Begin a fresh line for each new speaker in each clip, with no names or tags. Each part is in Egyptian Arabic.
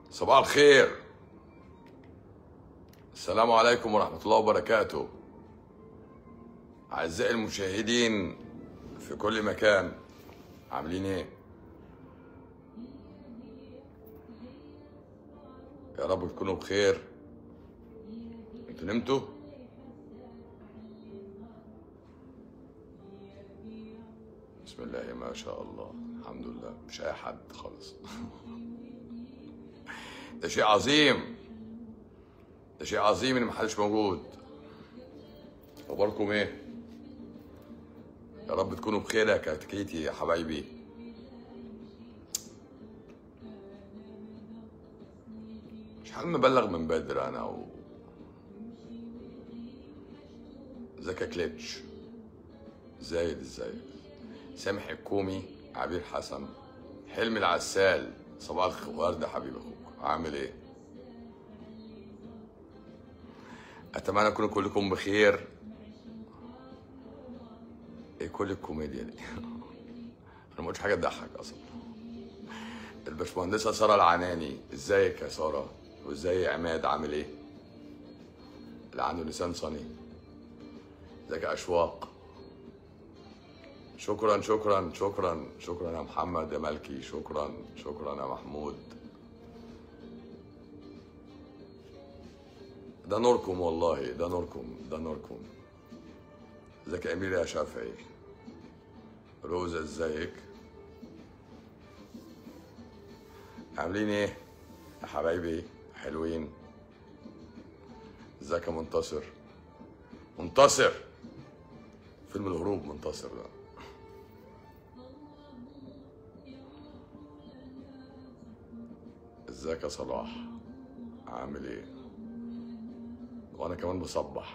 صباح الخير السلام عليكم ورحمة الله وبركاته أعزائي المشاهدين في كل مكان عاملين إيه؟ يا رب تكونوا بخير انتوا نمتوا؟ بسم الله ما شاء الله الحمد لله مش أي حد خالص ده شيء عظيم ده شيء عظيم ان محدش موجود اخباركم ايه يا رب تكونوا بخير يا كتكيتي يا حبايبي مش حال مبلغ من بدر انا و زكا كليتش زايد ازاي سامح الكومي عبير حسن حلمي العسال صباح الورد يا حبيب اخوك عامل ايه اتمنى تكونوا كلكم بخير ايه كل الكوميديا دي انا ما قلتش حاجه تضحك اصلا الباشمهندسه ساره العناني ازيك يا ساره وازاي يا عماد عامل ايه اللي عنده لسان صني ازيك يا اشواق شكرا شكرا شكرا شكرا يا محمد يا ملكي شكرا شكرا يا محمود ده نوركم والله ده نوركم ده نوركم ازيك يا امير يا شافعي روزة ازيك عاملين ايه يا حبايبي حلوين ازيك يا منتصر منتصر فيلم الهروب منتصر ده ازيك يا صلاح عامل ايه وانا كمان بصبح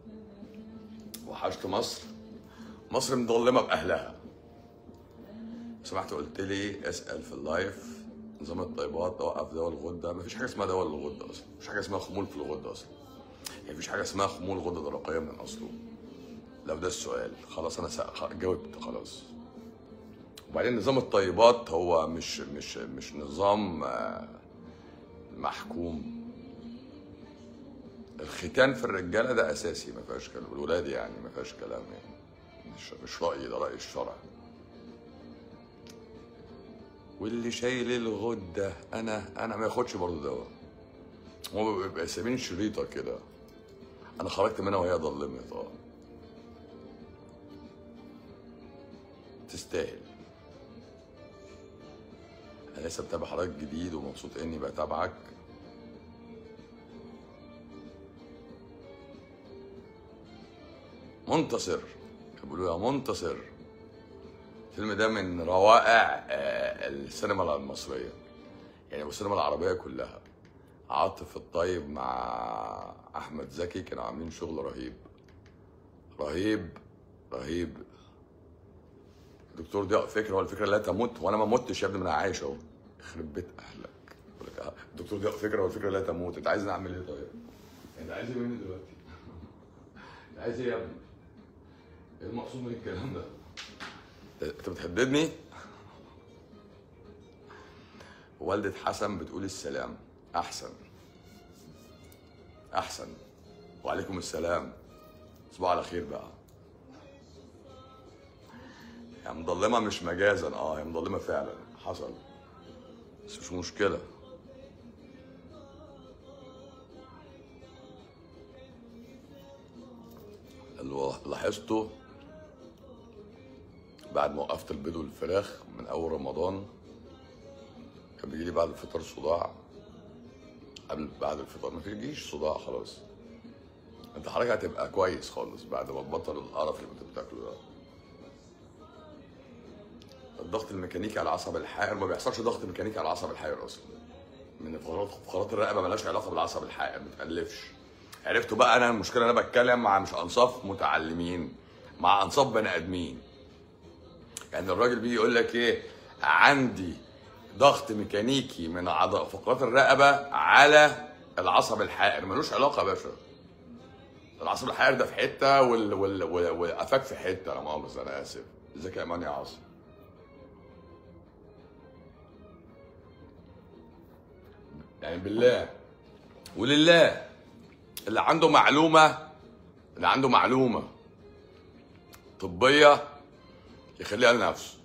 وحشت مصر مصر مظلمه باهلها سمحت قلت لي اسال في اللايف نظام الطيبات اوقف دواء الغده مفيش حاجه اسمها دواء الغده اصلا مفيش حاجه اسمها خمول في الغده اصلا يعني مفيش حاجه اسمها خمول غده درقيه من اصله لو ده السؤال خلاص انا سأ- جاوبت خلاص وبعدين نظام الطيبات هو مش مش مش نظام آه، محكوم الختان في الرجاله ده اساسي ما فيهاش كلام الولاد يعني ما فيهاش كلام يعني مش مش رايي ده راي الشرع واللي شايل الغده انا انا ما ياخدش برضه دواء هو بيبقى سايبين شريطه كده انا خرجت منها وهي ضلمت اه تستاهل انا لسه بتابع حضرتك جديد ومبسوط اني بتابعك منتصر بيقولوا يا منتصر الفيلم ده من روائع آه، السينما المصرية يعني والسينما العربية كلها عاطف الطيب مع أحمد زكي كانوا عاملين شغل رهيب رهيب رهيب دكتور ضياء فكرة هو الفكرة لا تموت وأنا ما متش يا ابني ما أنا عايش أهو يخرب بيت أهلك بقول لك آه، دكتور ضياء فكرة والفكرة لا تموت أنت عايزني أعمل إيه طيب؟ أنت عايز إيه مني دلوقتي؟ أنت عايز إيه يا ابني؟ ايه المقصود من الكلام ده؟ انت بتهددني؟ والدة حسن بتقول السلام أحسن أحسن وعليكم السلام صباح على خير بقى هي مضلمة مش مجازا اه هي مضلمة فعلا حصل بس مش مشكلة اللي لاحظته بعد ما وقفت البيض والفراخ من اول رمضان كان بيجي لي بعد الفطار صداع قبل بعد الفطار ما بيجيش صداع خلاص انت حضرتك هتبقى كويس خالص بعد ما تبطل القرف اللي كنت بتاكله ده الضغط الميكانيكي على العصب الحائر ما بيحصلش ضغط ميكانيكي على العصب الحائر اصلا من فقرات فقرات الرقبه ملهاش علاقه بالعصب الحائر ما تالفش عرفتوا بقى انا المشكله انا بتكلم مع مش انصاف متعلمين مع انصاف بني ادمين يعني الراجل بيجي يقول لك ايه عندي ضغط ميكانيكي من عض- فقرات الرقبه على العصب الحائر ملوش علاقه يا باشا العصب الحائر ده في حته وال وال وال- والقفاك في حته لا مؤاخذه انا اسف ازيك يا ايمان يا عاصم يعني بالله ولله اللي عنده معلومه اللي عنده معلومه طبيه يخليها لنفسه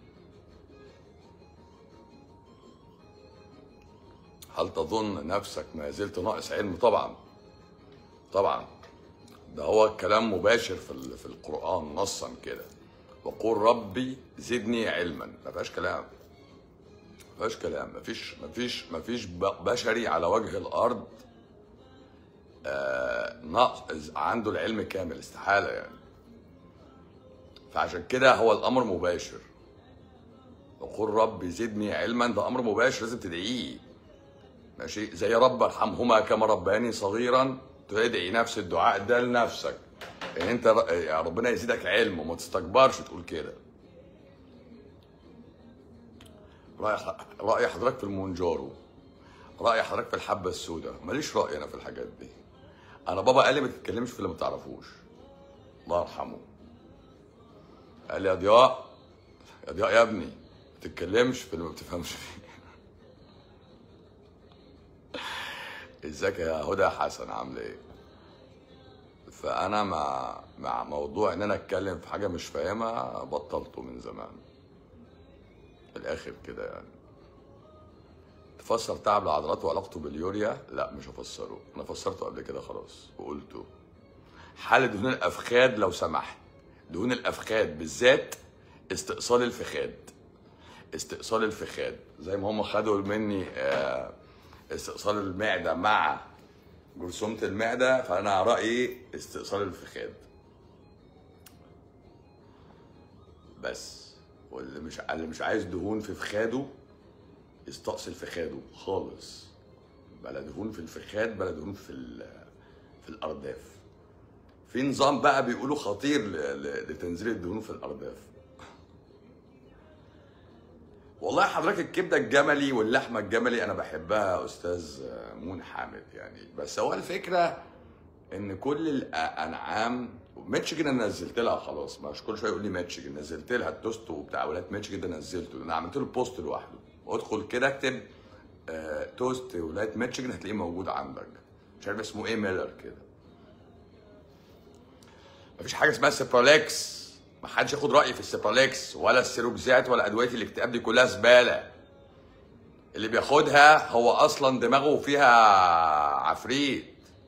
هل تظن نفسك ما زلت ناقص علم طبعا طبعا ده هو الكلام مباشر في ال- في القرآن نصا كده وقل ربي زدني علما ما فيهاش كلام ما فيهاش كلام ما فيش ما فيش ما فيش ب- بشري على وجه الأرض آه ناقص عنده العلم كامل استحالة يعني فعشان كده هو الأمر مباشر وقل ربي زدني علما ده أمر مباشر لازم تدعيه ماشي زي رب ارحمهما كما ربياني صغيرا تدعي نفس الدعاء ده لنفسك ان انت ر- يا ربنا يزيدك علم وما تستكبرش تقول كده راي راي حضرتك في المونجارو راي حضرتك في الحبه السوداء ماليش راي انا في الحاجات دي انا بابا قال لي ما تتكلمش في اللي ما تعرفوش الله يرحمه قال لي يا ضياء يا ضياء يا ابني ما تتكلمش في اللي ما بتفهمش فيه ازيك يا هدى حسن عامله ايه فانا مع مع موضوع ان انا اتكلم في حاجه مش فاهمها بطلته من زمان في الاخر كده يعني تفسر تعب العضلات وعلاقته باليوريا لا مش هفسره انا فسرته قبل كده خلاص وقلته حل دهون الافخاذ لو سمحت دهون الافخاذ بالذات استئصال الفخاد استئصال الفخاد زي ما هم خدوا مني آه، استئصال المعده مع جرثومه المعده فانا رايي استئصال الفخاد بس واللي مش اللي مش عايز دهون في فخاده يستأصل فخاده خالص بلا دهون في الفخاد بلا دهون في ال- في الارداف في نظام بقى بيقولوا خطير ل- ل- لتنزيل الدهون في الارداف والله حضرتك الكبده الجملي واللحمه الجملي انا بحبها يا استاذ مون حامد يعني بس هو الفكره ان كل الانعام ميتشيجن انا نزلت لها خلاص مش كل شويه يقول لي ميتشيجن نزلت لها التوست وبتاع ولاد ميتشيجن ده نزلته انا عملت له بوست لوحده ادخل كده اكتب آه، توست ولايه ميتشيجن هتلاقيه موجود عندك مش عارف اسمه ايه ميلر كده مفيش حاجه اسمها سيبراليكس ما حدش ياخد رايي في السيبراليكس ولا السيروكسات ولا ادويه الاكتئاب دي كلها زباله اللي بياخدها هو اصلا دماغه فيها عفريت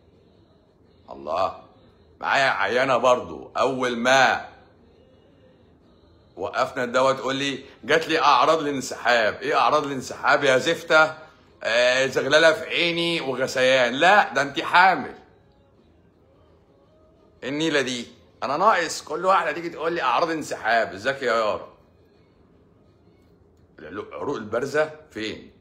الله معايا عيانه برضو اول ما وقفنا الدواء تقول لي جات لي اعراض الانسحاب ايه اعراض الانسحاب يا زفته آه زغلله في عيني وغثيان لا ده انت حامل النيله دي انا ناقص كل واحده تيجي تقول لي اعراض انسحاب ازيك يا يارا العروق البارزه فين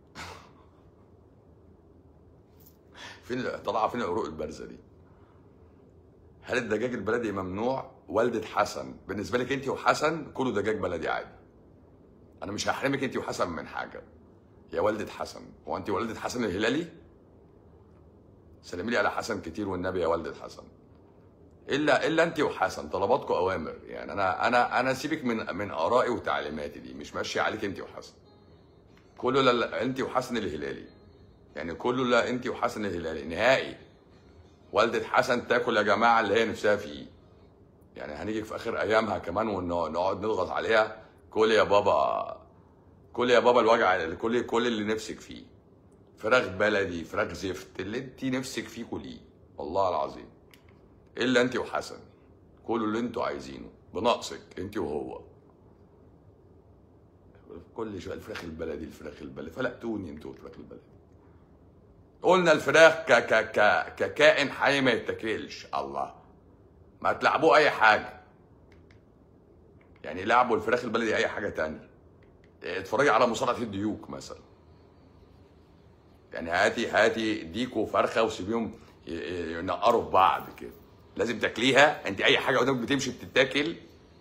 فين طالعه فين العروق البارزه دي هل الدجاج البلدي ممنوع والدة حسن بالنسبه لك انت وحسن كلوا دجاج بلدي عادي انا مش هحرمك انت وحسن من حاجه يا والدة حسن هو انت والدة حسن الهلالي سلمي لي على حسن كتير والنبي يا والدة حسن الا الا انت وحسن طلباتكم اوامر يعني انا انا انا سيبك من من ارائي وتعليماتي دي مش ماشيه عليك انت وحسن كله لا, لا انت وحسن الهلالي يعني كله لا انت وحسن الهلالي نهائي والدة حسن تاكل يا جماعه اللي هي نفسها فيه يعني هنيجي في اخر ايامها كمان ونقعد نضغط عليها كل يا بابا كل يا بابا الوجع كل كل اللي نفسك فيه فراخ بلدي فراخ زفت اللي انت نفسك فيه كليه والله العظيم الا انت وحسن كلوا اللي انتوا عايزينه بناقصك انت وهو كل شويه الفراخ البلدي الفراخ البلدي فلقتوني انتوا الفراخ البلدي قلنا الفراخ ك ك ك ككائن حي ما يتاكلش الله ما تلعبوه اي حاجه يعني لعبوا الفراخ البلدي اي حاجه تانية اتفرجي على مصارعه الديوك مثلا يعني هاتي هاتي ديك وفرخه وسيبيهم ي- ي- ينقروا في بعض كده لازم تاكليها انت اي حاجه قدامك بتمشي بتتاكل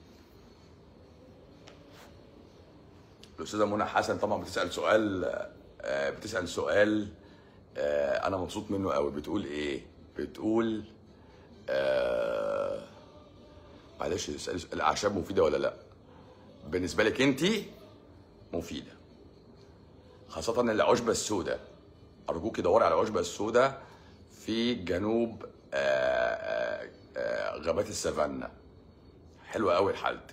الاستاذه منى حسن طبعا بتسال سؤال آه، بتسال سؤال آه، انا مبسوط منه قوي بتقول ايه بتقول آه، معلش اسالي سؤال، الاعشاب مفيده ولا لا بالنسبه لك انت مفيده خاصه العشبه السوداء ارجوكي دوري على العشبه السوداء في جنوب آه، آه، آه، غابات السافانا حلوه قوي لحالتك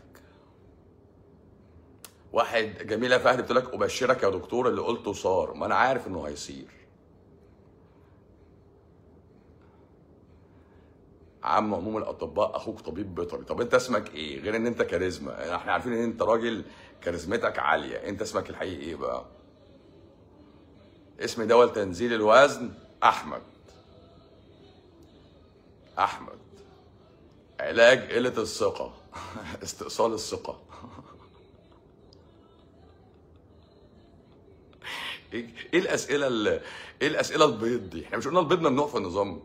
واحد جميله فهد بتقول لك ابشرك يا دكتور اللي قلته صار ما انا عارف انه هيصير عم عموم الاطباء اخوك طبيب بيطري طب انت اسمك ايه غير ان انت كاريزما احنا عارفين ان انت راجل كاريزمتك عاليه انت اسمك الحقيقي ايه بقى اسم دواء تنزيل الوزن احمد احمد علاج قله الثقه استئصال الثقه ايه إيه الاسئله اللي ايه الاسئله البيض دي احنا مش قلنا البيض ممنوع في النظام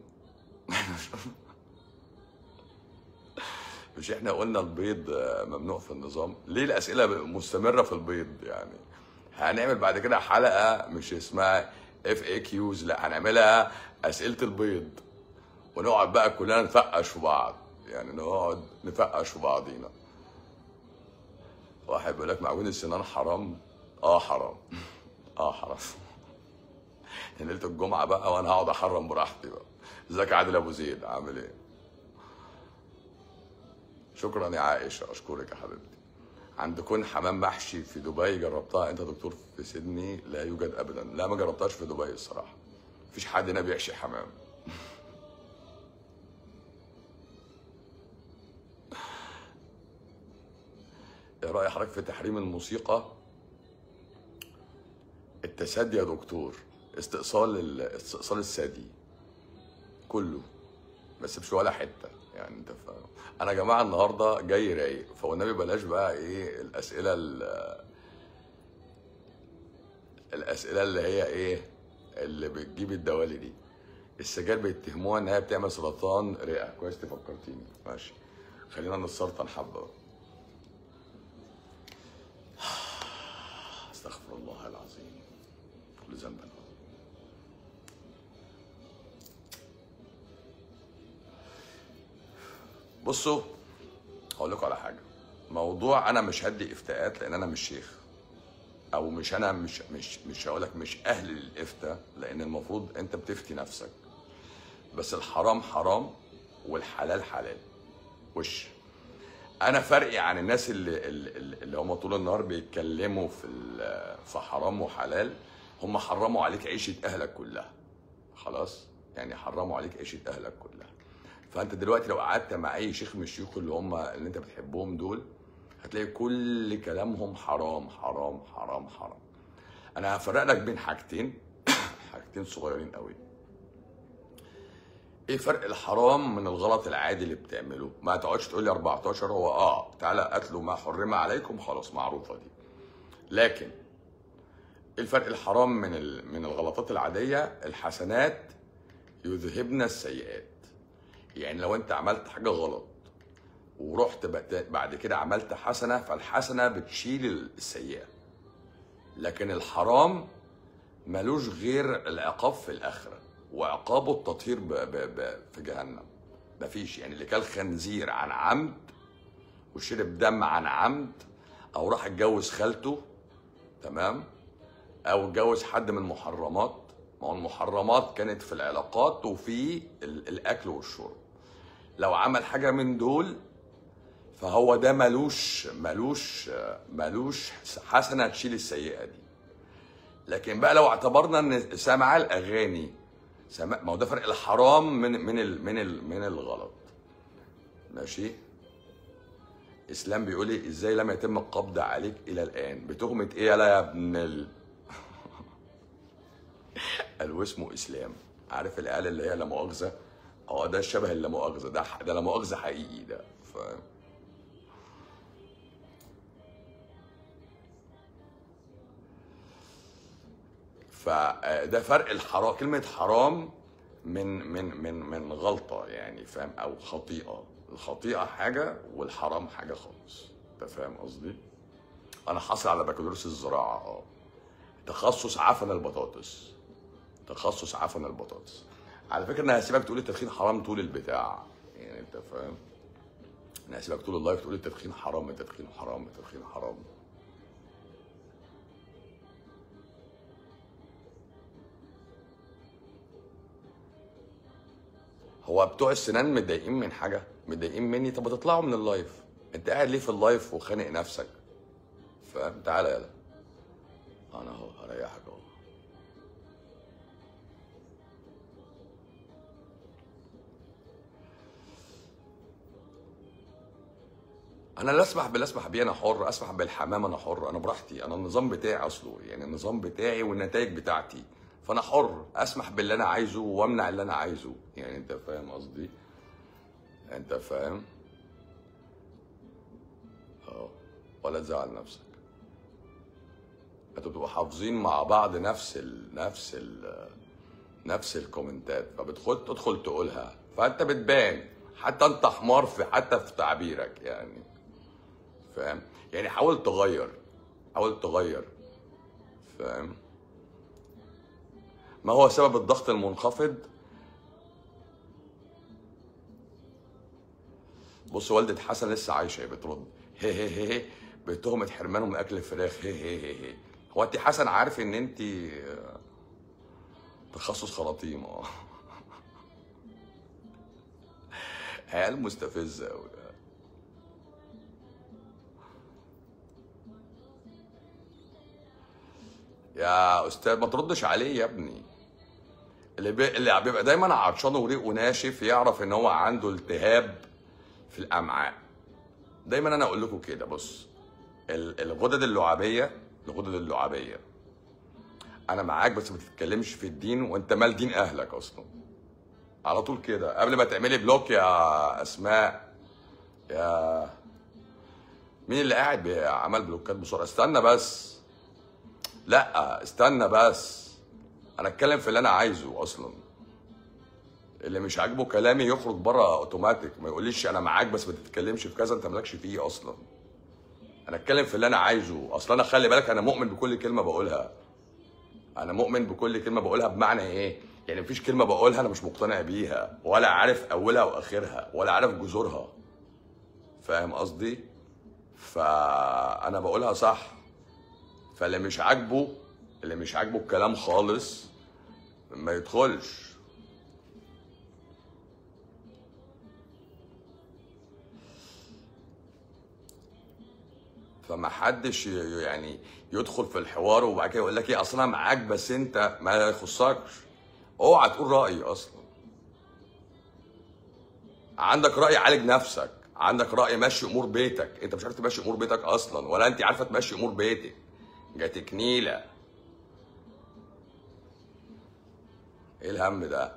مش احنا قلنا البيض آه، ممنوع في النظام ليه الاسئله مستمره في البيض يعني هنعمل بعد كده حلقه مش اسمها اف اي كيوز لا هنعملها اسئله البيض ونقعد بقى كلنا نفقش في بعض يعني نقعد نفقش في بعضينا واحد بيقول لك معجون السنان حرام اه حرام اه حرام ليله الجمعه بقى وانا هقعد احرم براحتي بقى ازيك يا عادل ابو زيد عامل ايه شكرا يا عائشه اشكرك يا حبيبتي عندكم حمام محشي في دبي جربتها انت دكتور في سيدني لا يوجد ابدا لا ما جربتهاش في دبي الصراحه مفيش حد هنا بيحشي حمام ايه راي حضرتك في تحريم الموسيقى التسدي يا دكتور استئصال ال- استئصال الثدي كله بس مش ولا حته يعني انت فاهم انا يا جماعه النهارده جاي رايق فوالنبي بلاش بقى ايه الاسئله ال- الاسئله اللي هي ايه اللي بتجيب الدوالي دي السجاير بيتهموها ان هي بتعمل سرطان رئه كويس تفكرتيني ماشي خلينا نتسرطن حبه استغفر الله العظيم كل ذنب أنا. بصوا هقول لكم على حاجه موضوع انا مش هدي افتاءات لان انا مش شيخ او مش انا مش مش مش هقول لك مش اهل للافتاء لان المفروض انت بتفتي نفسك بس الحرام حرام والحلال حلال وش انا فرقي عن الناس اللي اللي, اللي هم طول النهار بيتكلموا في ال- في حرام وحلال هم حرموا عليك عيشه اهلك كلها خلاص يعني حرموا عليك عيشه اهلك كلها فانت دلوقتي لو قعدت مع اي شيخ من الشيوخ اللي هم اللي انت بتحبهم دول هتلاقي كل كلامهم حرام حرام حرام حرام انا هفرق لك بين حاجتين حاجتين صغيرين قوي ايه فرق الحرام من الغلط العادي اللي بتعمله ما تقعدش تقول لي 14 هو اه تعالى قتلوا ما حرم عليكم خلاص معروفه دي لكن ايه الفرق الحرام من ال- من الغلطات العاديه الحسنات يذهبن السيئات يعني لو انت عملت حاجه غلط ورحت بت- بعد كده عملت حسنه فالحسنه بتشيل السيئه لكن الحرام ملوش غير العقاب في الاخره وعقابه التطهير ب ب ب في جهنم مفيش يعني اللي كل خنزير عن عمد وشرب دم عن عمد او راح اتجوز خالته تمام او اتجوز حد من المحرمات ما هو المحرمات كانت في العلاقات وفي ال- الاكل والشرب لو عمل حاجه من دول فهو ده ملوش ملوش ملوش حسنه تشيل السيئه دي لكن بقى لو اعتبرنا ان سماع الاغاني سماع ما هو ده فرق الحرام من من ال من ال من الغلط ماشي اسلام بيقول لي ازاي لم يتم القبض عليك الى الان بتهمه ايه يالا يا ابن ال قالوا اسمه اسلام عارف العيال اللي هي لا مؤاخذه اه ده شبه اللا مؤاخذه ده ده لا مؤاخذه حقيقي ده فاهم فده فرق الحرام كلمة حرام من من من من غلطة يعني فاهم أو خطيئة الخطيئة حاجة والحرام حاجة خالص أنت فاهم قصدي؟ أنا حاصل على بكالوريوس الزراعة أه تخصص عفن البطاطس تخصص عفن البطاطس على فكرة أنا هسيبك تقول التدخين حرام طول البتاع يعني أنت فاهم؟ أنا هسيبك طول اللايف تقول التدخين حرام التدخين حرام التدخين حرام هو بتوع السنان متضايقين من حاجه متضايقين مني طب ما تطلعوا من اللايف انت قاعد ليه في اللايف وخانق نفسك فاهم تعالى يلا انا اهو هريحك اهو انا لا اسمح باللي اسمح بيه انا حر اسمح بالحمام انا حر انا براحتي انا النظام بتاعي اصله يعني النظام بتاعي والنتائج بتاعتي فانا حر اسمح باللي انا عايزه وامنع اللي انا عايزه يعني انت فاهم قصدي انت فاهم اه ولا تزعل نفسك انتوا بتبقوا حافظين مع بعض نفس ال نفس ال نفس الكومنتات فبتدخل تدخل تقولها فانت بتبان حتى انت حمار في حتى في تعبيرك يعني فاهم يعني حاول تغير حاول تغير فاهم ما هو سبب الضغط المنخفض بص والدة حسن لسه عايشة هي بترد هي هي هي هي بتهمة حرمانه من أكل الفراخ هي هي هي هي هو أنت حسن عارف إن أنت آه، تخصص خراطيم اه عيال مستفزة أوي يا أستاذ ما تردش عليه يا ابني اللي, بي... اللي بيبقى دايما عطشان وريقه ناشف يعرف ان هو عنده التهاب في الامعاء دايما انا اقول لكم كده بص ال- الغدد اللعابيه الغدد اللعابيه انا معاك بس ما تتكلمش في الدين وانت مال دين اهلك اصلا على طول كده قبل ما تعملي بلوك يا اسماء يا مين اللي قاعد عمل بلوكات بسرعه استنى بس لا استنى بس انا اتكلم في اللي انا عايزه اصلا اللي مش عاجبه كلامي يخرج بره اوتوماتيك ما يقوليش انا معاك بس ما تتكلمش في كذا انت مالكش فيه اصلا انا اتكلم في اللي انا عايزه اصلا انا خلي بالك انا مؤمن بكل كلمه بقولها انا مؤمن بكل كلمه بقولها بمعنى ايه يعني مفيش كلمه بقولها انا مش مقتنع بيها ولا عارف اولها واخرها ولا عارف جذورها فاهم قصدي فانا بقولها صح فاللي مش عاجبه اللي مش عاجبه الكلام خالص ما يدخلش فما حدش ي- يعني يدخل في الحوار وبعد كده يقول لك ايه اصل انا معاك بس انت ما يخصكش اوعى تقول رايي اصلا عندك راي عالج نفسك عندك راي مشي امور بيتك انت مش عارف تمشي امور بيتك اصلا ولا انت عارفه تمشي امور بيتك جاتك نيله ايه الهم ده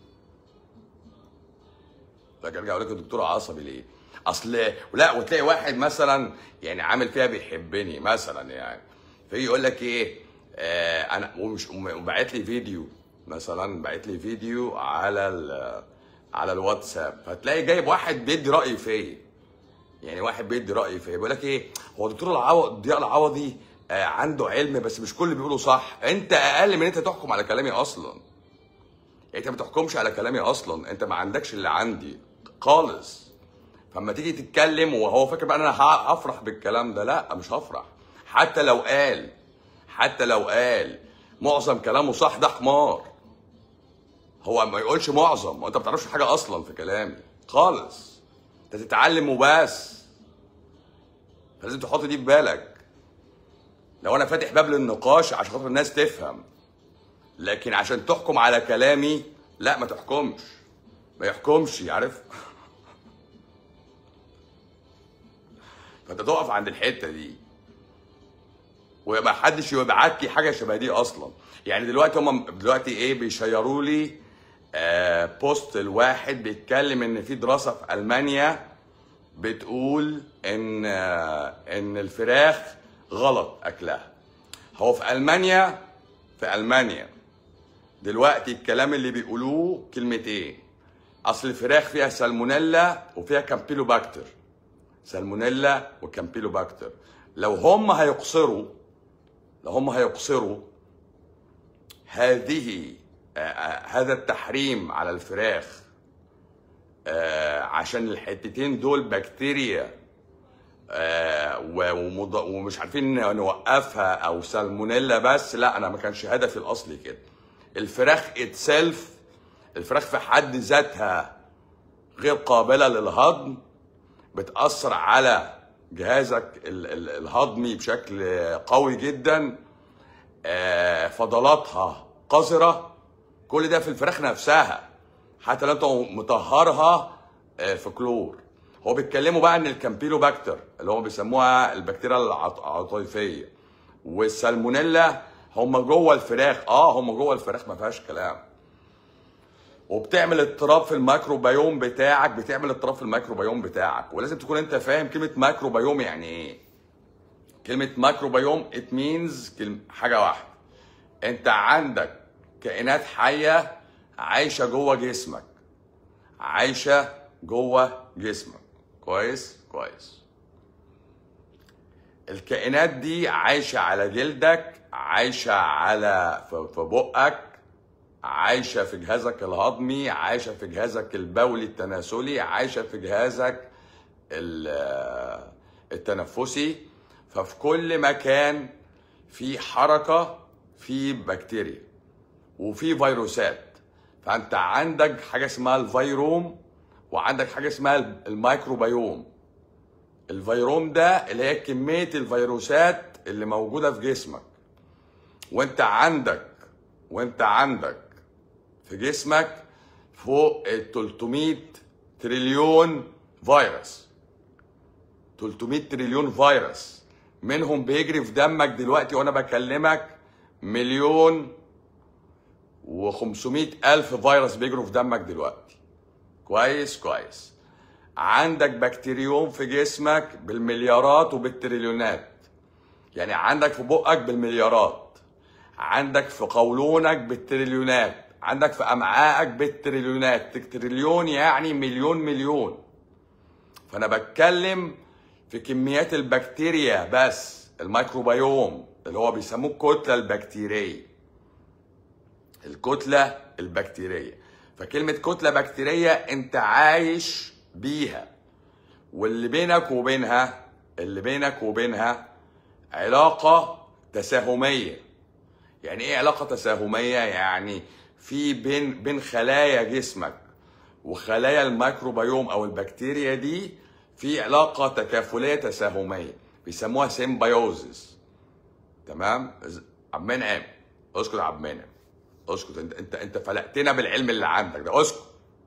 لكن ارجع اقول لك الدكتور عصبي ليه اصل لا وتلاقي واحد مثلا يعني عامل فيها بيحبني مثلا يعني فيجي يقول لك ايه آه انا ومش وبعت لي فيديو مثلا بعت لي فيديو على ال على الواتساب فتلاقي جايب واحد بيدي راي فيا يعني واحد بيدي راي فيا بيقول لك ايه هو دكتور العوض ضياء العوضي آه عنده علم بس مش كل اللي بيقوله صح انت اقل من انت تحكم على كلامي اصلا انت ما بتحكمش على كلامي اصلا انت ما عندكش اللي عندي خالص فلما تيجي تتكلم وهو فاكر بقى انا ه- هفرح بالكلام ده لا مش هفرح حتى لو قال حتى لو قال معظم كلامه صح ده حمار هو ما يقولش معظم وانت ما بتعرفش حاجه اصلا في كلامي خالص انت تتعلم وبس فلازم تحط دي في بالك لو انا فاتح باب للنقاش عشان خاطر الناس تفهم لكن عشان تحكم على كلامي لا ما تحكمش ما يحكمش عارف فانت تقف عند الحته دي وما حدش يبعت لي حاجه شبه دي اصلا يعني دلوقتي هم دلوقتي ايه بيشيروا لي آه بوست الواحد بيتكلم ان في دراسه في المانيا بتقول ان آه ان الفراخ غلط اكلها هو في المانيا في المانيا دلوقتي الكلام اللي بيقولوه كلمتين اصل الفراخ فيها سالمونيلا وفيها كامبيلوباكتر سالمونيلا وكامبيلوباكتر لو هم هيقصروا لو هم هيقصروا هذه آه، آه، هذا التحريم على الفراخ آه، عشان الحتتين دول بكتيريا آه، و- ومض- ومش عارفين نوقفها او سالمونيلا بس لا انا ما كانش هدفي الاصلي كده الفراخ اتسلف الفراخ في حد ذاتها غير قابله للهضم بتاثر على جهازك ال- ال- الهضمي بشكل قوي جدا آه، فضلاتها قذره كل ده في الفراخ نفسها حتى لو انت مطهرها آه، في كلور هو بيتكلموا بقى ان الكامبيلوباكتر اللي هم بيسموها البكتيريا العط- العطيفيه والسالمونيلا هم جوه الفراخ اه هم جوه الفراخ ما فيهاش كلام وبتعمل اضطراب في الميكروبيوم بتاعك بتعمل اضطراب في الميكروبيوم بتاعك ولازم تكون انت فاهم كلمه ميكروبيوم يعني ايه كلمه ميكروبيوم ات مينز حاجه واحده انت عندك كائنات حيه عايشه جوه جسمك عايشه جوه جسمك كويس كويس الكائنات دي عايشه على جلدك عايشه على في في بقك عايشه في جهازك الهضمي عايشه في جهازك البولي التناسلي عايشه في جهازك ال- التنفسي ففي كل مكان في حركه في بكتيريا وفي فيروسات فانت عندك حاجه اسمها الفيروم وعندك حاجه اسمها الميكروبيوم الفيروم ده اللي هي كميه الفيروسات اللي موجوده في جسمك وانت عندك وانت عندك في جسمك فوق ال 300 تريليون فيروس 300 تريليون فيروس منهم بيجري في دمك دلوقتي وانا بكلمك مليون و500 الف فيروس بيجروا في دمك دلوقتي كويس كويس عندك بكتيريوم في جسمك بالمليارات وبالتريليونات يعني عندك في بقك بالمليارات عندك في قولونك بالتريليونات عندك في امعائك بالتريليونات تريليون يعني مليون مليون فانا بتكلم في كميات البكتيريا بس الميكروبيوم اللي هو بيسموه الكتله البكتيريه الكتله البكتيريه فكلمه كتله بكتيريه انت عايش بيها واللي بينك وبينها اللي بينك وبينها علاقه تساهميه يعني ايه علاقه تساهميه يعني في بين بين خلايا جسمك وخلايا الميكروبيوم او البكتيريا دي في علاقه تكافليه تساهميه بيسموها سيمبيوزس تمام عم منعم اسكت يا عم منعم اسكت انت انت انت فلقتنا بالعلم اللي عندك ده اسكت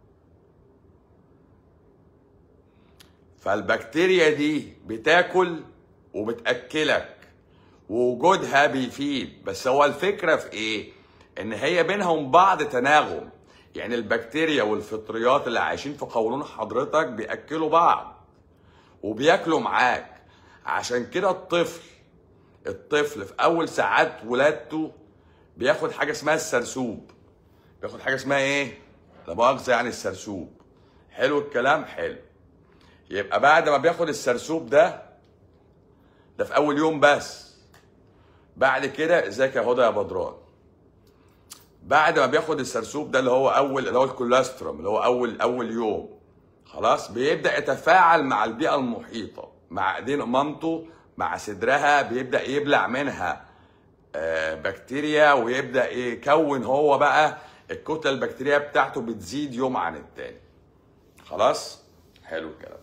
فالبكتيريا دي بتاكل وبتاكلك ووجودها بيفيد بس هو الفكره في ايه ان هي بينهم بعض تناغم يعني البكتيريا والفطريات اللي عايشين في قولون حضرتك بياكلوا بعض وبياكلوا معاك عشان كده الطفل الطفل في اول ساعات ولادته بياخد حاجه اسمها السرسوب بياخد حاجه اسمها ايه لا مؤاخذه يعني السرسوب حلو الكلام حلو يبقى بعد ما بياخد السرسوب ده ده في اول يوم بس بعد كده ازيك يا هدى يا بدران بعد ما بياخد السرسوب ده اللي هو اول اللي هو الكوليسترول اللي هو اول اول يوم خلاص بيبدا يتفاعل مع البيئه المحيطه مع ايدين مامته مع صدرها بيبدا يبلع منها آه، بكتيريا ويبدا يكون هو بقى الكتله البكتيريه بتاعته بتزيد يوم عن التاني خلاص حلو الكلام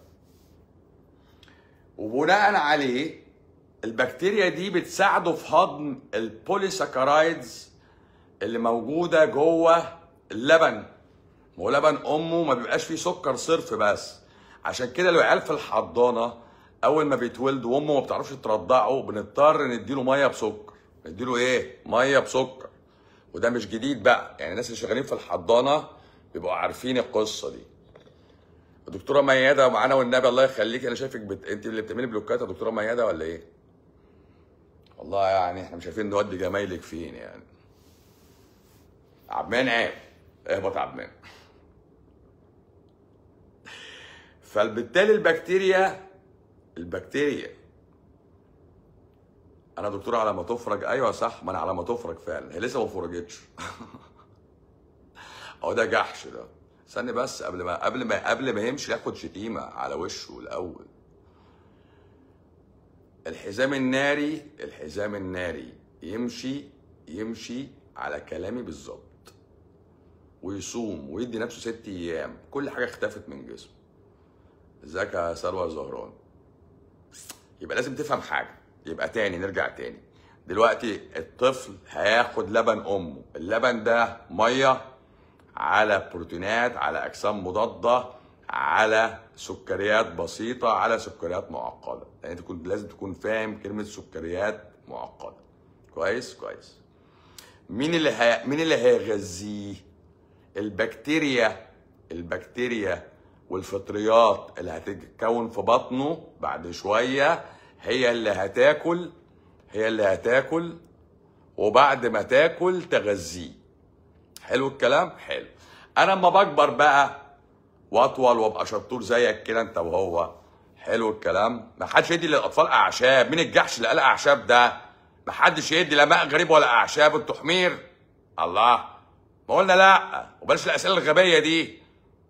وبناء عليه البكتيريا دي بتساعده في هضم البوليساكرايدز اللي موجوده جوه اللبن ما هو لبن امه ما بيبقاش فيه سكر صرف بس عشان كده العيال في الحضانه اول ما بيتولدوا وامه ما بتعرفش ترضعه بنضطر نديله ميه بسكر نديله ايه ميه بسكر وده مش جديد بقى يعني الناس اللي شغالين في الحضانه بيبقوا عارفين القصه دي الدكتوره مياده معانا والنبي الله يخليك انا شايفك بت... انت اللي بتعملي بلوكات يا دكتوره مياده ولا ايه والله يعني احنا مش عارفين نودي جمايلك فين يعني عبد المنعم اهبط يا عبد المنعم فبالتالي البكتيريا البكتيريا انا دكتور على ما تفرج ايوه صح ما انا على ما تفرج فعلا هي لسه ما فرجتش اهو ده جحش ده استني بس قبل ما قبل ما قبل ما يمشي ياخد شتيمه على وشه الاول الحزام الناري الحزام الناري يمشي يمشي على كلامي بالظبط ويصوم ويدي نفسه ست ايام كل حاجه اختفت من جسمه ازيك يا سلوى زهران يبقى لازم تفهم حاجه يبقى تاني نرجع تاني دلوقتي الطفل هياخد لبن امه اللبن ده ميه على بروتينات على اجسام مضاده على سكريات بسيطه على سكريات معقده يعني تكون لازم تكون فاهم كلمه سكريات معقده كويس كويس مين اللي هي... مين اللي هيغذيه البكتيريا البكتيريا والفطريات اللي هتتكون في بطنه بعد شويه هي اللي هتاكل هي اللي هتاكل وبعد ما تاكل تغذيه حلو الكلام حلو انا اما بكبر بقى واطول وابقى شطور زيك كده انت وهو حلو الكلام ما حدش يدي للاطفال اعشاب مين الجحش اللي قال اعشاب ده ما حدش يدي لا ماء غريب ولا اعشاب انتوا حمير الله ما قلنا لا وبلاش الاسئله الغبيه دي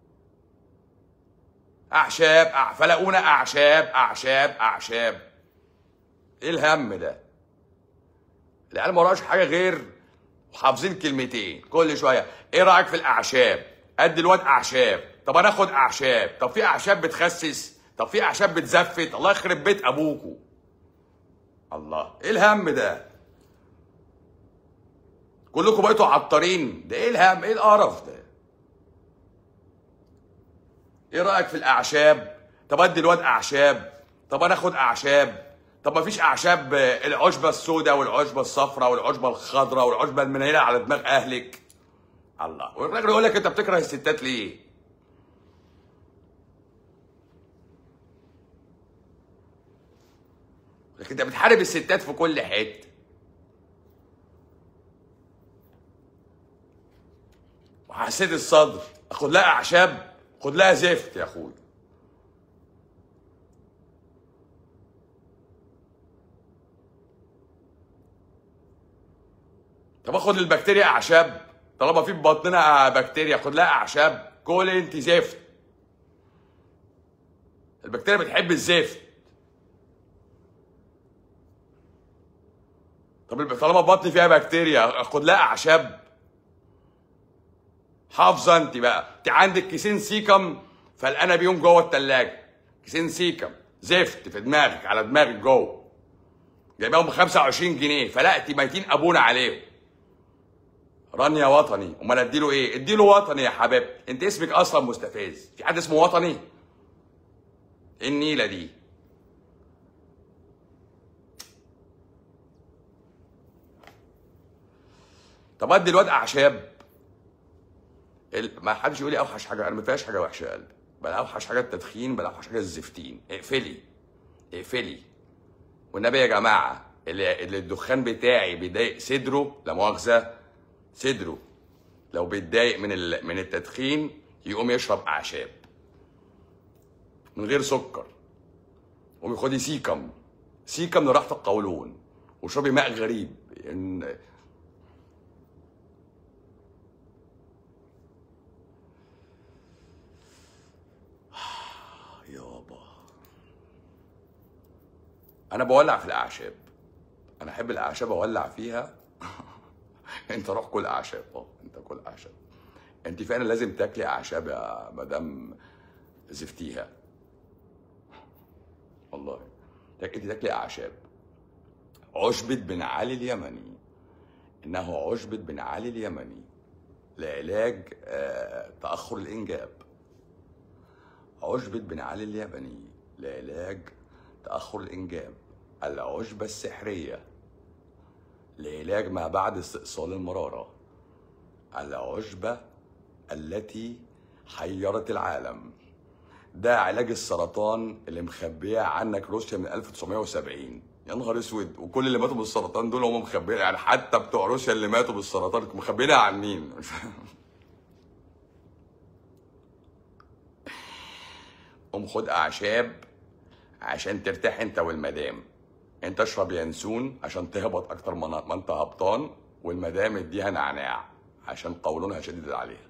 اعشاب أع... فلقونا اعشاب اعشاب اعشاب ايه الهم ده العيال ما وراش حاجه غير حافظين كلمتين كل شويه ايه رايك في الاعشاب ادي الواد اعشاب طب انا اخد اعشاب طب في اعشاب بتخسس طب في اعشاب بتزفت الله يخرب بيت ابوكوا الله ايه الهم ده كلكم بقيتوا عطارين ده ايه الهم ايه القرف ده ايه رايك في الاعشاب طب ادي الواد اعشاب طب انا اخد اعشاب طب ما فيش اعشاب العشبه السوداء والعشبه الصفراء والعشبه الخضراء والعشبه المنيله على دماغ اهلك الله والراجل يقول لك انت بتكره الستات ليه لكن انت بتحارب الستات في كل حته وحسيت الصدر اخد لها اعشاب خد لها زفت يا اخوي طب اخد البكتيريا اعشاب طالما في بطننا بكتيريا خد لها اعشاب كل انت زفت البكتيريا بتحب الزفت طب طالما بطني فيها بكتيريا خد لها اعشاب حافظه انت بقى انت عندك كيسين سيكم فلقانه بيهم جوه التلاجة كيسين سيكم زفت في دماغك على دماغك جوه جايباهم ب 25 جنيه فلقتي ميتين ابونا عليهم رانيا وطني امال اديله ايه اديله وطني يا حبيبتي انت اسمك اصلا مستفز في حد اسمه وطني ايه النيله دي طب ادي الواد اعشاب ال- ما حدش يقول لي اوحش حاجه انا ما فيهاش حاجه وحشه يا قلبي بلا اوحش حاجه التدخين بلا اوحش حاجه الزفتين اقفلي اقفلي والنبي يا جماعه اللي, اللي الدخان بتاعي بيضايق صدره لا مؤاخذه صدره لو بيتضايق من ال... من التدخين يقوم يشرب اعشاب من غير سكر وخدي سيكم سيكم لراحه القولون واشربي ماء غريب إن... يابا انا بولع في الاعشاب انا احب الاعشاب اولع فيها انت روح كل اعشاب اه انت كل اعشاب انت فعلا لازم تاكلي اعشاب يا مدام زفتيها والله انت تاكلي اعشاب عشبة بن علي اليمني انه عشبة بن علي اليمني لعلاج آه، تاخر الانجاب عشبة بن علي اليمني لعلاج تأخر الإنجاب العشبة السحرية لعلاج ما بعد استئصال المرارة العشبة التي حيرت العالم ده علاج السرطان اللي مخبيه عنك روسيا من 1970 يا نهار اسود وكل اللي ماتوا بالسرطان دول هم مخبيين يعني حتى بتوع روسيا اللي ماتوا بالسرطان مخبيينها عن مين؟ مش فاهم. قوم خد اعشاب عشان ترتاح انت والمدام انت اشرب ينسون عشان تهبط اكتر ما ما انت هبطان والمدام اديها نعناع عشان قولونها شديد عليها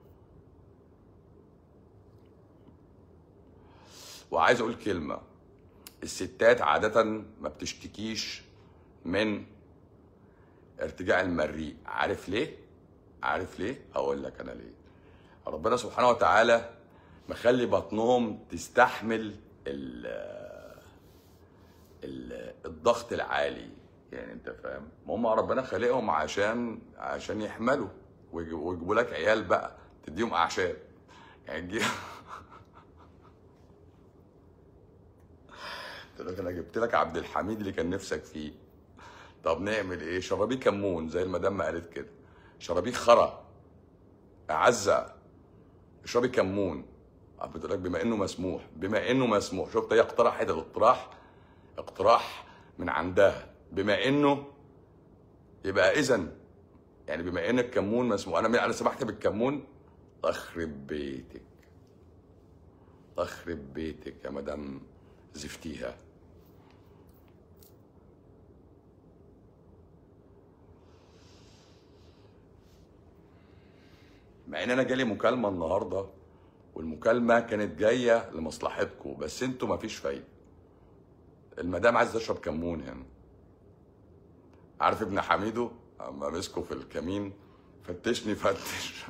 وعايز اقول كلمه الستات عاده ما بتشتكيش من ارتجاع المريء عارف ليه عارف ليه اقول لك انا ليه ربنا سبحانه وتعالى مخلي بطنهم تستحمل ال ال الضغط العالي يعني انت فاهم ما هم ربنا خالقهم عشان عشان يحملوا ويجيبوا ويجيبوا لك عيال بقى تديهم اعشاب يعني تجي- قلت لك انا جبت لك عبد الحميد اللي كان نفسك فيه طب نعمل ايه شرابيه كمون زي المدام ما قالت كده شرابيه خرا اعزه اشربي كمون بتقول لك بما انه مسموح بما انه مسموح شفت هي اقترحت الاقتراح اقتراح من عندها بما انه يبقى اذا يعني بما ان الكمون مسموح انا انا سمحت بالكمون اخرب بيتك اخرب بيتك يا مدام زفتيها مع ان انا جالي مكالمه النهارده والمكالمه كانت جايه لمصلحتكم بس انتوا مفيش فايده المدام عايز تشرب كمون هنا عارف ابن حميدو اما مسكه في الكمين فتشني فتش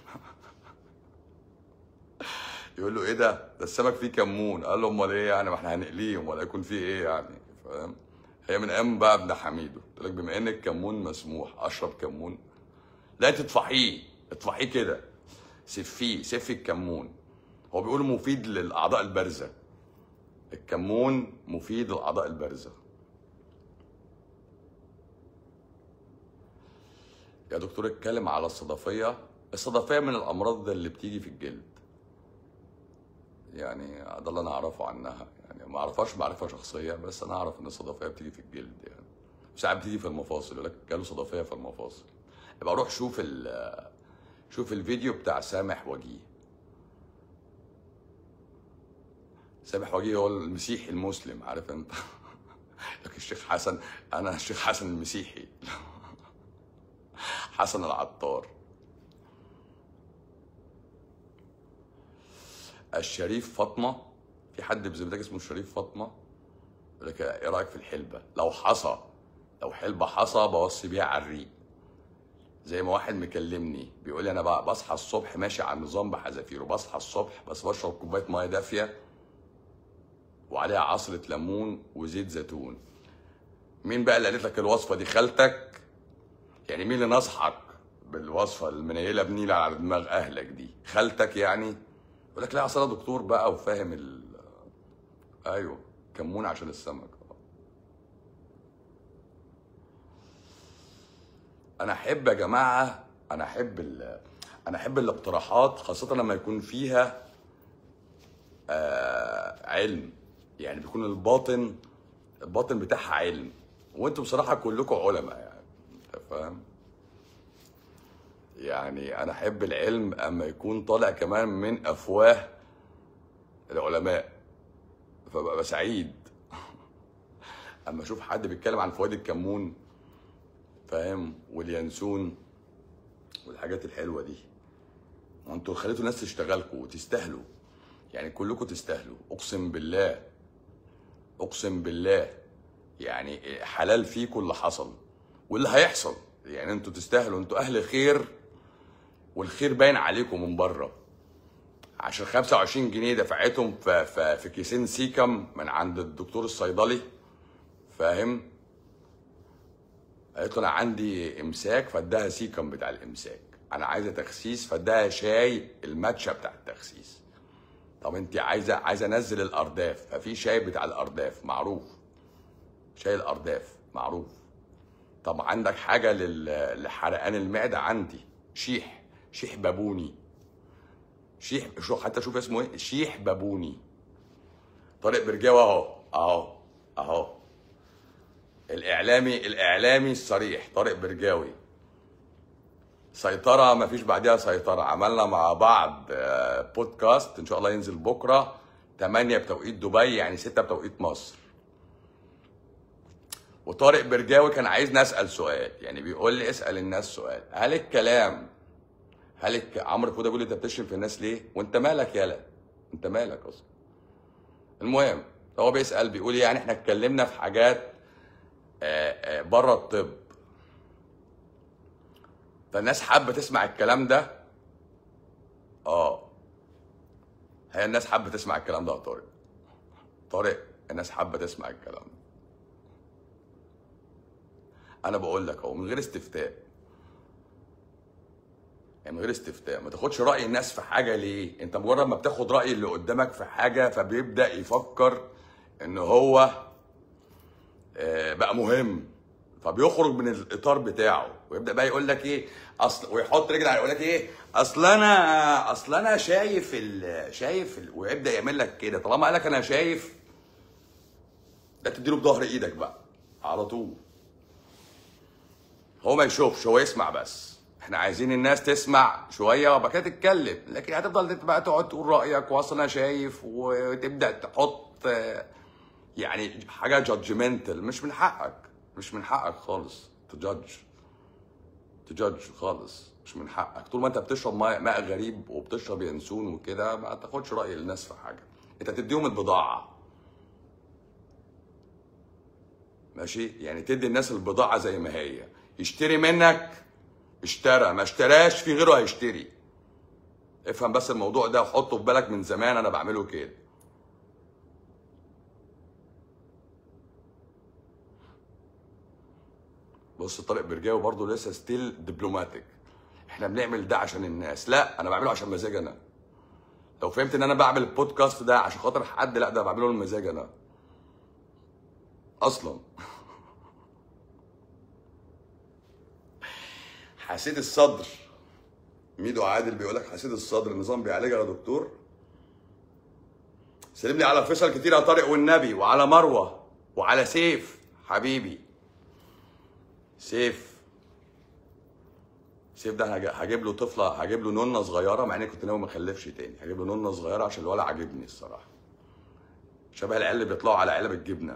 يقول له ايه ده ده السمك فيه كمون قال له امال ايه يعني ما احنا هنقليه ولا يكون فيه ايه يعني فاهم هي من ايام بقى ابن حميدو قلت لك بما ان الكمون مسموح اشرب كمون لا تطفحيه اطفحيه كده سفيه سفي الكمون هو بيقول مفيد للاعضاء البارزه الكمون مفيد للاعضاء البارزه يا دكتور اتكلم على الصدفيه الصدفيه من الامراض اللي بتيجي في الجلد يعني ده اللي انا اعرفه عنها يعني ما اعرفهاش معرفه شخصيه بس انا اعرف ان الصدفيه بتيجي في الجلد يعني ساعات بتيجي في المفاصل يقول لك جاله صدفيه في المفاصل يبقى روح شوف ال شوف الفيديو بتاع سامح وجيه سامح وجيه هو المسيحي المسلم عارف انت لك الشيخ حسن انا الشيخ حسن المسيحي حسن العطار الشريف فاطمه في حد بزمتك اسمه الشريف فاطمه يقول لك ايه رايك في الحلبه لو حصى لو حلبه حصى بوصي بيها على الريق زي ما واحد مكلمني بيقول لي انا بقى بصحى الصبح ماشي على النظام بحذافيره بصحى الصبح بس بشرب كوبايه ميه دافيه وعليها عصره ليمون وزيت زيتون مين بقى اللي قالت لك الوصفه دي خالتك يعني مين اللي نصحك بالوصفه المنيله بنيله على دماغ اهلك دي خالتك يعني يقول لك لا اصل انا دكتور بقى وفاهم ال ايوه كمون عشان السمك انا احب يا جماعه انا احب ال... انا احب الاقتراحات خاصه لما يكون فيها آه علم يعني بيكون الباطن الباطن بتاعها علم وانتم بصراحه كلكم علماء يعني انت فاهم يعني انا احب العلم اما يكون طالع كمان من افواه العلماء فببقى سعيد اما اشوف حد بيتكلم عن فوائد الكمون فاهم واليانسون والحاجات الحلوه دي وانتوا خليتوا الناس تشتغلكوا وتستاهلوا يعني كلكم تستاهلوا اقسم بالله اقسم بالله يعني حلال فيكم اللي حصل واللي هيحصل يعني انتوا تستاهلوا انتوا اهل خير والخير باين عليكم من بره عشان 25 جنيه دفعتهم في, في, في كيسين سيكم من عند الدكتور الصيدلي فاهم قالت له انا عندي امساك فاداها سيكم بتاع الامساك انا عايزه تخسيس فاداها شاي الماتشا بتاع التخسيس طب انت عايزه عايزه انزل الارداف ففي شاي بتاع الارداف معروف شاي الارداف معروف طب عندك حاجه لل- لحرقان المعده عندي شيح شيح بابوني شيح شو حتى شوف اسمه ايه شيح بابوني طارق برجاوي اهو اهو اهو الاعلامي الاعلامي الصريح طارق برجاوي سيطرة ما فيش بعديها سيطرة عملنا مع بعض آه، بودكاست ان شاء الله ينزل بكرة 8 بتوقيت دبي يعني 6 بتوقيت مصر وطارق برجاوي كان عايزني اسال سؤال يعني بيقول لي اسال الناس سؤال هل الكلام هل الك... عمرو فوده بيقول لي انت بتشتم في الناس ليه وانت مالك يالا انت مالك اصلا المهم هو بيسال بيقول لي يعني احنا اتكلمنا في حاجات بره الطب فالناس حابه تسمع الكلام ده اه هي الناس حابه تسمع الكلام ده يا طارق طارق الناس حابه تسمع الكلام ده انا بقول لك اهو من غير استفتاء يعني من غير استفتاء ما تاخدش راي الناس في حاجه ليه انت مجرد ما بتاخد راي اللي قدامك في حاجه فبيبدا يفكر ان هو آه، بقى مهم فبيخرج من الاطار بتاعه ويبدا بقى يقول لك ايه اصل ويحط رجل على يقول لك ايه اصل انا اصل انا شايف ال شايف ال ويبدا يعمل لك كده طالما قال لك انا شايف ده تديله بظهر ايدك بقى على طول هو ما يشوفش هو يسمع بس احنا عايزين الناس تسمع شويه وبعد كده تتكلم لكن هتفضل بقى تقعد تقول رايك واصل انا شايف وتبدا تحط آه، يعني حاجه جادجمنتال مش من حقك مش من حقك خالص تجادج تجادج خالص مش من حقك طول ما انت بتشرب ماء, ماء غريب وبتشرب ينسون وكده ما تاخدش راي الناس في حاجه انت تديهم البضاعه ماشي يعني تدي الناس البضاعه زي ما هي يشتري منك اشترى ما اشتراش في غيره هيشتري افهم بس الموضوع ده وحطه في بالك من زمان انا بعمله كده بص طارق برجاوي برضه لسه ستيل دبلوماتيك احنا بنعمل ده عشان الناس لا انا بعمله عشان مزاج انا لو فهمت ان انا بعمل البودكاست ده عشان خاطر حد لا ده بعمله لمزاج انا اصلا حسيت الصدر ميدو عادل بيقول لك حسيت الصدر النظام بيعالجها يا دكتور سلم لي على فيصل كتير يا طارق والنبي وعلى مروه وعلى سيف حبيبي سيف سيف ده هج- هجيب له طفله هجيب له نونه صغيره مع اني كنت ناوي ما اخلفش تاني هجيب له نونه صغيره عشان الولد عاجبني الصراحه شبه العيال اللي بيطلعوا على علب الجبنه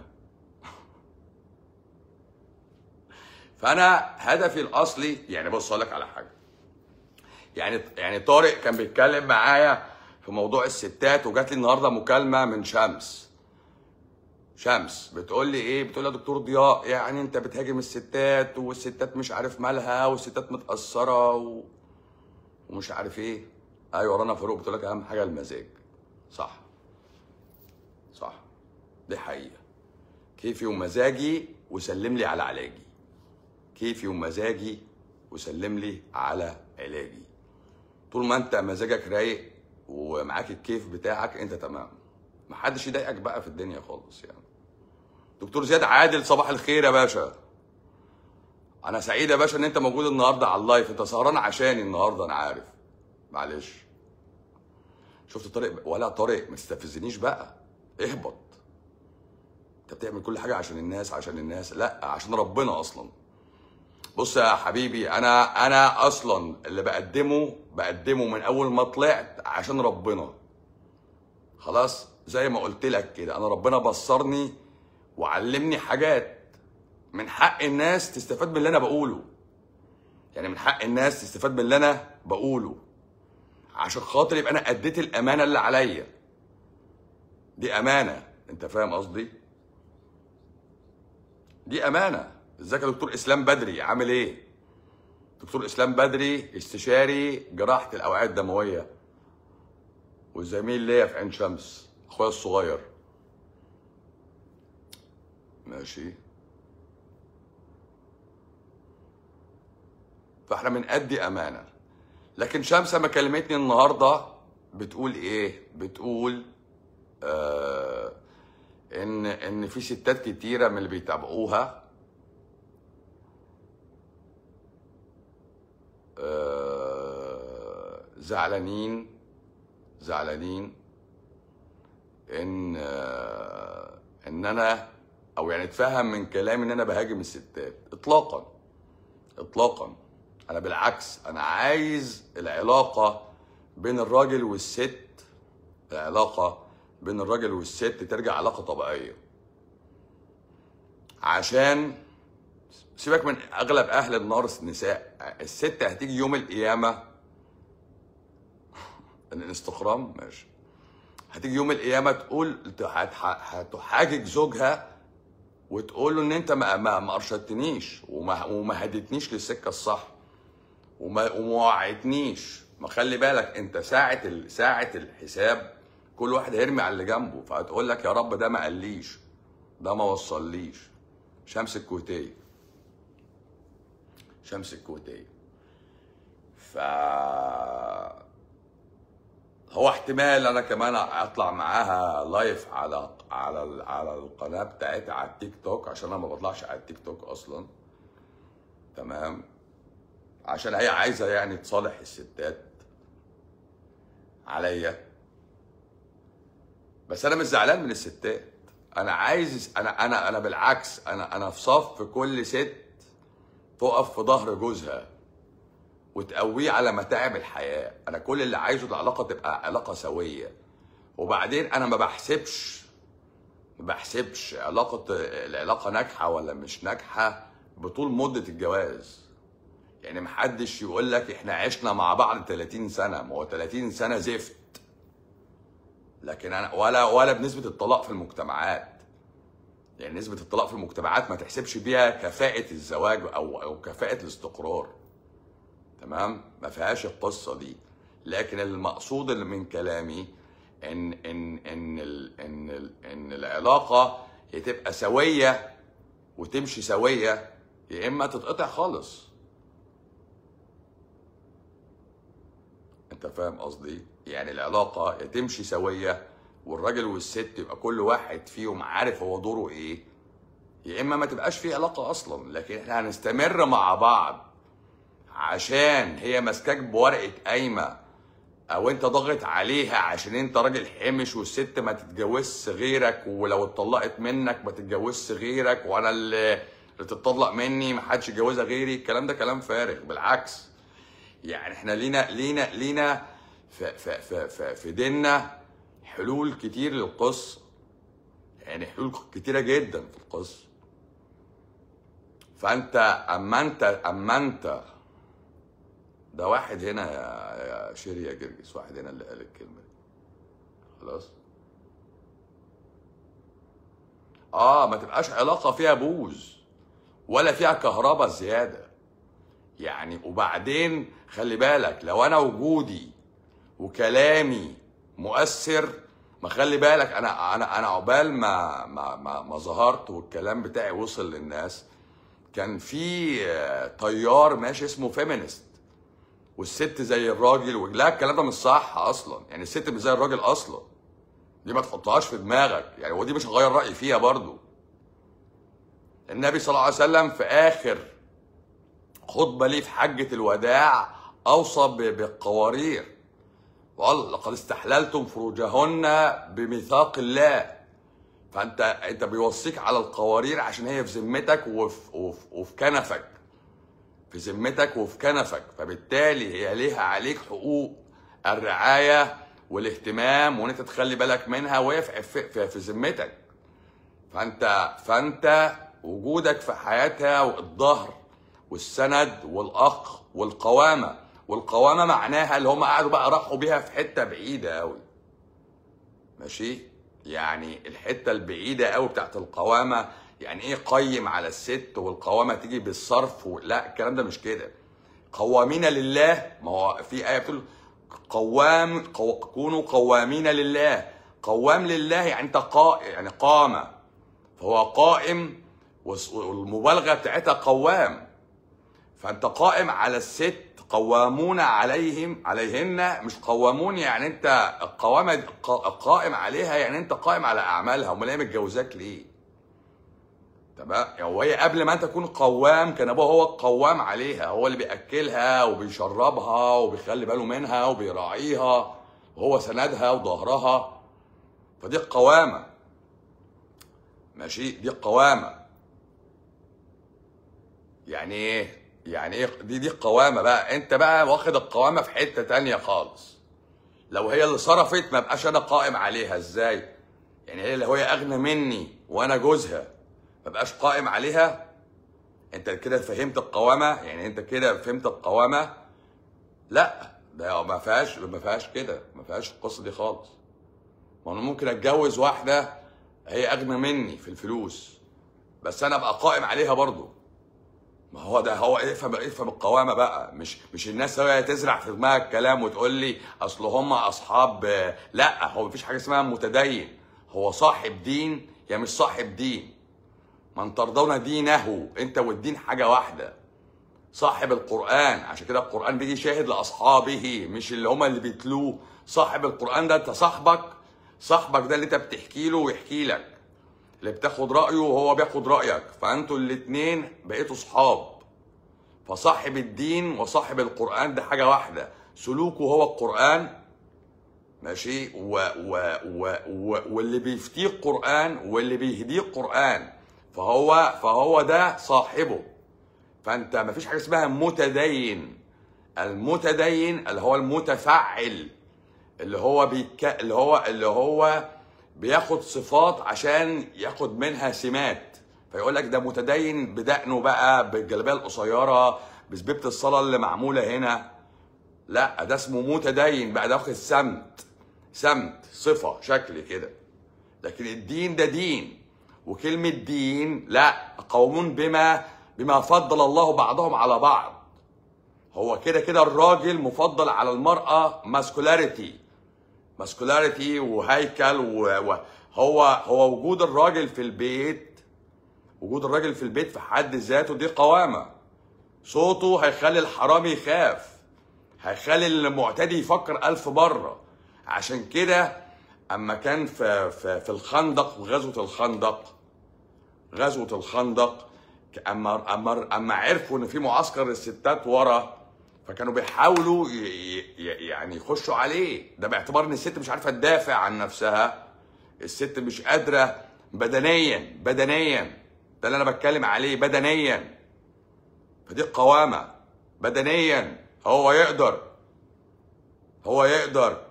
فانا هدفي الاصلي يعني بص اقول لك على حاجه يعني يعني طارق كان بيتكلم معايا في موضوع الستات وجات لي النهارده مكالمه من شمس شمس بتقول لي ايه بتقول لي يا دكتور ضياء يعني انت بتهاجم الستات والستات مش عارف مالها والستات متاثره و... ومش عارف ايه ايوه رنا فاروق بتقول لك اهم حاجه المزاج صح صح دي حقيقه كيفي ومزاجي وسلم لي على علاجي كيفي ومزاجي وسلم لي على علاجي طول ما انت مزاجك رايق ومعاك الكيف بتاعك انت تمام محدش يضايقك بقى في الدنيا خالص يعني دكتور زياد عادل صباح الخير يا باشا انا سعيد يا باشا ان انت موجود النهارده على اللايف انت سهران عشاني النهارده انا عارف معلش شفت طارق ولا طارق ما تستفزنيش بقى اهبط انت بتعمل كل حاجه عشان الناس عشان الناس لا عشان ربنا اصلا بص يا حبيبي انا انا اصلا اللي بقدمه بقدمه من اول ما طلعت عشان ربنا خلاص زي ما قلت لك كده انا ربنا بصرني وعلمني حاجات من حق الناس تستفاد من اللي انا بقوله يعني من حق الناس تستفاد من اللي انا بقوله عشان خاطر يبقى انا اديت الامانه اللي عليا دي امانه انت فاهم قصدي دي امانه ازيك يا دكتور اسلام بدري عامل ايه دكتور اسلام بدري استشاري جراحه الاوعيه الدمويه وزميل ليا في عين شمس اخويا الصغير ماشي فاحنا بنأدي امانه لكن شمسه ما كلمتني النهارده بتقول ايه بتقول آه ان ان في ستات كتيره من اللي بيتابعوها آه زعلانين زعلانين ان آه ان انا او يعني اتفهم من كلامي ان انا بهاجم الستات اطلاقا اطلاقا انا بالعكس انا عايز العلاقه بين الراجل والست العلاقه بين الراجل والست ترجع علاقه طبيعيه عشان سيبك من اغلب اهل النار النساء الست هتيجي يوم القيامه الاستخرام ماشي هتيجي يوم القيامه تقول هتح- هتحاجج زوجها وتقول له ان انت ما ما ما ارشدتنيش وما وما هديتنيش للسكه الصح وما وما وعدتنيش ما خلي بالك انت ساعه ال... ساعه الحساب كل واحد هيرمي على اللي جنبه فهتقول لك يا رب ده ما قاليش ده ما وصليش شمس الكويتيه شمس الكويتيه ف هو احتمال انا كمان اطلع معاها لايف على على ال- على القناه بتاعتها على التيك توك عشان انا ما بطلعش على التيك توك اصلا تمام عشان هي عايزه يعني تصالح الستات عليا بس انا مش زعلان من الستات انا عايز انا انا انا بالعكس انا انا في صف كل ست تقف في ظهر جوزها وتقويه على متاعب الحياه انا كل اللي عايزه العلاقه تبقى علاقه سويه وبعدين انا ما بحسبش ما بحسبش علاقه العلاقه ناجحه ولا مش ناجحه بطول مده الجواز يعني محدش يقول لك احنا عشنا مع بعض 30 سنه ما هو 30 سنه زفت لكن انا ولا ولا بنسبه الطلاق في المجتمعات يعني نسبه الطلاق في المجتمعات ما تحسبش بيها كفاءه الزواج او او كفاءه الاستقرار تمام ما فيهاش القصه دي لكن المقصود اللي من كلامي ان ان ان ال ان ال ان العلاقه هي تبقى سويه وتمشي سويه يا اما تتقطع خالص انت فاهم قصدي يعني العلاقه يا تمشي سويه والراجل والست يبقى كل واحد فيهم عارف هو دوره ايه يا اما ما تبقاش في علاقه اصلا لكن احنا هنستمر مع بعض عشان هي ماسكاك بورقه قايمه او انت ضاغط عليها عشان انت راجل حمش والست ما تتجوزش غيرك ولو اتطلقت منك ما تتجوزش غيرك وانا اللي اللي تتطلق مني ما حدش يتجوزها غيري الكلام ده كلام فارغ بالعكس يعني احنا لينا لينا لينا في في في في, في ديننا حلول كتير للقصه يعني حلول كتيره جدا في القصه فانت اما انت اما انت ده واحد هنا يا يا شيري يا جرجس واحد هنا اللي قال الكلمه دي خلاص اه ما تبقاش علاقه فيها بوز ولا فيها كهرباء زياده يعني وبعدين خلي بالك لو انا وجودي وكلامي مؤثر ما خلي بالك انا انا انا عقبال ما ما ما, ما ظهرت والكلام بتاعي وصل للناس كان في آه، تيار ماشي اسمه فيمينست والست زي الراجل و- لا الكلام ده مش صح اصلا يعني الست مش زي الراجل اصلا دي ما تحطهاش في دماغك يعني ودي مش هغير رايي فيها برضو النبي صلى الله عليه وسلم في اخر خطبه ليه في حجه الوداع اوصى ب- بالقوارير وقال لقد استحللتم فروجهن بميثاق الله فانت انت بيوصيك على القوارير عشان هي في ذمتك وفي, وفي, وفي كنفك في ذمتك وفي كنفك فبالتالي هي ليها عليك حقوق الرعايه والاهتمام وان انت تخلي بالك منها وهي في, في, في, في ذمتك فانت فانت وجودك في حياتها والظهر والسند والاخ والقوامه والقوامه معناها اللي هم قعدوا بقى راحوا بيها في حته بعيده قوي ماشي يعني الحته البعيده قوي بتاعت القوامه يعني ايه قيم على الست والقوامه تيجي بالصرف و... لا الكلام ده مش كده قوامين لله ما هو في ايه بتقول قوام قو... كونوا قوامين لله قوام لله يعني انت قا... يعني قام فهو قائم والس- والمبالغه بتاعتها قوام فانت قائم على الست قوامون عليهم عليهن مش قوامون يعني انت القوامه دي- قا- قائم عليها يعني انت قائم على اعمالها امال هي متجوزاك ليه؟ تمام يعني وهي قبل ما انت تكون قوام كان ابوها هو القوام عليها هو اللي بياكلها وبيشربها وبيخلي باله منها وبيراعيها وهو سندها وظهرها فدي القوامه ماشي دي القوامه يعني ايه يعني ايه دي دي القوامه بقى انت بقى واخد القوامه في حته تانية خالص لو هي اللي صرفت ما بقاش انا قائم عليها ازاي يعني هي لو هي اغنى مني وانا جوزها ما بقاش قائم عليها انت كده فهمت القوامه يعني انت كده فهمت القوامه لا ده ما فيهاش ما فيهاش كده ما فيهاش القصه دي خالص ما انا ممكن اتجوز واحده هي اغنى مني في الفلوس بس انا ابقى قائم عليها برضه ما هو ده هو افهم افهم القوامه بقى مش مش الناس هي تزرع في دماغها الكلام وتقول لي اصل هم اصحاب لا هو مفيش حاجه اسمها متدين هو صاحب دين يا مش صاحب دين من ترضون دينه انت والدين حاجه واحده صاحب القران عشان كده القران بيجي شاهد لاصحابه مش اللي هم اللي بيتلوه صاحب القران ده انت صاحبك صاحبك ده اللي انت بتحكي له ويحكي لك اللي بتاخد رايه وهو بياخد رايك فانتوا الاتنين بقيتوا صحاب فصاحب الدين وصاحب القران ده حاجه واحده سلوكه هو القران ماشي و و و و واللي بيفتيه القران واللي بيهديه القران فهو فهو ده صاحبه فانت ما فيش حاجه اسمها متدين المتدين اللي هو المتفعل اللي هو بيك... اللي هو اللي هو بياخد صفات عشان ياخد منها سمات فيقول لك ده متدين بدقنه بقى بالجلابيه القصيره بسبيبه الصلاه اللي معموله هنا لا ده اسمه متدين بقى ده واخد سمت سمت صفه شكل كده لكن الدين ده دين وكلمه دين لا قوم بما بما فضل الله بعضهم على بعض هو كده كده الراجل مفضل على المراه ماسكولاريتي ماسكولاريتي وهيكل وهو هو وجود الراجل في البيت وجود الراجل في البيت في حد ذاته دي قوامه صوته هيخلي الحرامي يخاف هيخلي المعتدي يفكر ألف مرة عشان كده أما كان في, في, في الخندق وغزوة الخندق غزوة الخندق أما أما أما عرفوا إن في معسكر الستات ورا فكانوا بيحاولوا ي- ي- يعني يخشوا عليه ده باعتبار إن الست مش عارفة تدافع عن نفسها الست مش قادرة بدنيا بدنيا ده اللي أنا بتكلم عليه بدنيا فدي القوامة بدنيا هو يقدر هو يقدر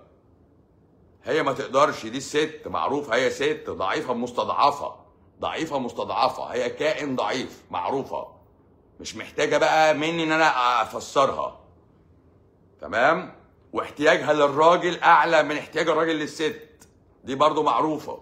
هي ما تقدرش دي الست معروف هي ست ضعيفة مستضعفة ضعيفة مستضعفة هي كائن ضعيف معروفة مش محتاجة بقى مني ان انا افسرها تمام واحتياجها للراجل اعلى من احتياج الراجل للست دي برضو معروفة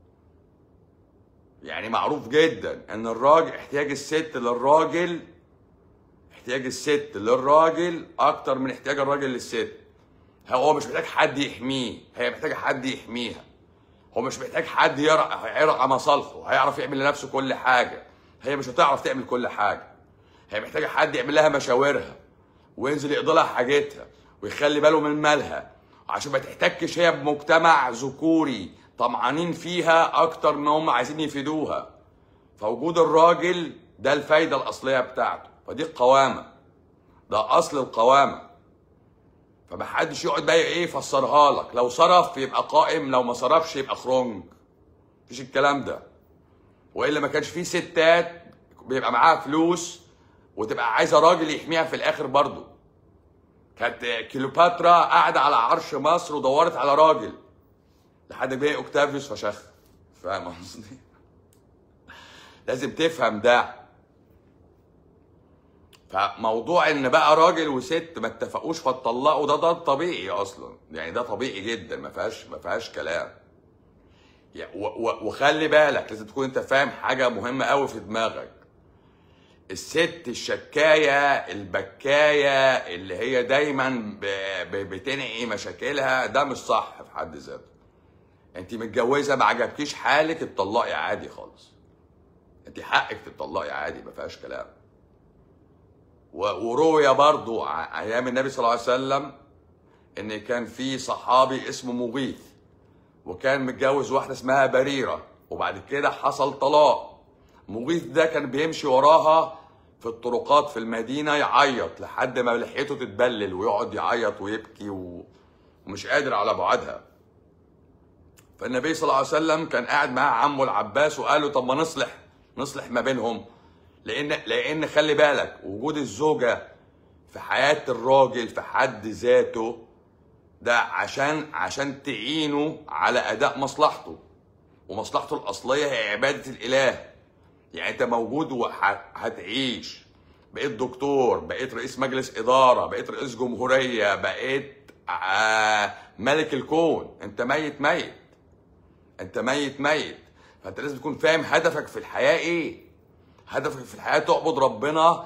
يعني معروف جدا ان الراجل احتياج الست للراجل احتياج الست للراجل اكتر من احتياج الراجل للست هو مش محتاج حد يحميه هي محتاجه حد يحميها هو مش محتاج حد يرعى يرعى مصالحه هيعرف يعمل لنفسه كل حاجه هي مش هتعرف تعمل كل حاجه هي محتاجه حد يعمل لها مشاورها وينزل يقضي لها حاجتها ويخلي باله من مالها عشان ما تحتكش هي بمجتمع ذكوري طمعانين فيها اكتر ان هم عايزين يفيدوها فوجود الراجل ده الفايده الاصليه بتاعته فدي القوامه ده اصل القوامه فمحدش يقعد بقى ايه يفسرها لك لو صرف يبقى قائم لو ما صرفش يبقى خرنج مفيش الكلام ده والا ما كانش فيه ستات بيبقى معاها فلوس وتبقى عايزه راجل يحميها في الاخر برضه كانت كليوباترا قاعده على عرش مصر ودورت على راجل لحد ما جه اوكتافيوس فشخ فاهم قصدي لازم تفهم ده فموضوع ان بقى راجل وست ما اتفقوش فاتطلقوا ده ده طبيعي اصلا يعني ده طبيعي جدا ما فيهاش ما فيهاش كلام يعني و- و- وخلي بالك لازم تكون انت فاهم حاجه مهمه قوي في دماغك الست الشكايه البكايه اللي هي دايما ب- ب- بتنعي مشاكلها ده مش صح في حد ذاته انت متجوزه ما عجبكيش حالك اتطلقي عادي خالص انت حقك تتطلقي عادي ما فيهاش كلام و- وروي برضو ع- ايام النبي صلى الله عليه وسلم ان كان في صحابي اسمه مغيث وكان متجوز واحده اسمها بريره وبعد كده حصل طلاق مغيث ده كان بيمشي وراها في الطرقات في المدينه يعيط لحد ما لحيته تتبلل ويقعد يعيط ويبكي و... ومش قادر على بعدها فالنبي صلى الله عليه وسلم كان قاعد معاه عمه العباس وقال له طب ما نصلح نصلح ما بينهم لان لان خلي بالك وجود الزوجه في حياه الراجل في حد ذاته ده عشان عشان تعينه على اداء مصلحته ومصلحته الاصليه هي عباده الاله يعني انت موجود وهتعيش بقيت دكتور بقيت رئيس مجلس اداره بقيت رئيس جمهوريه بقيت آه، ملك الكون انت ميت ميت انت ميت ميت فانت لازم تكون فاهم هدفك في الحياه ايه هدفك في الحياه تعبد ربنا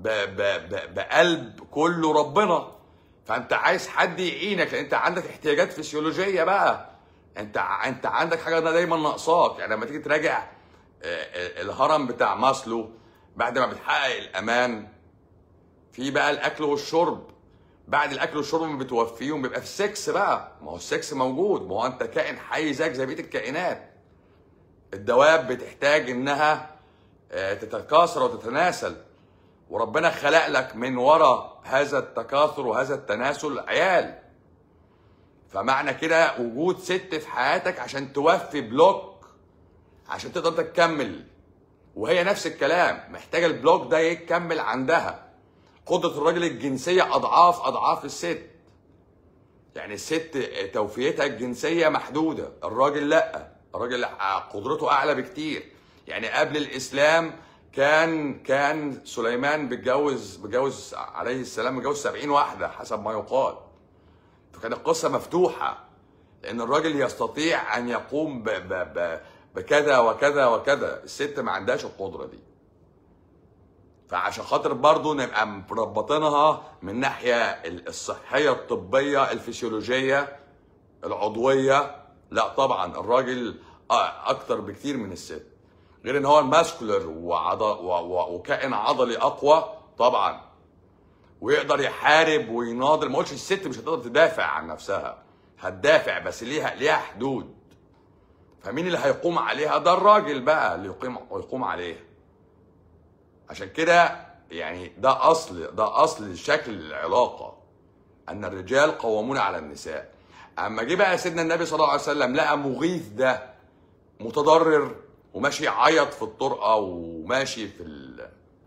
ب... ب... ب... بقلب كله ربنا فانت عايز حد يعينك لان انت عندك احتياجات فسيولوجيه بقى انت ع- انت عندك حاجه دايما ناقصاك يعني لما تيجي تراجع آه، آه، الهرم بتاع ماسلو بعد ما بتحقق الامان في بقى الاكل والشرب بعد الاكل والشرب ما بتوفيهم بيبقى في السكس بقى ما هو السكس موجود ما هو انت كائن حي زيك زي بقيه الكائنات الدواب بتحتاج انها آه، تتكاثر وتتناسل وربنا خلق لك من وراء هذا التكاثر وهذا التناسل عيال فمعنى كده وجود ست في حياتك عشان توفي بلوك عشان تقدر تكمل وهي نفس الكلام محتاجه البلوك ده يكمل عندها قدره الراجل الجنسيه اضعاف اضعاف الست يعني الست توفيتها الجنسيه محدوده الراجل لا الراجل قدرته اعلى بكتير يعني قبل الاسلام كان كان سليمان بيتجوز بيتجوز عليه السلام بيتجوز 70 واحده حسب ما يقال فكانت القصه مفتوحه لان الراجل يستطيع ان يقوم ب ب ب بكذا وكذا وكذا الست ما عندهاش القدره دي فعشان خاطر برضه نبقى مربطينها من ناحيه الصحيه الطبيه الفسيولوجيه العضويه لا طبعا الراجل آه، اكتر بكتير من الست غير ان هو ماسكولر وعض... و... و... وكائن عضلي اقوى طبعا ويقدر يحارب ويناضل ما قلتش الست مش هتقدر تدافع عن نفسها هتدافع بس ليها ليها حدود فمين اللي هيقوم عليها ده الراجل بقى اللي يقيم يقوم عليها عشان كده يعني ده اصل ده اصل شكل العلاقه ان الرجال قوامون على النساء اما جه بقى سيدنا النبي صلى الله عليه وسلم لقى مغيث ده متضرر وماشي يعيط في الطرقه وماشي في ال...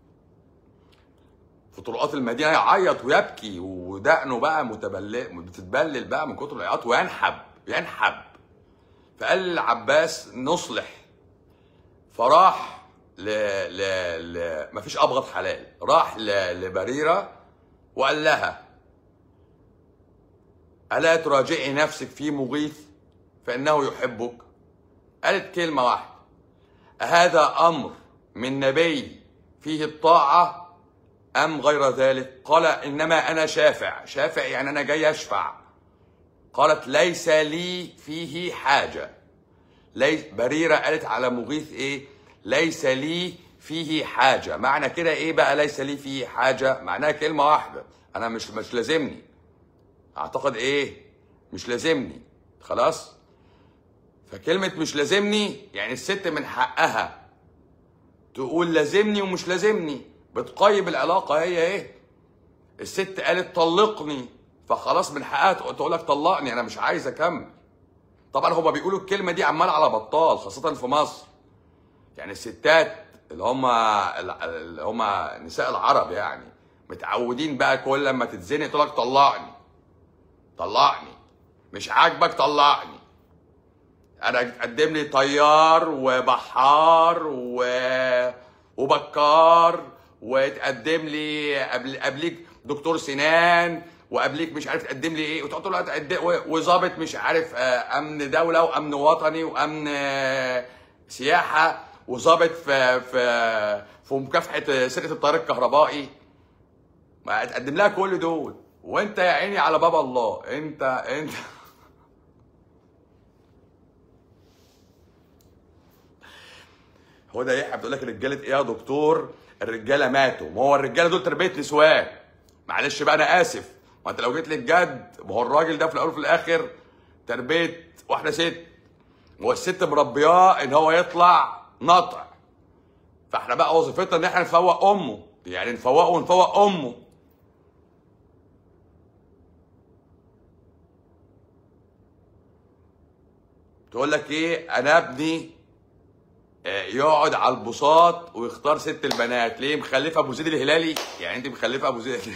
في طرقات المدينه يعيط ويبكي ودقنه بقى متبلل بتتبلل بقى من كتر العياط وينحب ينحب فقال للعباس نصلح فراح ل ل ل مفيش ابغض حلال راح ل... لبريره وقال لها الا تراجعي نفسك في مغيث فانه يحبك قالت كلمه واحده أهذا أمر من نبي فيه الطاعة أم غير ذلك قال إنما أنا شافع شافع يعني أنا جاي أشفع قالت ليس لي فيه حاجة ليس بريرة قالت على مغيث إيه ليس لي فيه حاجة معنى كده إيه بقى ليس لي فيه حاجة معناها كلمة واحدة أنا مش مش لازمني أعتقد إيه مش لازمني خلاص فكلمة مش لازمني يعني الست من حقها تقول لازمني ومش لازمني بتقيم العلاقة هي ايه الست قالت طلقني فخلاص من حقها تقول لك طلقني انا مش عايز اكمل طبعا هما بيقولوا الكلمة دي عمال على بطال خاصة في مصر يعني الستات اللي هم اللي هم نساء العرب يعني متعودين بقى كل لما تتزنق تقول لك طلقني طلقني مش عاجبك طلقني انا تقدم لي طيار وبحار و... وبكار وتقدم لي قبل قبليك دكتور سنان وقبليك مش عارف تقدم لي ايه وتقعد تقول لها تقدم وظابط مش عارف آه، امن دوله وامن وطني وامن آه، سياحه وظابط في في في مكافحه سرقه الطيار الكهربائي ما تقدم لها كل دول وانت يا عيني على باب الله انت انت هو ده يحيى بتقول لك رجاله ايه يا دكتور الرجاله ماتوا ما هو الرجاله دول تربيه نسوان معلش بقى انا اسف ما انت لو جيت لي بجد ما هو الراجل ده في الاول وفي الاخر تربيه واحده ست والست مربياه ان هو يطلع نطع فاحنا بقى وظيفتنا ان احنا نفوق امه يعني نفوقه ونفوق امه تقول لك ايه انا ابني آه، يقعد على البساط ويختار ست البنات ليه مخلفه ابو زيد الهلالي يعني انت مخلفه ابو زيد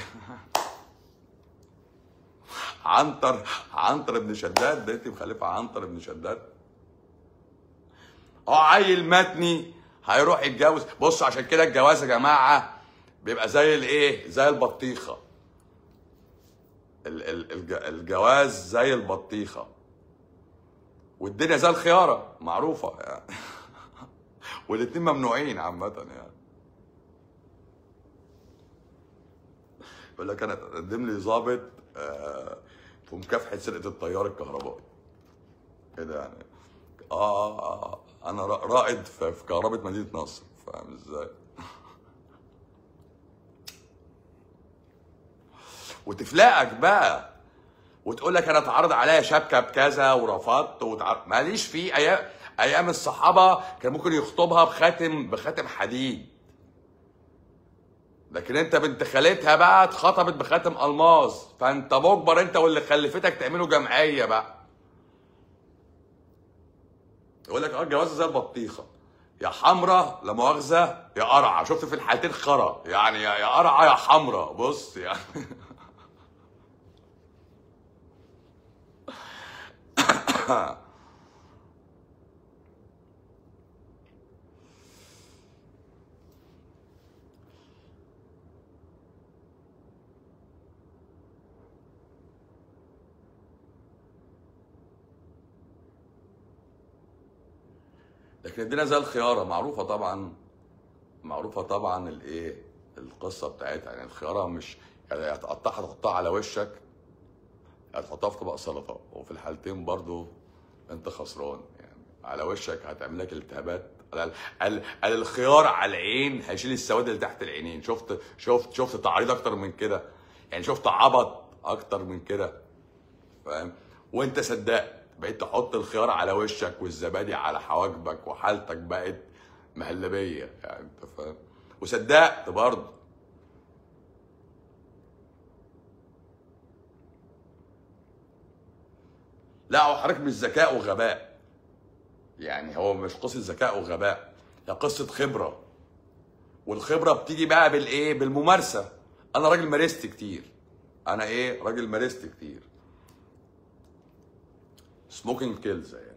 عنتر عنتر ابن شداد ده انت مخلفه عنتر ابن شداد اه عيل متني هيروح يتجوز بصوا عشان كده الجواز يا جماعه بيبقى زي الايه زي البطيخه ال- ال- الج- الجواز زي البطيخه والدنيا زي الخياره معروفه يعني والاتنين ممنوعين عامة يعني يقول لك انا تقدم لي ضابط آه، في مكافحه سرقه التيار الكهربائي كده يعني اه, آه, آه انا را- رائد في في كهرباء مدينه نصر فاهم ازاي وتفلقك بقى وتقول لك انا اتعرض عليا شبكه بكذا ورفضت وتع... ماليش فيه ايام ايام الصحابه كان ممكن يخطبها بخاتم بخاتم حديد لكن انت بنت خالتها بقى اتخطبت بخاتم الماظ فانت مجبر انت واللي خلفتك تعملوا جمعيه بقى يقول لك اه الجوازه زي البطيخه يا حمرا لا مؤاخذه يا قرعه شفت في الحالتين خرا يعني يا يا قرعه يا حمرا بص يعني لكن الدنيا زي الخياره معروفه طبعا معروفه طبعا الايه القصه بتاعتها يعني الخياره مش يعني هتقطعها تحطها على وشك هتحطها في طبق سلطه وفي الحالتين برضو انت خسران يعني على وشك هتعمل لك التهابات ال- ال- ال- الخيار على العين هيشيل السواد اللي تحت العينين شفت شفت شفت تعريض اكتر من كده يعني شفت عبط اكتر من كده فاهم وانت صدقت بقيت تحط الخيار على وشك والزبادي على حواجبك وحالتك بقت مهلبيه يعني انت فاهم وصدقت برضه لا هو حضرتك مش ذكاء وغباء يعني هو مش قصه ذكاء وغباء هي قصه خبره والخبره بتيجي بقى بالايه بالممارسه انا راجل مارست كتير انا ايه راجل مارست كتير سموكينج كيلز يعني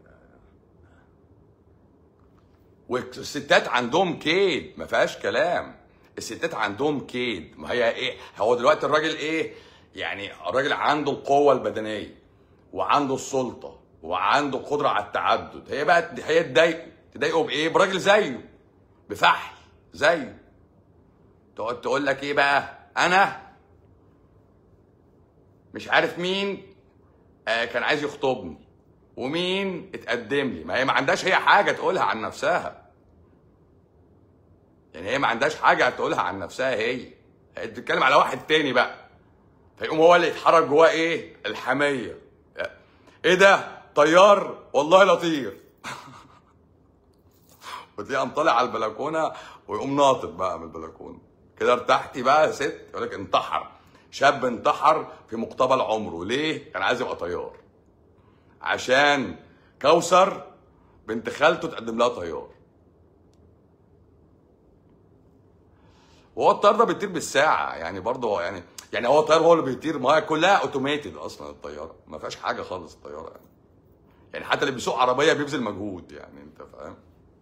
والستات عندهم كيد ما فيهاش كلام الستات عندهم كيد ما هي ايه هو دلوقتي الراجل ايه يعني الراجل عنده القوه البدنيه وعنده السلطه وعنده القدره على التعدد هي بقى هي تضايقه تضايقه بايه براجل زيه بفحل زيه تقعد تقول لك ايه بقى انا مش عارف مين آه كان عايز يخطبني ومين اتقدم لي ما هي ما عندهاش هي حاجه تقولها عن نفسها يعني هي ما عندهاش حاجه تقولها عن نفسها هي هي بتتكلم على واحد تاني بقى فيقوم هو اللي يتحرك جواه ايه الحميه ايه ده طيار والله لطير وتلاقيه قام طالع على البلكونه ويقوم ناطط بقى من البلكونه كده ارتحتي بقى يا ست يقول لك انتحر شاب انتحر في مقتبل عمره ليه كان عايز يبقى طيار عشان كوثر بنت خالته تقدم لها طيار وهو الطيار ده بيطير بالساعه يعني برضه هو يعني يعني هو الطيار هو اللي بيطير ما هي كلها اوتوميتد اصلا الطياره ما فيهاش حاجه خالص الطياره يعني يعني حتى اللي بيسوق عربيه بيبذل مجهود يعني انت فاهم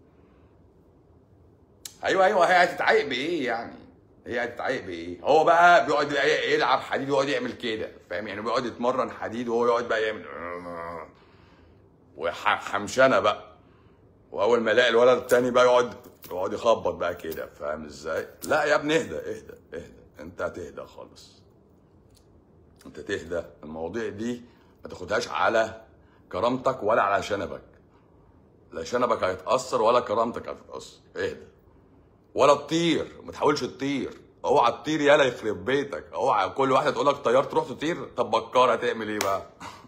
ايوه ايوه هي هتتعايق بايه يعني هي هتتعايق بايه هو بقى بيقعد يلعب حديد ويقعد يعمل كده فاهم يعني بيقعد يتمرن حديد وهو يقعد بقى يعمل وحمشنه بقى واول ما يلاقي الولد التاني بقى يقعد يقعد يخبط بقى كده فاهم ازاي لا يا ابني اهدى اهدى اهدى انت هتهدى خالص انت تهدى المواضيع دي ما تاخدهاش على كرامتك ولا على شنبك لا شنبك هيتاثر ولا كرامتك هتتاثر اهدى ولا تطير ما تحاولش تطير اوعى تطير يالا يخرب بيتك اوعى كل واحده تقول لك طيار تروح تطير طب بكار هتعمل ايه بقى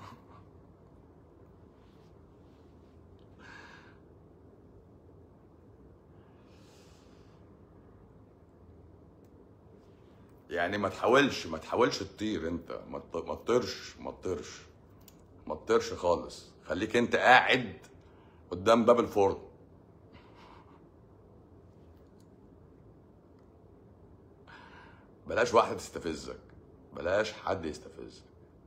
يعني ما تحاولش ما تحاولش تطير انت ما تط- ما تطيرش ما تطيرش ما تطيرش خالص خليك انت قاعد قدام باب الفرن بلاش واحده تستفزك بلاش حد يستفزك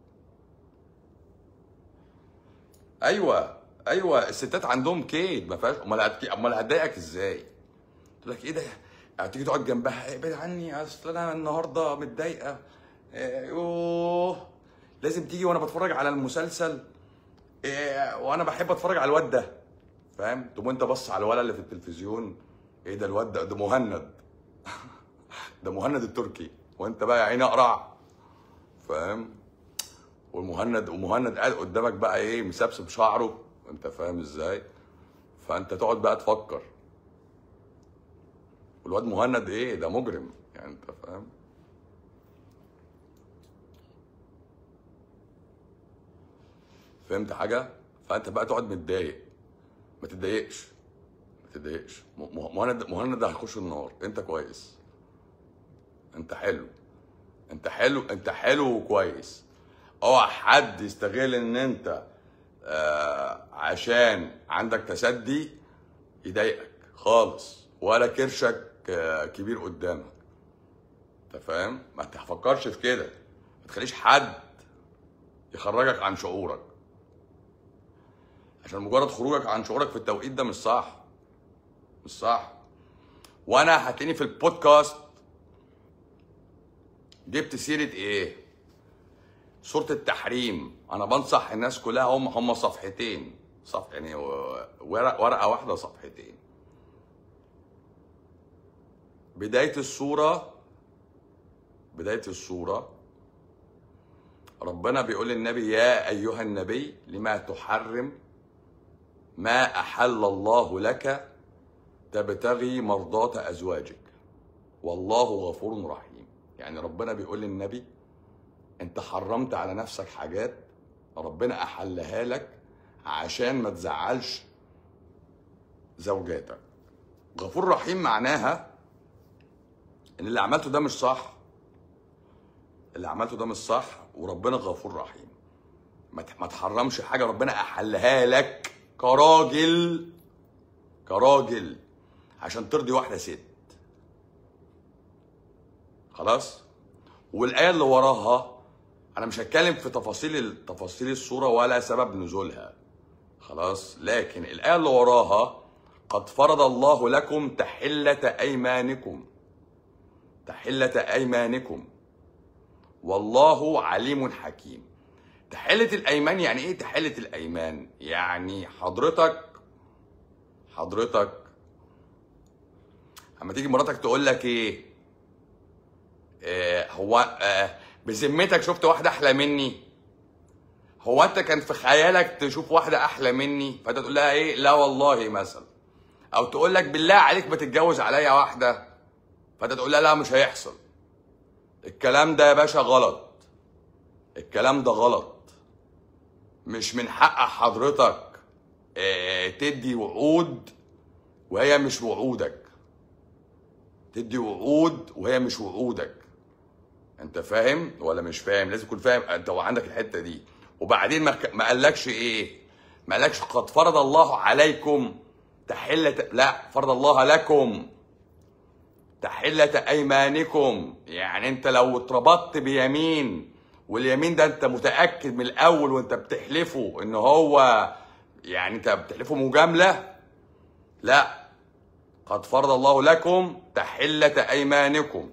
ايوه ايوه الستات عندهم كيد ما فيهاش امال هتك- امال هتضايقك ازاي تقول لك ايه ده هتيجي تقعد جنبها إيه، ابعد عني اصل انا النهارده متضايقه إيه، يوه لازم تيجي وانا بتفرج على المسلسل إيه، وانا بحب اتفرج على الواد ده فاهم تقوم انت بص على الولد اللي في التلفزيون ايه ده الواد ده ده مهند ده مهند التركي وانت بقى يا عيني اقرع فاهم والمهند ومهند قاعد قدامك بقى ايه مسبسب شعره انت فاهم ازاي فانت تقعد بقى تفكر والواد مهند ايه ده مجرم يعني انت فاهم فهمت حاجه فانت بقى تقعد متضايق ما تتضايقش ما تتضايقش م- م- مهند مهند ده هيخش النار انت كويس انت حلو انت حلو انت حلو وكويس اوعى حد يستغل ان انت آه عشان عندك تسدي يضايقك خالص ولا كرشك آه كبير قدامك انت فاهم ما تفكرش في كده ما تخليش حد يخرجك عن شعورك عشان مجرد خروجك عن شعورك في التوقيت ده مش صح مش صح وانا هتلاقيني في البودكاست جبت سيره ايه سوره التحريم انا بنصح الناس كلها هم هم صفحتين صف يعني و- ورق ورقه واحده صفحتين بدايه السوره بدايه السوره ربنا بيقول للنبي يا ايها النبي لما تحرم ما احل الله لك تبتغي مرضات ازواجك والله غفور رحيم يعني ربنا بيقول للنبي انت حرمت على نفسك حاجات ربنا احلها لك عشان ما تزعلش زوجاتك غفور رحيم معناها ان اللي عملته ده مش صح اللي عملته ده مش صح وربنا غفور رحيم ما ت- ما تحرمش حاجه ربنا احلها لك كراجل كراجل عشان ترضي واحده ست خلاص والايه اللي وراها انا مش هتكلم في تفاصيل تفاصيل الصوره ولا سبب نزولها خلاص لكن الايه اللي وراها قد فرض الله لكم تحله ايمانكم تحله ايمانكم والله عليم حكيم تحله الايمان يعني ايه تحله الايمان يعني حضرتك حضرتك اما تيجي مراتك تقول لك ايه آه، هو آه، بذمتك شفت واحده احلى مني هو انت كان في خيالك تشوف واحده احلى مني فانت تقول لها ايه لا والله مثلا او تقول لك بالله عليك ما تتجوز عليا واحده فانت تقول لها لا مش هيحصل الكلام ده يا باشا غلط الكلام ده غلط مش من حق حضرتك آه، تدي وعود وهي مش وعودك تدي وعود وهي مش وعودك انت فاهم ولا مش فاهم لازم تكون فاهم انت وعندك الحته دي وبعدين ما ما قالكش ايه ما قالكش قد فرض الله عليكم تحلة لا فرض الله لكم تحلة أيمانكم يعني أنت لو اتربطت بيمين واليمين ده أنت متأكد من الأول وأنت بتحلفه إن هو يعني أنت بتحلفه مجاملة لا قد فرض الله لكم تحلة أيمانكم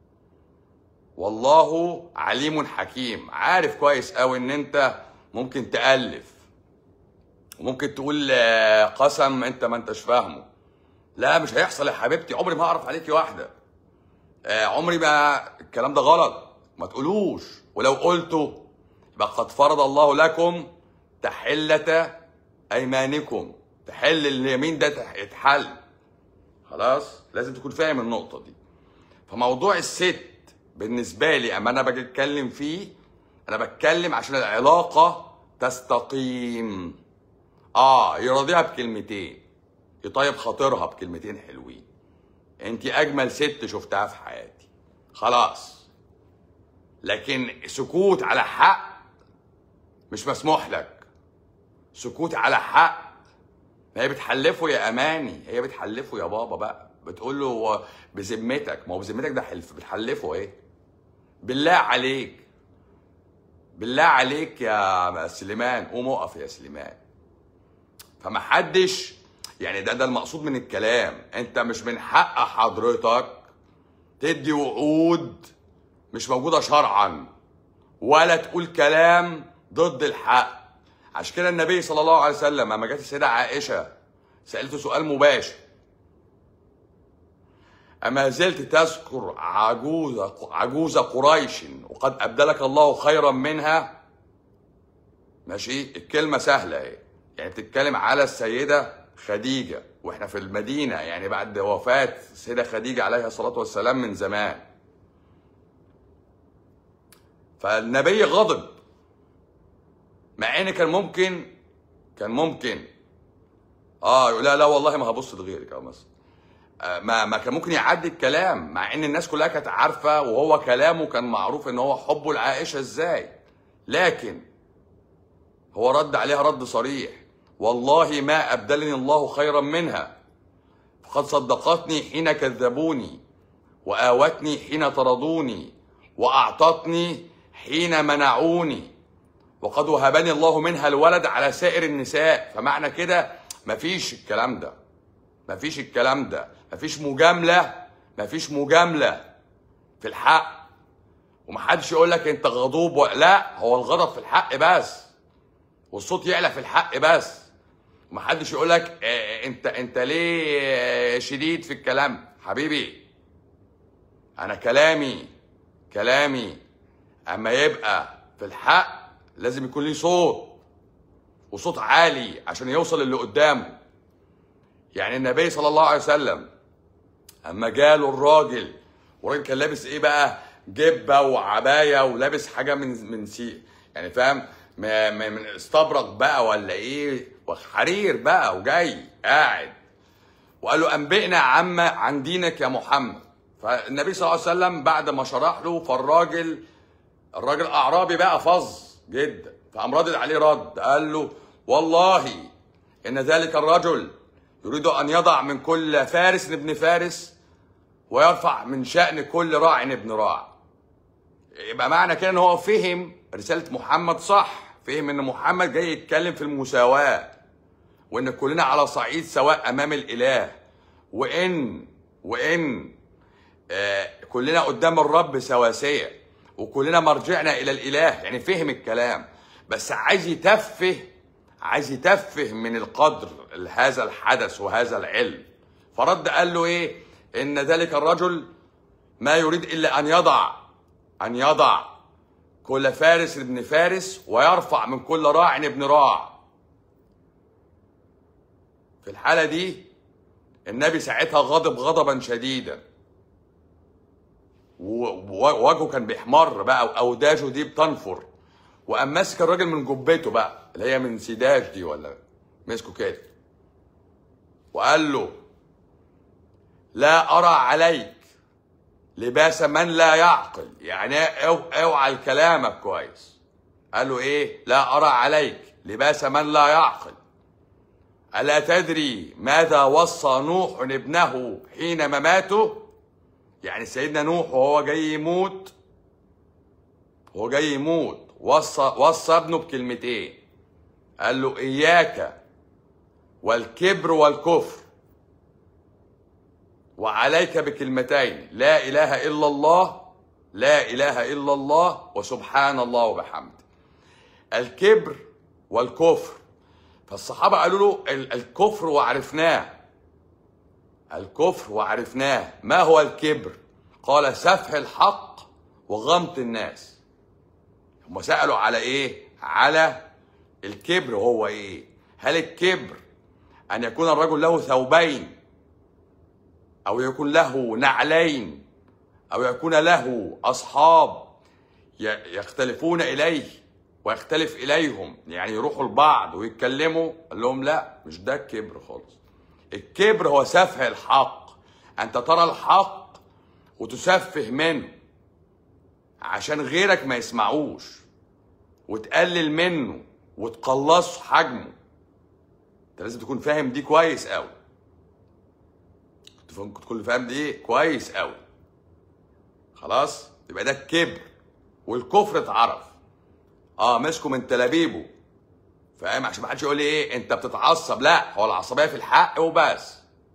والله عليم حكيم عارف كويس قوي ان انت ممكن تألف وممكن تقول آه، قسم انت ما انتش فاهمه لا مش هيحصل يا حبيبتي عمري ما هعرف عليكي واحده آه، عمري ما الكلام ده غلط ما تقولوش ولو قلته يبقى قد فرض الله لكم تحلة أيمانكم تحل اليمين ده تح- يتحل خلاص لازم تكون فاهم النقطة دي فموضوع الست بالنسبة لي أما أنا باجي أتكلم فيه أنا بتكلم عشان العلاقة تستقيم آه يراضيها بكلمتين يطيب خاطرها بكلمتين حلوين أنت أجمل ست شفتها في حياتي خلاص لكن سكوت على حق مش مسموح لك سكوت على حق ما هي بتحلفه يا اماني هي بتحلفه يا بابا بقى بتقول له هو بذمتك ما هو بذمتك ده حلف بتحلفه ايه بالله عليك بالله عليك يا سليمان قوم اقف يا سليمان فما حدش يعني ده ده المقصود من الكلام انت مش من حق حضرتك تدي وعود مش موجوده شرعا ولا تقول كلام ضد الحق عشان كده النبي صلى الله عليه وسلم لما جت السيده عائشه سالته سؤال مباشر أما زلت تذكر عجوز عجوز قريش وقد أبدلك الله خيرا منها ماشي الكلمة سهلة اهي يعني بتتكلم على السيدة خديجة واحنا في المدينة يعني بعد وفاة السيدة خديجة عليها الصلاة والسلام من زمان فالنبي غضب مع ان كان ممكن كان ممكن اه يقول لا لا والله ما هبص لغيرك او مثلا آه، ما ما كان ممكن يعدي الكلام مع ان الناس كلها كانت عارفه وهو كلامه كان معروف ان هو حبه لعائشه ازاي لكن هو رد عليها رد صريح والله ما ابدلني الله خيرا منها فقد صدقتني حين كذبوني واوتني حين طردوني واعطتني حين منعوني وقد وهبني الله منها الولد على سائر النساء فمعنى كده مفيش الكلام ده مفيش الكلام ده مفيش مجامله مفيش مجامله في الحق ومحدش يقول لك انت غضوب و... لا هو الغضب في الحق بس والصوت يعلى في الحق بس ومحدش يقول لك اه انت انت ليه آه، شديد في الكلام حبيبي انا كلامي كلامي اما يبقى في الحق لازم يكون ليه صوت وصوت عالي عشان يوصل اللي قدامه يعني النبي صلى الله عليه وسلم اما جاله الراجل والراجل كان لابس ايه بقى جبه وعبايه ولابس حاجه من من سي يعني فاهم ما- ما- من استبرق بقى ولا ايه وحرير بقى وجاي قاعد وقال له انبئنا عما عن دينك يا محمد فالنبي صلى الله عليه وسلم بعد ما شرح له فالراجل الراجل اعرابي بقى فظ جدا فقام ردد عليه رد قال له والله ان ذلك الرجل يريد ان يضع من كل فارس ابن فارس ويرفع من شأن كل راع ابن راع يبقى معنى كده ان هو فهم رسالة محمد صح فهم ان محمد جاي يتكلم في المساواة وان كلنا على صعيد سواء امام الاله وان وان آه كلنا قدام الرب سواسية وكلنا مرجعنا الى الاله يعني فهم الكلام بس عايز يتفه عايز يتفه من القدر هذا الحدث وهذا العلم فرد قال له ايه ان ذلك الرجل ما يريد الا ان يضع ان يضع كل فارس ابن فارس ويرفع من كل راع ابن راع في الحالة دي النبي ساعتها غضب غضبا شديدا و- ووجهه كان بيحمر بقى واوداجه دي بتنفر وقام ماسك الراجل من جبته بقى اللي هي من سيداج دي ولا مسكه كده وقال له لا ارى عليك لباس من لا يعقل يعني أو- اوعى كلامك كويس قال له ايه لا ارى عليك لباس من لا يعقل الا تدري ماذا وصى نوح ابنه حين مماته يعني سيدنا نوح وهو جاي يموت وهو جاي يموت وصى وصى ابنه بكلمتين قال له اياك والكبر والكفر وعليك بكلمتين لا اله الا الله لا اله الا الله وسبحان الله وبحمده الكبر والكفر فالصحابه قالوا له ال- الكفر وعرفناه الكفر وعرفناه ما هو الكبر قال سفه الحق وغمط الناس هم سألوا على ايه على الكبر هو ايه هل الكبر ان يكون الرجل له ثوبين او يكون له نعلين او يكون له اصحاب ي- يختلفون اليه ويختلف اليهم يعني يروحوا لبعض ويتكلموا قال لهم لا مش ده الكبر خالص الكبر هو سفه الحق انت ترى الحق وتسفه منه عشان غيرك ما يسمعوش وتقلل منه وتقلصه حجمه انت لازم تكون فاهم دي كويس قوي تكون تكون فاهم دي ايه كويس قوي خلاص يبقى ده الكبر والكفر اتعرف اه مسكه من تلابيبه فاهم عشان ما حدش يقول لي ايه انت بتتعصب لا هو العصبيه في الحق وبس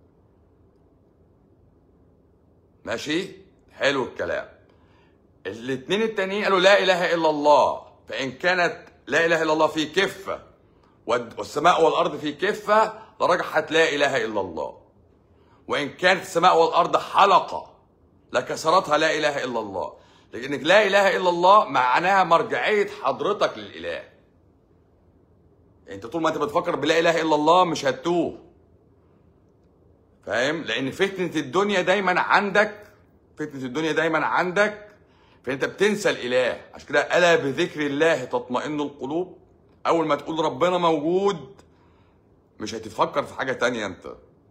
ماشي حلو الكلام الاثنين التانيين قالوا لا اله الا الله فان كانت لا اله الا الله في كفه والد- والسماء والارض في كفه لرجحت لا اله الا الله وان كانت السماء والارض حلقه لكسرتها لا اله الا الله لانك لا اله الا الله معناها مرجعيه حضرتك للاله انت طول ما انت بتفكر بلا اله الا الله مش هتتوه فاهم لان فتنه الدنيا دايما عندك فتنه الدنيا دايما عندك فانت بتنسى الاله عشان كده الا بذكر الله تطمئن القلوب اول ما تقول ربنا موجود مش هتتفكر في حاجه تانية انت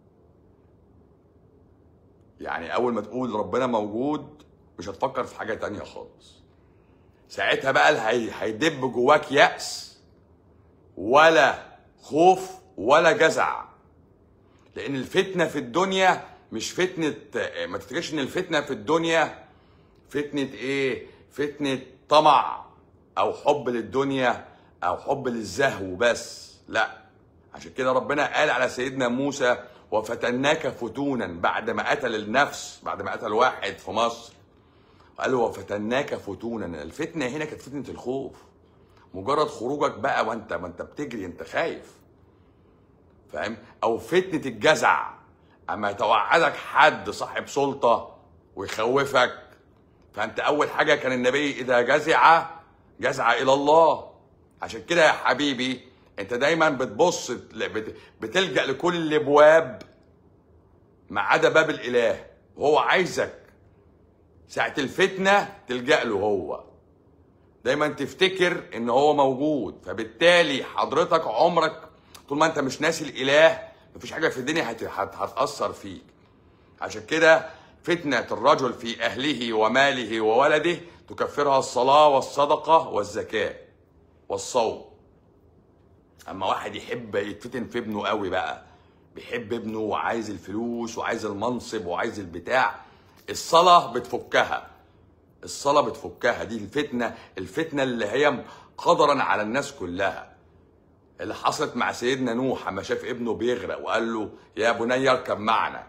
يعني اول ما تقول ربنا موجود مش هتفكر في حاجه تانية خالص ساعتها بقى اللي هي- هيدب جواك يأس ولا خوف ولا جزع لان الفتنه في الدنيا مش فتنه ما تفتكرش ان الفتنه في الدنيا فتنه ايه فتنه طمع او حب للدنيا او حب للزهو بس لا عشان كده ربنا قال على سيدنا موسى وفتناك فتونا بعد ما قتل النفس بعد ما قتل واحد في مصر قال له وفتناك فتونا الفتنه هنا كانت فتنه الخوف مجرد خروجك بقى وانت ما انت بتجري انت خايف فاهم او فتنه الجزع اما يتوعدك حد صاحب سلطه ويخوفك فانت اول حاجه كان النبي اذا جزع جزع الى الله عشان كده يا حبيبي انت دايما بتبص بت- بتلجا لكل الابواب ما عدا باب الاله وهو عايزك ساعه الفتنه تلجا له هو دايما تفتكر ان هو موجود فبالتالي حضرتك عمرك طول ما انت مش ناسي الاله مفيش حاجه في الدنيا هت- هت- هتاثر فيك عشان كده فتنه الرجل في اهله وماله وولده تكفرها الصلاه والصدقه والزكاه والصوم اما واحد يحب يتفتن في ابنه قوي بقى بيحب ابنه وعايز الفلوس وعايز المنصب وعايز البتاع الصلاه بتفكها الصلاة بتفكها دي الفتنة الفتنة اللي هي قدرا على الناس كلها اللي حصلت مع سيدنا نوح اما شاف ابنه بيغرق وقال له يا بني اركب معنا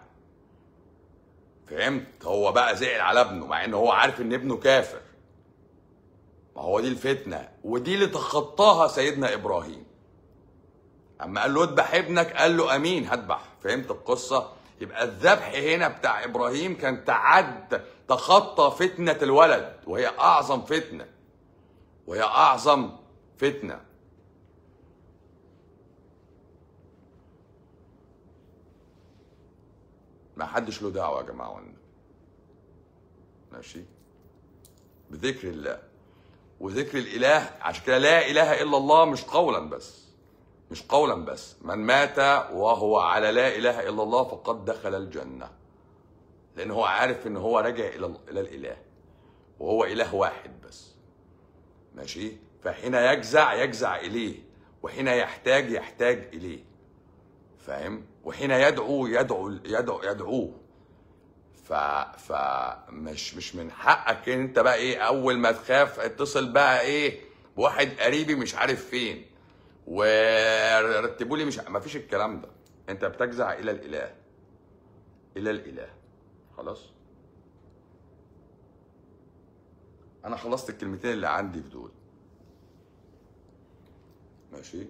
فهمت هو بقى زعل على ابنه مع ان هو عارف ان ابنه كافر ما هو دي الفتنة ودي اللي تخطاها سيدنا ابراهيم اما قال له اذبح ابنك قال له امين هذبح فهمت القصه يبقى الذبح هنا بتاع ابراهيم كان تعد تخطى فتنه الولد وهي اعظم فتنه وهي اعظم فتنه ما حدش له دعوه يا جماعه والنبي. ماشي بذكر الله وذكر الاله عشان كده لا اله الا الله مش قولا بس مش قولا بس من مات وهو على لا اله الا الله فقد دخل الجنه لان هو عارف ان هو راجع الى الى الاله وهو اله واحد بس ماشي فحين يجزع يجزع اليه وحين يحتاج يحتاج اليه فاهم وحين يدعو يدعو يدعو يدعوه ف ف مش مش من حقك ان انت بقى ايه اول ما تخاف اتصل بقى ايه بواحد قريبي مش عارف فين ورتبوا لي مش ما فيش الكلام ده انت بتجزع الى الاله الى الاله خلاص انا خلصت الكلمتين اللي عندي في دول ماشي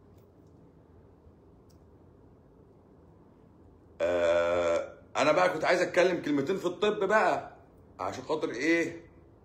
آه انا بقى كنت عايز اتكلم كلمتين في الطب بقى عشان خاطر ايه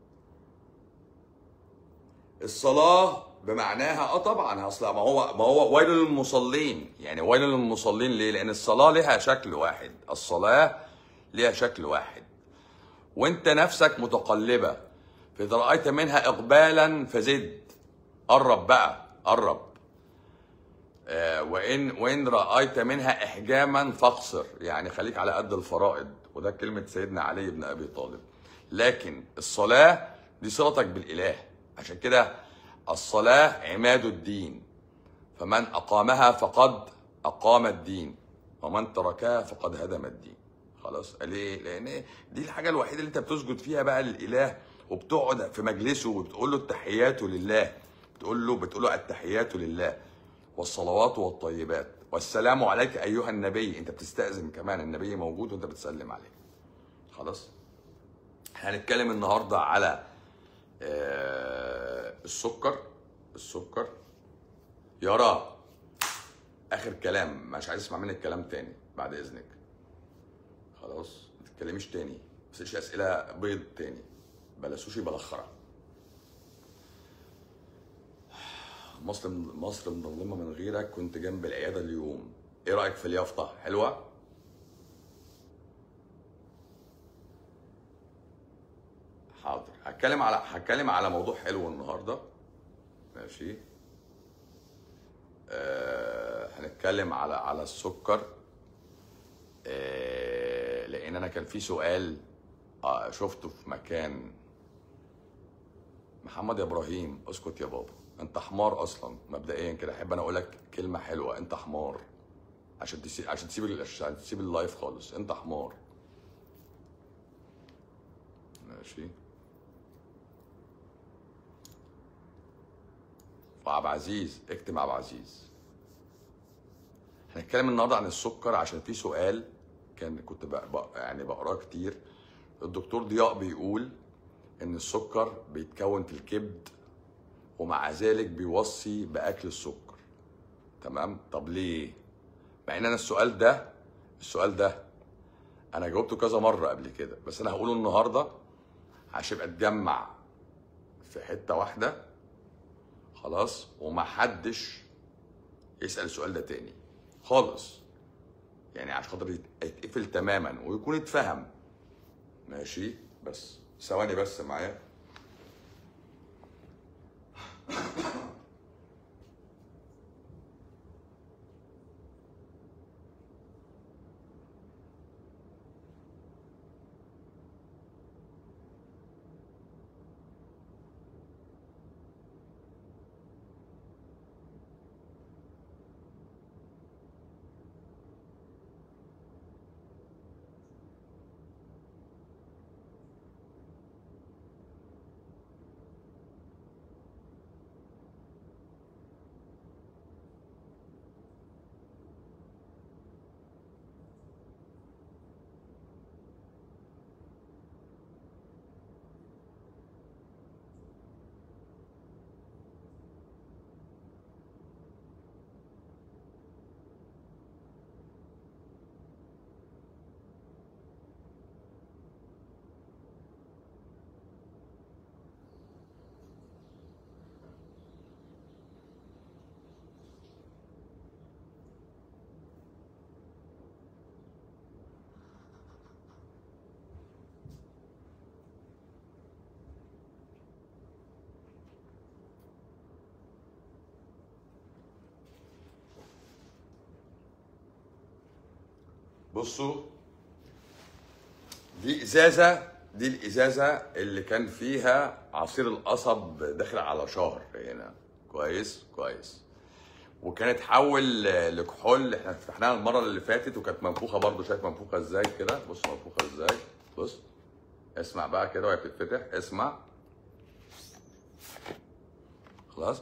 الصلاة بمعناها اه طبعا اصل ما هو ما هو ويل للمصلين يعني ويل للمصلين ليه؟ لأن الصلاة لها شكل واحد، الصلاة لها شكل واحد. وأنت نفسك متقلبة فإذا رأيت منها إقبالا فزد قرب بقى قرب آه، وإن وإن رأيت منها إحجاما فاقصر يعني خليك على قد الفرائض وده كلمة سيدنا علي بن أبي طالب لكن الصلاة دي صلتك بالإله عشان كده الصلاة عماد الدين فمن أقامها فقد أقام الدين ومن تركها فقد هدم الدين خلاص ليه؟ لأن دي الحاجة الوحيدة اللي أنت بتسجد فيها بقى للإله وبتقعد في مجلسه وبتقول له التحيات لله بتقول له بتقول له التحيات لله والصلوات والطيبات والسلام عليك أيها النبي أنت بتستأذن كمان النبي موجود وأنت بتسلم عليه خلاص هنتكلم النهارده على آه، السكر السكر يرى اخر كلام مش عايز اسمع منك كلام تاني بعد اذنك خلاص ما تتكلميش تاني ما تسالش اسئله بيض تاني بلا سوشي بلا خرا مصر مصر مظلمه من غيرك كنت جنب العياده اليوم ايه رايك في اليافطه حلوه حاضر هتكلم على هتكلم على موضوع حلو النهارده ماشي آه هنتكلم على على السكر آه لان انا كان في سؤال آه شفته في مكان محمد يا ابراهيم اسكت يا بابا انت حمار اصلا مبدئيا كده احب انا اقول لك كلمه حلوه انت حمار عشان تسيب عشان تسيب ال- عشان تسيب اللايف خالص انت حمار ماشي وعبد العزيز اكتب عبد العزيز هنتكلم النهارده عن السكر عشان في سؤال كان كنت بق... بق... يعني بقراه كتير الدكتور ضياء بيقول ان السكر بيتكون في الكبد ومع ذلك بيوصي باكل السكر تمام طب ليه مع ان انا السؤال ده السؤال ده انا جاوبته كذا مره قبل كده بس انا هقوله النهارده عشان يبقى اتجمع في حته واحده خلاص ومحدش يسال السؤال ده تاني خالص يعني عشان خاطر يت- يتقفل تماما ويكون اتفهم ماشي بس ثواني بس معايا بصوا دي ازازه دي الازازه اللي كان فيها عصير القصب داخل على شهر هنا كويس كويس وكانت حول لكحول احنا فتحناها المره اللي فاتت وكانت منفوخه برضو شايف منفوخه ازاي كده بص منفوخه ازاي بص اسمع بقى كده وهي بتتفتح اسمع خلاص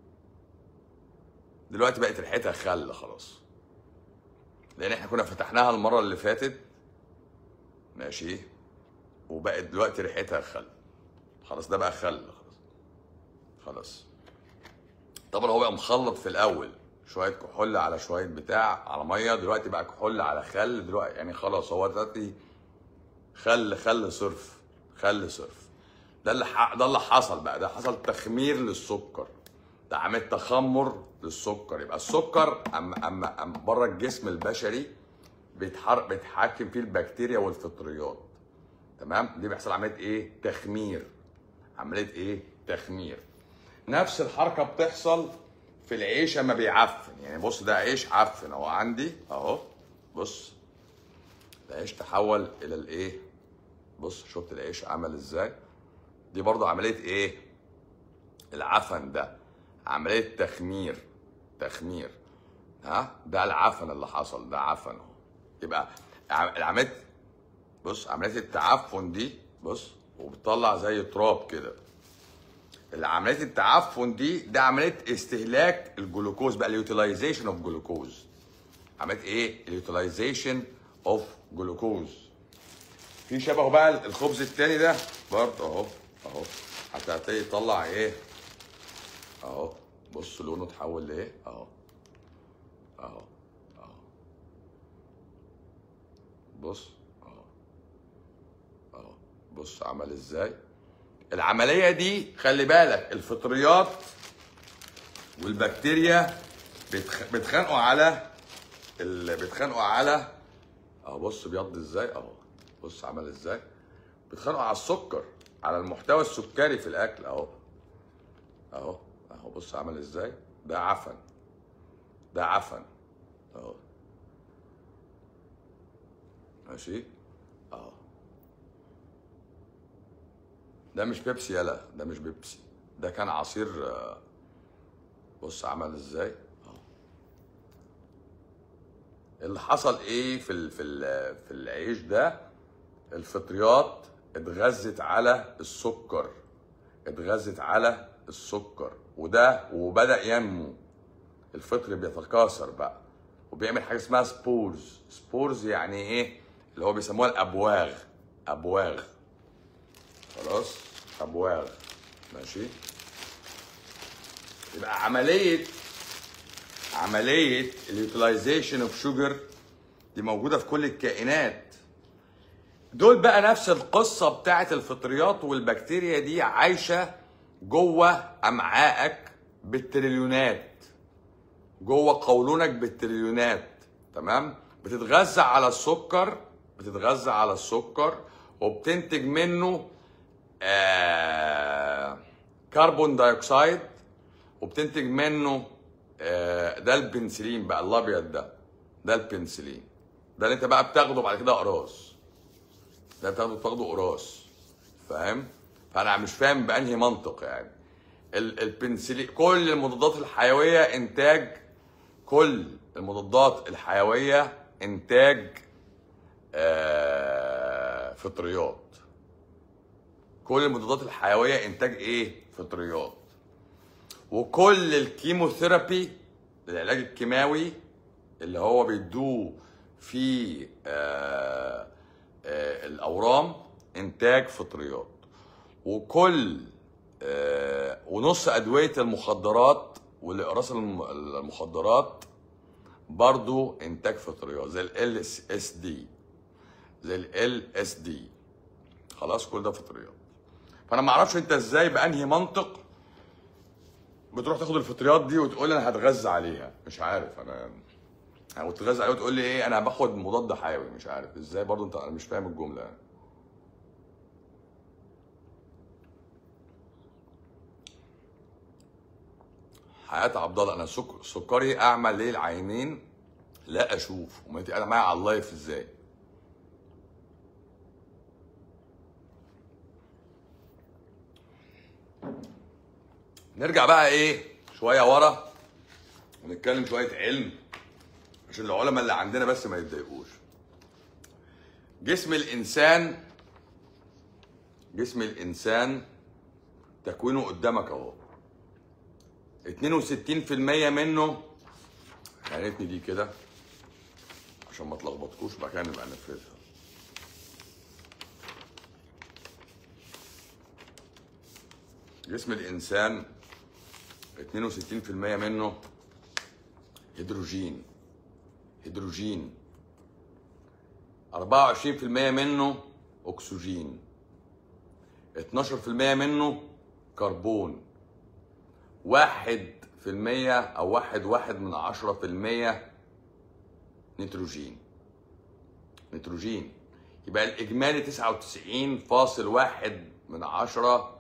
دلوقتي بقت ريحتها خل خلاص لان احنا كنا فتحناها المره اللي فاتت ماشي وبقت دلوقتي ريحتها خل خلاص ده بقى خل خلاص خلاص طبعا هو بقى مخلط في الاول شويه كحول على شويه بتاع على ميه دلوقتي بقى كحول على خل دلوقتي يعني خلاص هو دلوقتي خل خل صرف خل صرف ده اللي ح... ده اللي حصل بقى ده حصل تخمير للسكر ده عمل تخمر للسكر يبقى السكر اما اما أم بره الجسم البشري بيتحر... بيتحكم فيه البكتيريا والفطريات تمام دي بيحصل عمليه ايه تخمير عمليه ايه تخمير نفس الحركه بتحصل في العيش اما بيعفن يعني بص ده عيش عفن اهو عندي اهو بص العيش تحول الى الايه بص شفت العيش عمل ازاي دي برضو عمليه ايه العفن ده عمليه تخمير تخمير ها ده العفن اللي حصل ده عفن اهو يبقى ع- العمليه بص عمليه التعفن دي بص وبتطلع زي تراب كده عمليه التعفن دي ده عمليه استهلاك الجلوكوز بقى اليوتيلايزيشن اوف جلوكوز عمليه ايه اليوتيلايزيشن اوف جلوكوز في شبهه بقى الخبز التاني ده برضه اهو اهو هتبتدي يطلع ايه اهو بص لونه اتحول لايه اهو اهو اهو بص اهو بص عمل ازاي العمليه دي خلي بالك الفطريات والبكتيريا بيتخ... بيتخانقوا على ال... بيتخانقوا على اهو بص بيض ازاي اهو بص عمل ازاي بيتخانقوا على السكر على المحتوى السكري في الاكل اهو اهو اهو بص عمل ازاي ده عفن ده عفن اهو ماشي اهو ده مش بيبسي يلا ده مش بيبسي ده كان عصير آه، بص عمل ازاي اهو اللي حصل ايه في ال في ال في العيش ده الفطريات اتغذت على السكر اتغذت على السكر وده وبدا ينمو الفطر بيتكاثر بقى وبيعمل حاجه اسمها سبورز سبورز يعني ايه اللي هو بيسموها الابواغ ابواغ خلاص ابواغ ماشي يبقى عمليه عمليه اليوتيلايزيشن اوف شوجر دي موجوده في كل الكائنات دول بقى نفس القصه بتاعت الفطريات والبكتيريا دي عايشه جوه امعائك بالتريليونات جوه قولونك بالتريليونات تمام بتتغذى على السكر بتتغذى على السكر وبتنتج منه آه كربون دايوكسيد وبتنتج منه آه ده البنسلين بقى الابيض ده ده البنسلين ده اللي انت بقى بتاخده بعد كده قراص ده بتاخده بتاخده قراص فاهم فانا مش فاهم بانهي منطق يعني ال- البنسلين كل المضادات الحيويه انتاج كل المضادات الحيويه انتاج آه فطريات كل المضادات الحيويه انتاج ايه فطريات وكل الكيموثيرابي العلاج الكيماوي اللي هو بيدوه في آه آه الاورام انتاج فطريات وكل آه ونص ادويه المخدرات والاقراص الم- المخدرات برضو انتاج فطريات زي ال اس دي زي ال اس دي خلاص كل ده فطريات فانا ما اعرفش انت ازاي بانهي منطق بتروح تاخد الفطريات دي وتقول لي انا هتغذى عليها مش عارف انا او تتغذى عليها وتقول لي ايه انا باخد مضاد حيوي مش عارف ازاي برضو انت انا مش فاهم الجمله يعني. حياة عبد الله انا سك... سكري اعمى ليه العينين لا اشوف وما انت انا معايا على اللايف ازاي نرجع بقى ايه شويه ورا ونتكلم شويه علم عشان العلماء اللي عندنا بس ما يتضايقوش جسم الانسان جسم الانسان تكوينه قدامك اهو 62% منه خانتني دي كده عشان ما تلخبطكوش بقى كده نبقى نفردها جسم الانسان 62% منه هيدروجين هيدروجين 24% منه اكسجين 12% منه كربون واحد في المية أو واحد واحد من عشرة في المية نيتروجين نيتروجين يبقى الإجمالي تسعة وتسعين فاصل واحد من عشرة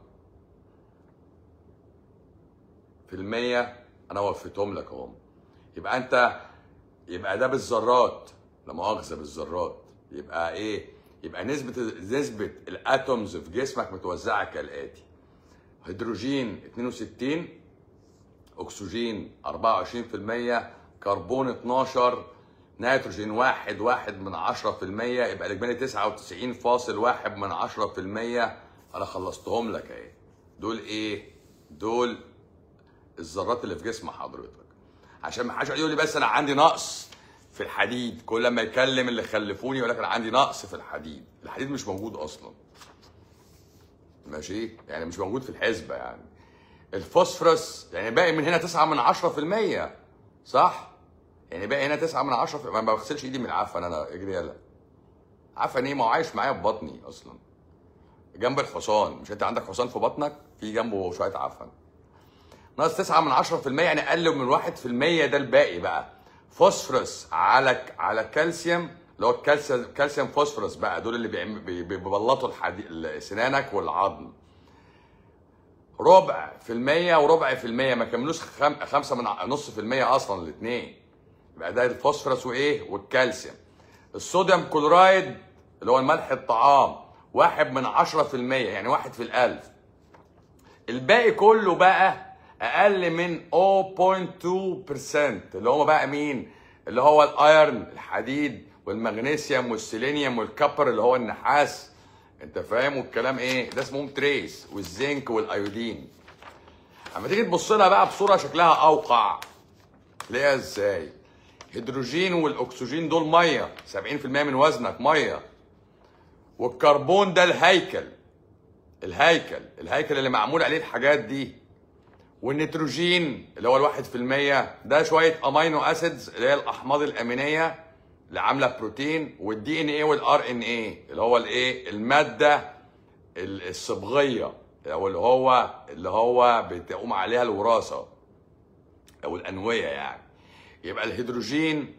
في المية أنا وفيتهم لك أهم يبقى أنت يبقى ده بالذرات لا مؤاخذة بالذرات يبقى إيه؟ يبقى نسبة نسبة الأتومز في جسمك متوزعة كالآتي هيدروجين 62 اكسجين 24% كربون 12 نيتروجين واحد واحد من عشرة في المية يبقى الإجمالي تسعة وتسعين فاصل واحد من عشرة في المية أنا خلصتهم لك أهي دول إيه؟ دول الذرات اللي في جسم حضرتك عشان ما حدش يقول لي بس أنا عندي نقص في الحديد كل ما يكلم اللي خلفوني يقول لك أنا عندي نقص في الحديد الحديد مش موجود أصلا ماشي يعني مش موجود في الحسبة يعني الفوسفورس يعني باقي من هنا 9 من 10% صح؟ يعني باقي هنا 9 من 10 ما بغسلش ايدي من العفن انا اجري يلا عفن ايه ما هو عايش معايا في بطني اصلا جنب الحصان مش انت عندك حصان في بطنك في جنبه شويه عفن ناقص 9 من 10% يعني اقل من 1% ده الباقي بقى فوسفورس على على كالسيوم اللي هو الكالسيوم كالسيوم فوسفورس بقى دول اللي بيعم- بي- بي- بيبلطوا الحديد سنانك والعظم ربع في المية وربع في المية ما كملوش خم... خمسة من ع- نص في المية أصلا الاتنين يبقى ده الفوسفورس وإيه والكالسيوم الصوديوم كلورايد اللي هو الملح الطعام واحد من عشرة في المية يعني واحد في الألف الباقي كله بقى اقل من 0.2% اللي هم بقى مين اللي هو الايرن الحديد والمغنيسيوم والسيلينيوم والكبر اللي هو النحاس انت فاهم والكلام ايه ده اسمهم تريس والزنك والايودين اما تيجي تبص لها بقى بصوره شكلها اوقع تلاقيها ازاي هيدروجين والاكسجين دول ميه 70% من وزنك ميه والكربون ده الهيكل الهيكل الهيكل اللي معمول عليه الحاجات دي والنيتروجين اللي هو الواحد في المية ده شوية امينو اسيدز اللي هي الاحماض الامينية اللي عاملة بروتين والدي ان ايه والار ان ايه اللي هو الايه المادة ال- الصبغية او اللي هو اللي هو بتقوم عليها الوراثة او الانوية يعني يبقى الهيدروجين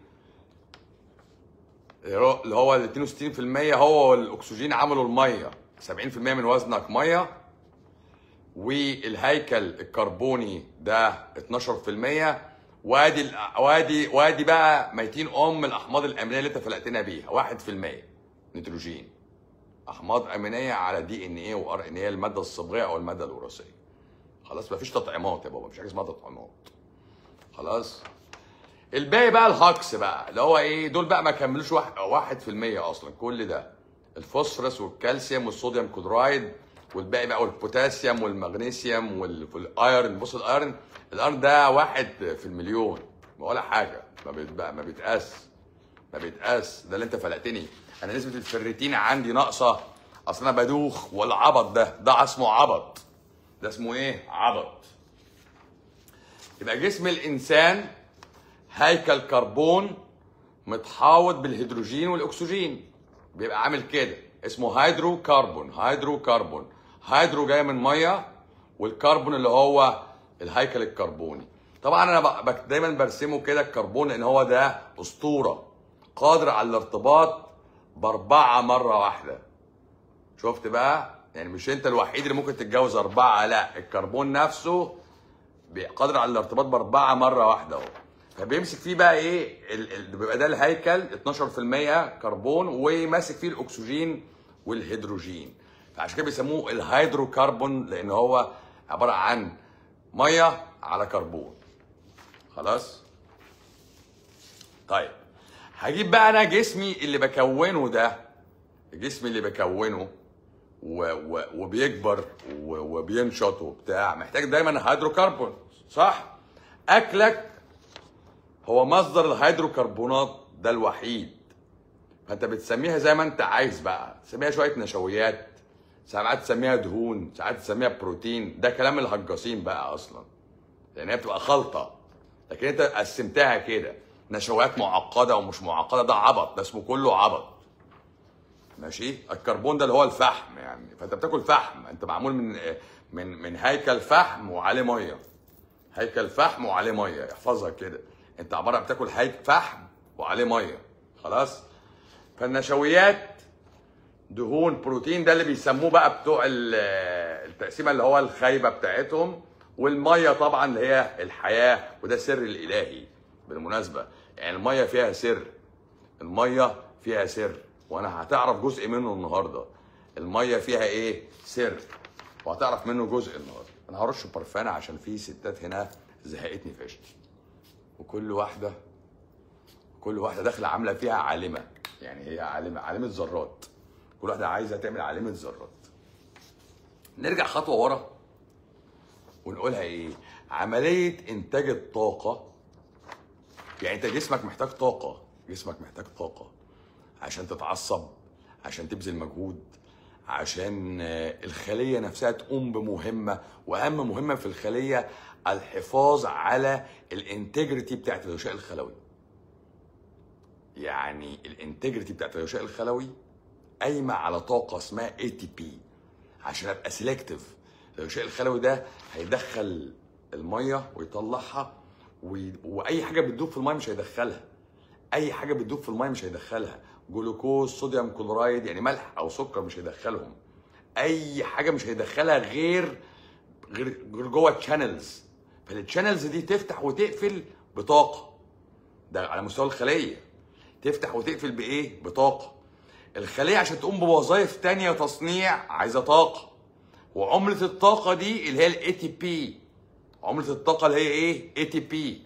اللي هو ال 62% هو والاكسجين عملوا الميه 70% من وزنك ميه والهيكل الكربوني ده 12% وادي ال- وادي وادي بقى ميتين ام الاحماض الامينيه اللي انت فلقتنا بيها 1% نيتروجين احماض امينيه على دي ان ايه وار ان ايه الماده الصبغيه او الماده الوراثيه خلاص مفيش تطعيمات يا بابا مفيش حاجه اسمها تطعيمات خلاص الباقي بقى الهكس بقى اللي هو ايه دول بقى ما كملوش واحد, واحد في المية اصلا كل ده الفوسفورس والكالسيوم والصوديوم كلورايد والباقي بقى والبوتاسيوم والمغنيسيوم وال- والايرن بص الايرن الايرن ده واحد في المليون ولا حاجه ما بيتبقى ما بيتقاس ما بيتقاس ده اللي انت فلقتني انا نسبه الفريتين عندي ناقصه اصل انا بدوخ والعبط ده ده اسمه عبط ده اسمه ايه عبط يبقى جسم الانسان هيكل كربون متحوط بالهيدروجين والاكسجين بيبقى عامل كده اسمه هيدرو كربون هيدرو كربون هيدرو جاي من ميه والكربون اللي هو الهيكل الكربوني طبعا انا ب- ب- دايما برسمه كده الكربون ان هو ده اسطوره قادر على الارتباط باربعه مره واحده شفت بقى يعني مش انت الوحيد اللي ممكن تتجوز اربعه لا الكربون نفسه قادر على الارتباط باربعه مره واحده اهو فبيمسك فيه بقى ايه ال- ال- بيبقى ده الهيكل 12% كربون وماسك فيه الاكسجين والهيدروجين فعشان كده بيسموه الهيدروكربون لان هو عباره عن ميه على كربون خلاص طيب هجيب بقى انا جسمي اللي بكونه ده جسمي اللي بكونه و و وبيكبر و وبينشط وبتاع محتاج دايما هيدروكربون صح اكلك هو مصدر الهيدروكربونات ده الوحيد فانت بتسميها زي ما انت عايز بقى تسميها شويه نشويات ساعات تسميها دهون ساعات تسميها بروتين ده كلام الهجاصين بقى اصلا لان هي بتبقى خلطه لكن انت قسمتها كده نشويات معقده ومش معقده ده عبط ده اسمه كله عبط ماشي الكربون ده اللي هو الفحم يعني فانت بتاكل فحم انت معمول من من من هيكل فحم وعليه ميه هيكل فحم وعليه ميه احفظها كده انت عباره عن بتاكل هيكل فحم وعليه ميه خلاص فالنشويات دهون بروتين ده اللي بيسموه بقى بتوع ال- التقسيمه اللي هو الخايبه بتاعتهم والميه طبعا اللي هي الحياه وده سر الالهي بالمناسبه يعني الميه فيها سر الميه فيها سر وانا هتعرف جزء منه النهارده الميه فيها ايه سر وهتعرف منه جزء النهارده انا هرش برفانه عشان في ستات هنا زهقتني فشت وكل واحده كل واحده داخله عامله فيها عالمه يعني هي عالمه عالمه ذرات كل واحده عايزه تعمل عالمه ذرات نرجع خطوه ورا ونقولها ايه عمليه انتاج الطاقه يعني انت جسمك محتاج طاقه جسمك محتاج طاقه عشان تتعصب عشان تبذل مجهود عشان آه، الخليه نفسها تقوم بمهمه واهم مهمه في الخليه الحفاظ على الانتجريتي بتاعت الغشاء الخلوي يعني الانتجريتي بتاعت الغشاء الخلوي قايمه على طاقه اسمها اي تي بي عشان ابقى سيلكتيف الغشاء الخلوي ده هيدخل الميه ويطلعها وي... واي حاجه بتدوب في الميه مش هيدخلها اي حاجه بتدوب في الميه مش هيدخلها جلوكوز صوديوم كلورايد يعني ملح او سكر مش هيدخلهم اي حاجه مش هيدخلها غير غير غير جوه الشانلز فالتشانلز دي تفتح وتقفل بطاقه ده على مستوى الخليه تفتح وتقفل بايه بطاقه الخليه عشان تقوم بوظائف تانية تصنيع عايزه طاقه وعمله الطاقه دي اللي هي الاي تي بي عمله الطاقه اللي هي ايه اي تي بي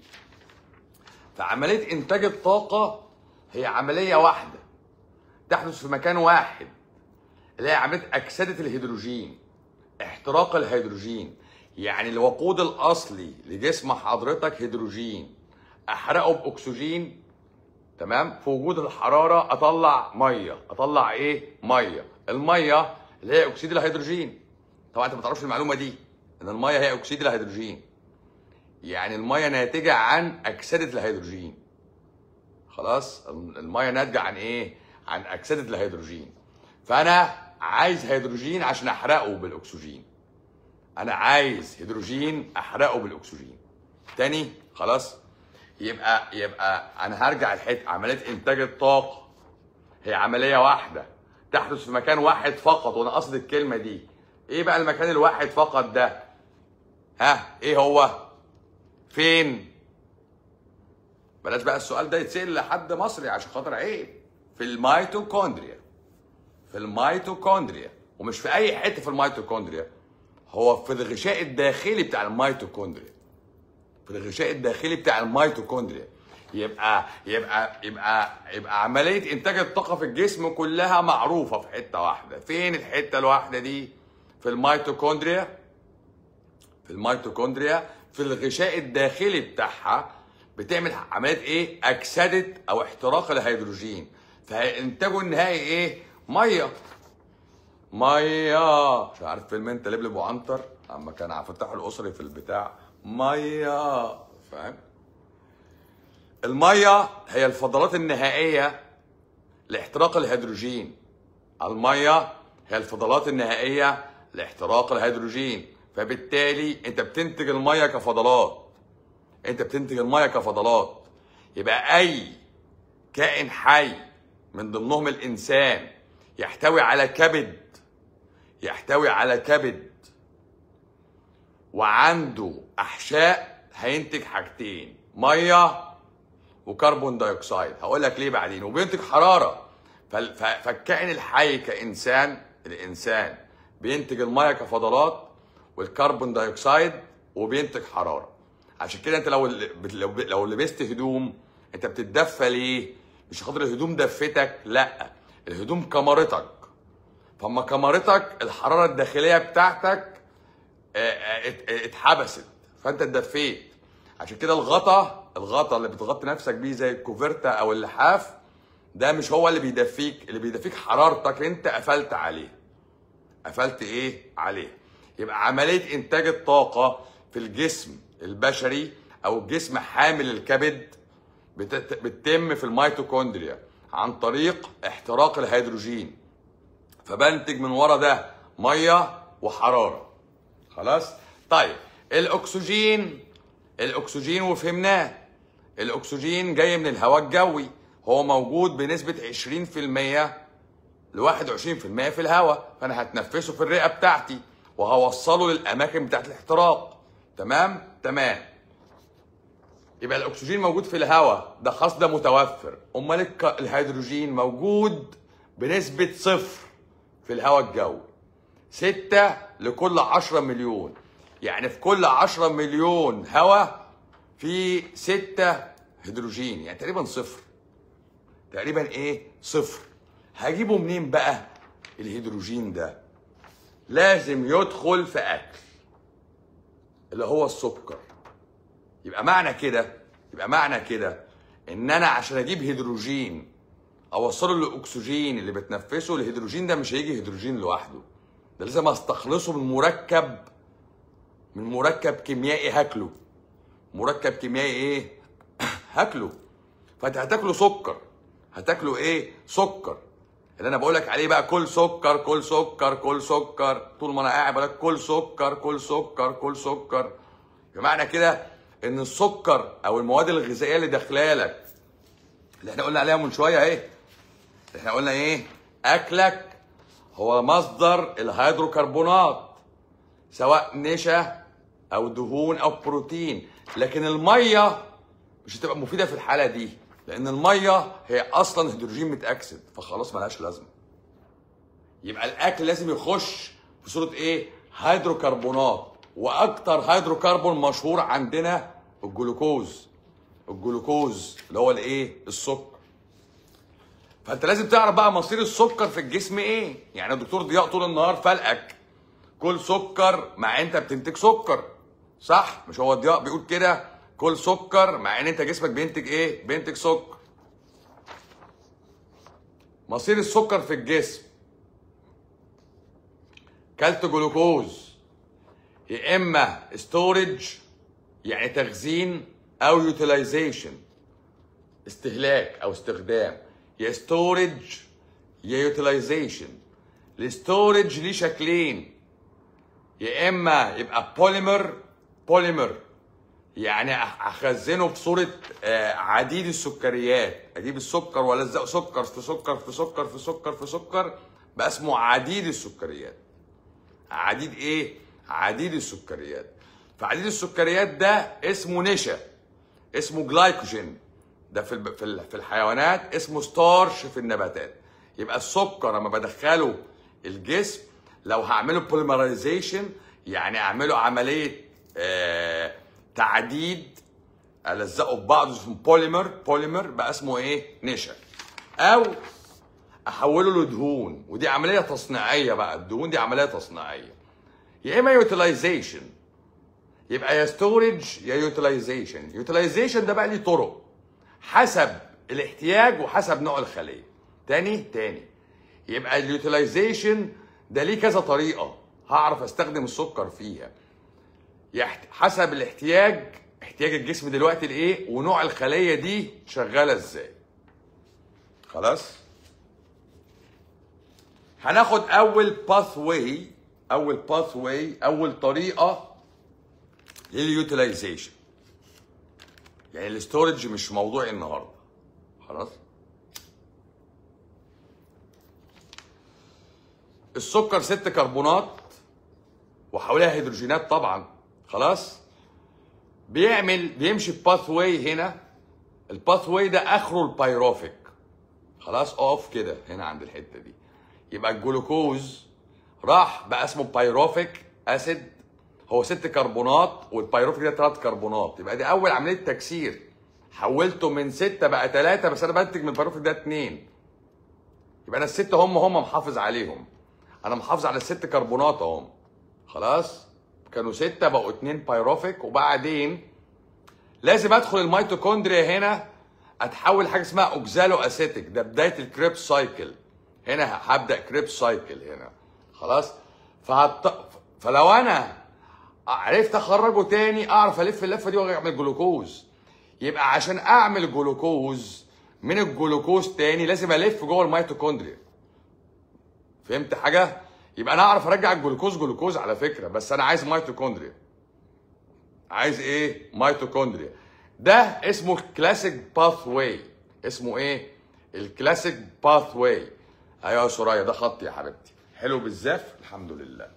فعمليه انتاج الطاقه هي عمليه واحده تحدث في مكان واحد اللي هي عمليه اكسده الهيدروجين احتراق الهيدروجين يعني الوقود الاصلي لجسم حضرتك هيدروجين احرقه باكسجين تمام في وجود الحراره اطلع ميه اطلع ايه ميه الميه اللي هي اكسيد الهيدروجين طبعا انت ما تعرفش المعلومه دي ان الميه هي اكسيد الهيدروجين يعني الميه ناتجه عن اكسده الهيدروجين خلاص الميه ناتجه عن ايه عن اكسده الهيدروجين فانا عايز هيدروجين عشان احرقه بالاكسجين انا عايز هيدروجين احرقه بالاكسجين تاني خلاص يبقى يبقى انا هرجع الحته عمليه انتاج الطاقه هي عمليه واحده تحدث في مكان واحد فقط وانا قصد الكلمه دي ايه بقى المكان الواحد فقط ده ها ايه هو فين بلاش بقى السؤال ده يتسال لحد مصري عشان خاطر عيب في الميتوكوندريا في الميتوكوندريا ومش في اي حته في الميتوكوندريا هو في الغشاء الداخلي بتاع الميتوكوندريا في الغشاء الداخلي بتاع الميتوكوندريا يبقى يبقى يبقى يبقى عمليه انتاج الطاقه في الجسم كلها معروفه في حته واحده فين الحته الواحده دي في الميتوكوندريا في الميتوكوندريا في الغشاء الداخلي بتاعها بتعمل عمليه ايه اكسده او احتراق الهيدروجين فانتاجه النهائي ايه ميه ميه مش عارف فيلم انت لبلب وعنتر اما كان عبد الفتاح الاسري في البتاع ميه فاهم الميه هي الفضلات النهائيه لاحتراق الهيدروجين الميه هي الفضلات النهائيه لاحتراق الهيدروجين فبالتالي انت بتنتج الميه كفضلات انت بتنتج الميه كفضلات يبقى اي كائن حي من ضمنهم الانسان يحتوي على كبد يحتوي على كبد وعنده احشاء هينتج حاجتين ميه وكربون دايوكسيد هقول لك ليه بعدين وبينتج حراره فال- ف- فالكائن الحي كانسان الانسان بينتج الميه كفضلات والكربون دايوكسيد وبينتج حراره عشان كده انت لو لو لو لبست هدوم انت بتتدفى ليه مش خاطر الهدوم دفتك لا الهدوم كمرتك فاما كمرتك الحراره الداخليه بتاعتك آه، آه، ات- اه، اتحبست فانت اتدفيت عشان كده الغطا الغطا اللي بتغطي نفسك بيه زي الكوفرتا او اللحاف ده مش هو اللي بيدفيك اللي بيدفيك حرارتك انت قفلت عليه قفلت ايه عليه يبقى عمليه انتاج الطاقه في الجسم البشري او الجسم حامل الكبد بتت- بتتم في الميتوكوندريا عن طريق احتراق الهيدروجين فبنتج من ورا ده ميه وحراره خلاص طيب الاكسجين الاكسجين وفهمناه الاكسجين جاي من الهواء الجوي هو موجود بنسبه 20% ل 21% في الهواء فانا هتنفسه في الرئه بتاعتي وهوصله للاماكن بتاعت الاحتراق تمام تمام يبقى الاكسجين موجود في الهواء ده خاص ده متوفر امال الك- الهيدروجين موجود بنسبه صفر في الهواء الجوي ستة لكل عشرة مليون يعني في كل عشرة مليون هواء في ستة هيدروجين يعني تقريبا صفر تقريبا ايه صفر هجيبه منين بقى الهيدروجين ده لازم يدخل في اكل اللي هو السكر يبقى معنى كده يبقى معنى كده ان انا عشان اجيب هيدروجين اوصله للاكسجين اللي بتنفسه الهيدروجين ده مش هيجي هيدروجين لوحده ده لازم استخلصه من مركب من مركب كيميائي هاكله مركب كيميائي ايه هاكله فانت هتاكله سكر هتاكله ايه سكر اللي انا بقول لك عليه بقى كل سكر كل سكر كل سكر طول ما انا قاعد بقول لك كل سكر كل سكر كل سكر بمعنى كده ان السكر او المواد الغذائيه اللي داخله لك اللي احنا قلنا عليها من شويه اهي اللي احنا قلنا ايه اكلك هو مصدر الهيدروكربونات سواء نشا او دهون او بروتين لكن الميه مش هتبقى مفيده في الحاله دي لان الميه هي اصلا هيدروجين متاكسد فخلاص ملهاش لازمه يبقى الاكل لازم يخش في صوره ايه هيدروكربونات واكتر هيدروكربون مشهور عندنا الجلوكوز الجلوكوز اللي هو الايه السكر فانت لازم تعرف بقى مصير السكر في الجسم ايه يعني الدكتور ضياء طول النهار فلقك كل سكر مع انت بتنتج سكر صح مش هو ضياء بيقول كده كل سكر مع ان انت جسمك بينتج ايه بينتج سكر مصير السكر في الجسم كلت جلوكوز يا اما ستورج يعني تخزين او يوتيلايزيشن استهلاك او استخدام يا ستورج يا يوتيلايزيشن الستورج ليه شكلين يا اما يبقى بوليمر بوليمر يعني أخ- اخزنه في صوره آه، عديد السكريات اجيب السكر والزقه سكر في سكر في سكر في سكر في سكر بقى اسمه عديد السكريات عديد ايه عديد السكريات فعديد السكريات ده اسمه نشا اسمه جلايكوجين ده في الب- في ال- في الحيوانات اسمه ستارش في النباتات يبقى السكر لما بدخله الجسم لو هعمله بوليمرايزيشن يعني اعمله عمليه آه تعديد الزقه ببعض اسمه بوليمر بوليمر بقى اسمه ايه نشا او احوله لدهون ودي عمليه تصنيعيه بقى الدهون دي عمليه تصنيعيه يا اما يوتيلايزيشن يبقى يا ستورج يا يوتيلايزيشن يوتيلايزيشن ده بقى ليه طرق حسب الاحتياج وحسب نوع الخليه تاني تاني يبقى اليوتيلايزيشن ده ليه كذا طريقه هعرف استخدم السكر فيها يحت... حسب الاحتياج احتياج الجسم دلوقتي لايه ونوع الخليه دي شغاله ازاي خلاص هناخد اول باث واي اول باث واي اول طريقه لليوتيلايزيشن يعني الاستورج مش موضوعي النهارده خلاص السكر ست كربونات وحواليها هيدروجينات طبعا خلاص بيعمل بيمشي باث واي هنا الباث واي ده اخره البيروفيك خلاص اقف كده هنا عند الحته دي يبقى الجلوكوز راح بقى اسمه بايروفيك اسيد هو ست كربونات والبيروفيك ده ثلاث كربونات يبقى دي اول عمليه تكسير حولته من ستة بقى ثلاثة بس انا بنتج من البيروفيك ده اتنين يبقى انا الستة هم هم محافظ عليهم انا محافظ على الست كربونات اهم خلاص كانوا ستة بقوا اتنين بايروفيك وبعدين لازم ادخل الميتوكوندريا هنا اتحول حاجه اسمها اوكزالو اسيتيك ده بدايه الكريبس سايكل هنا هبدا كريبس سايكل هنا خلاص فهت... فلو انا عرفت اخرجه تاني اعرف الف اللفه دي واعمل جلوكوز يبقى عشان اعمل جلوكوز من الجلوكوز تاني لازم الف جوه الميتوكوندريا فهمت حاجه يبقى انا اعرف ارجع الجلوكوز جلوكوز على فكره بس انا عايز ميتوكوندريا عايز ايه ميتوكوندريا ده اسمه الكلاسيك باث واي اسمه ايه الكلاسيك باث واي ايوه يا سوريا ده خط يا حبيبتي حلو بالزاف الحمد لله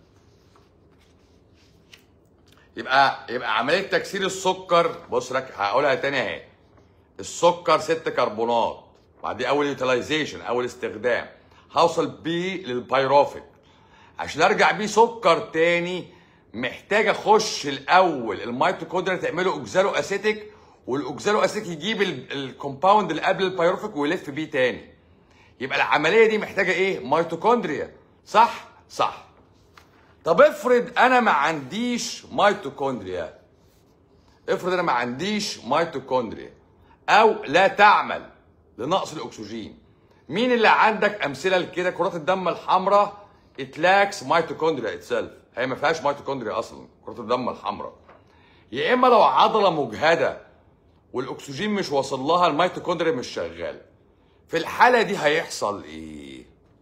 يبقى يبقى عمليه تكسير السكر بص لك هقولها تاني اهي السكر ست كربونات بعدين اول يوتيلايزيشن اول استخدام هوصل بيه للبيروفيك عشان ارجع بيه سكر تاني محتاج اخش الاول الميتوكوندريا تعمله اوكزالو اسيتيك والاوكزالو اسيتيك يجيب ال- الكومباوند اللي قبل البيروفيك ويلف بيه تاني يبقى العمليه دي محتاجه ايه ميتوكوندريا صح صح طب افرض انا ما عنديش ميتوكوندريا افرض انا ما عنديش ميتوكوندريا او لا تعمل لنقص الاكسجين مين اللي عندك امثله لكده كرات الدم الحمراء اتلاكس ميتوكوندريا اتسلف هي ما فيهاش ميتوكوندريا اصلا كرات الدم الحمراء يا اما لو عضله مجهده والاكسجين مش واصل لها الميتوكوندريا مش شغاله في الحاله دي هيحصل ايه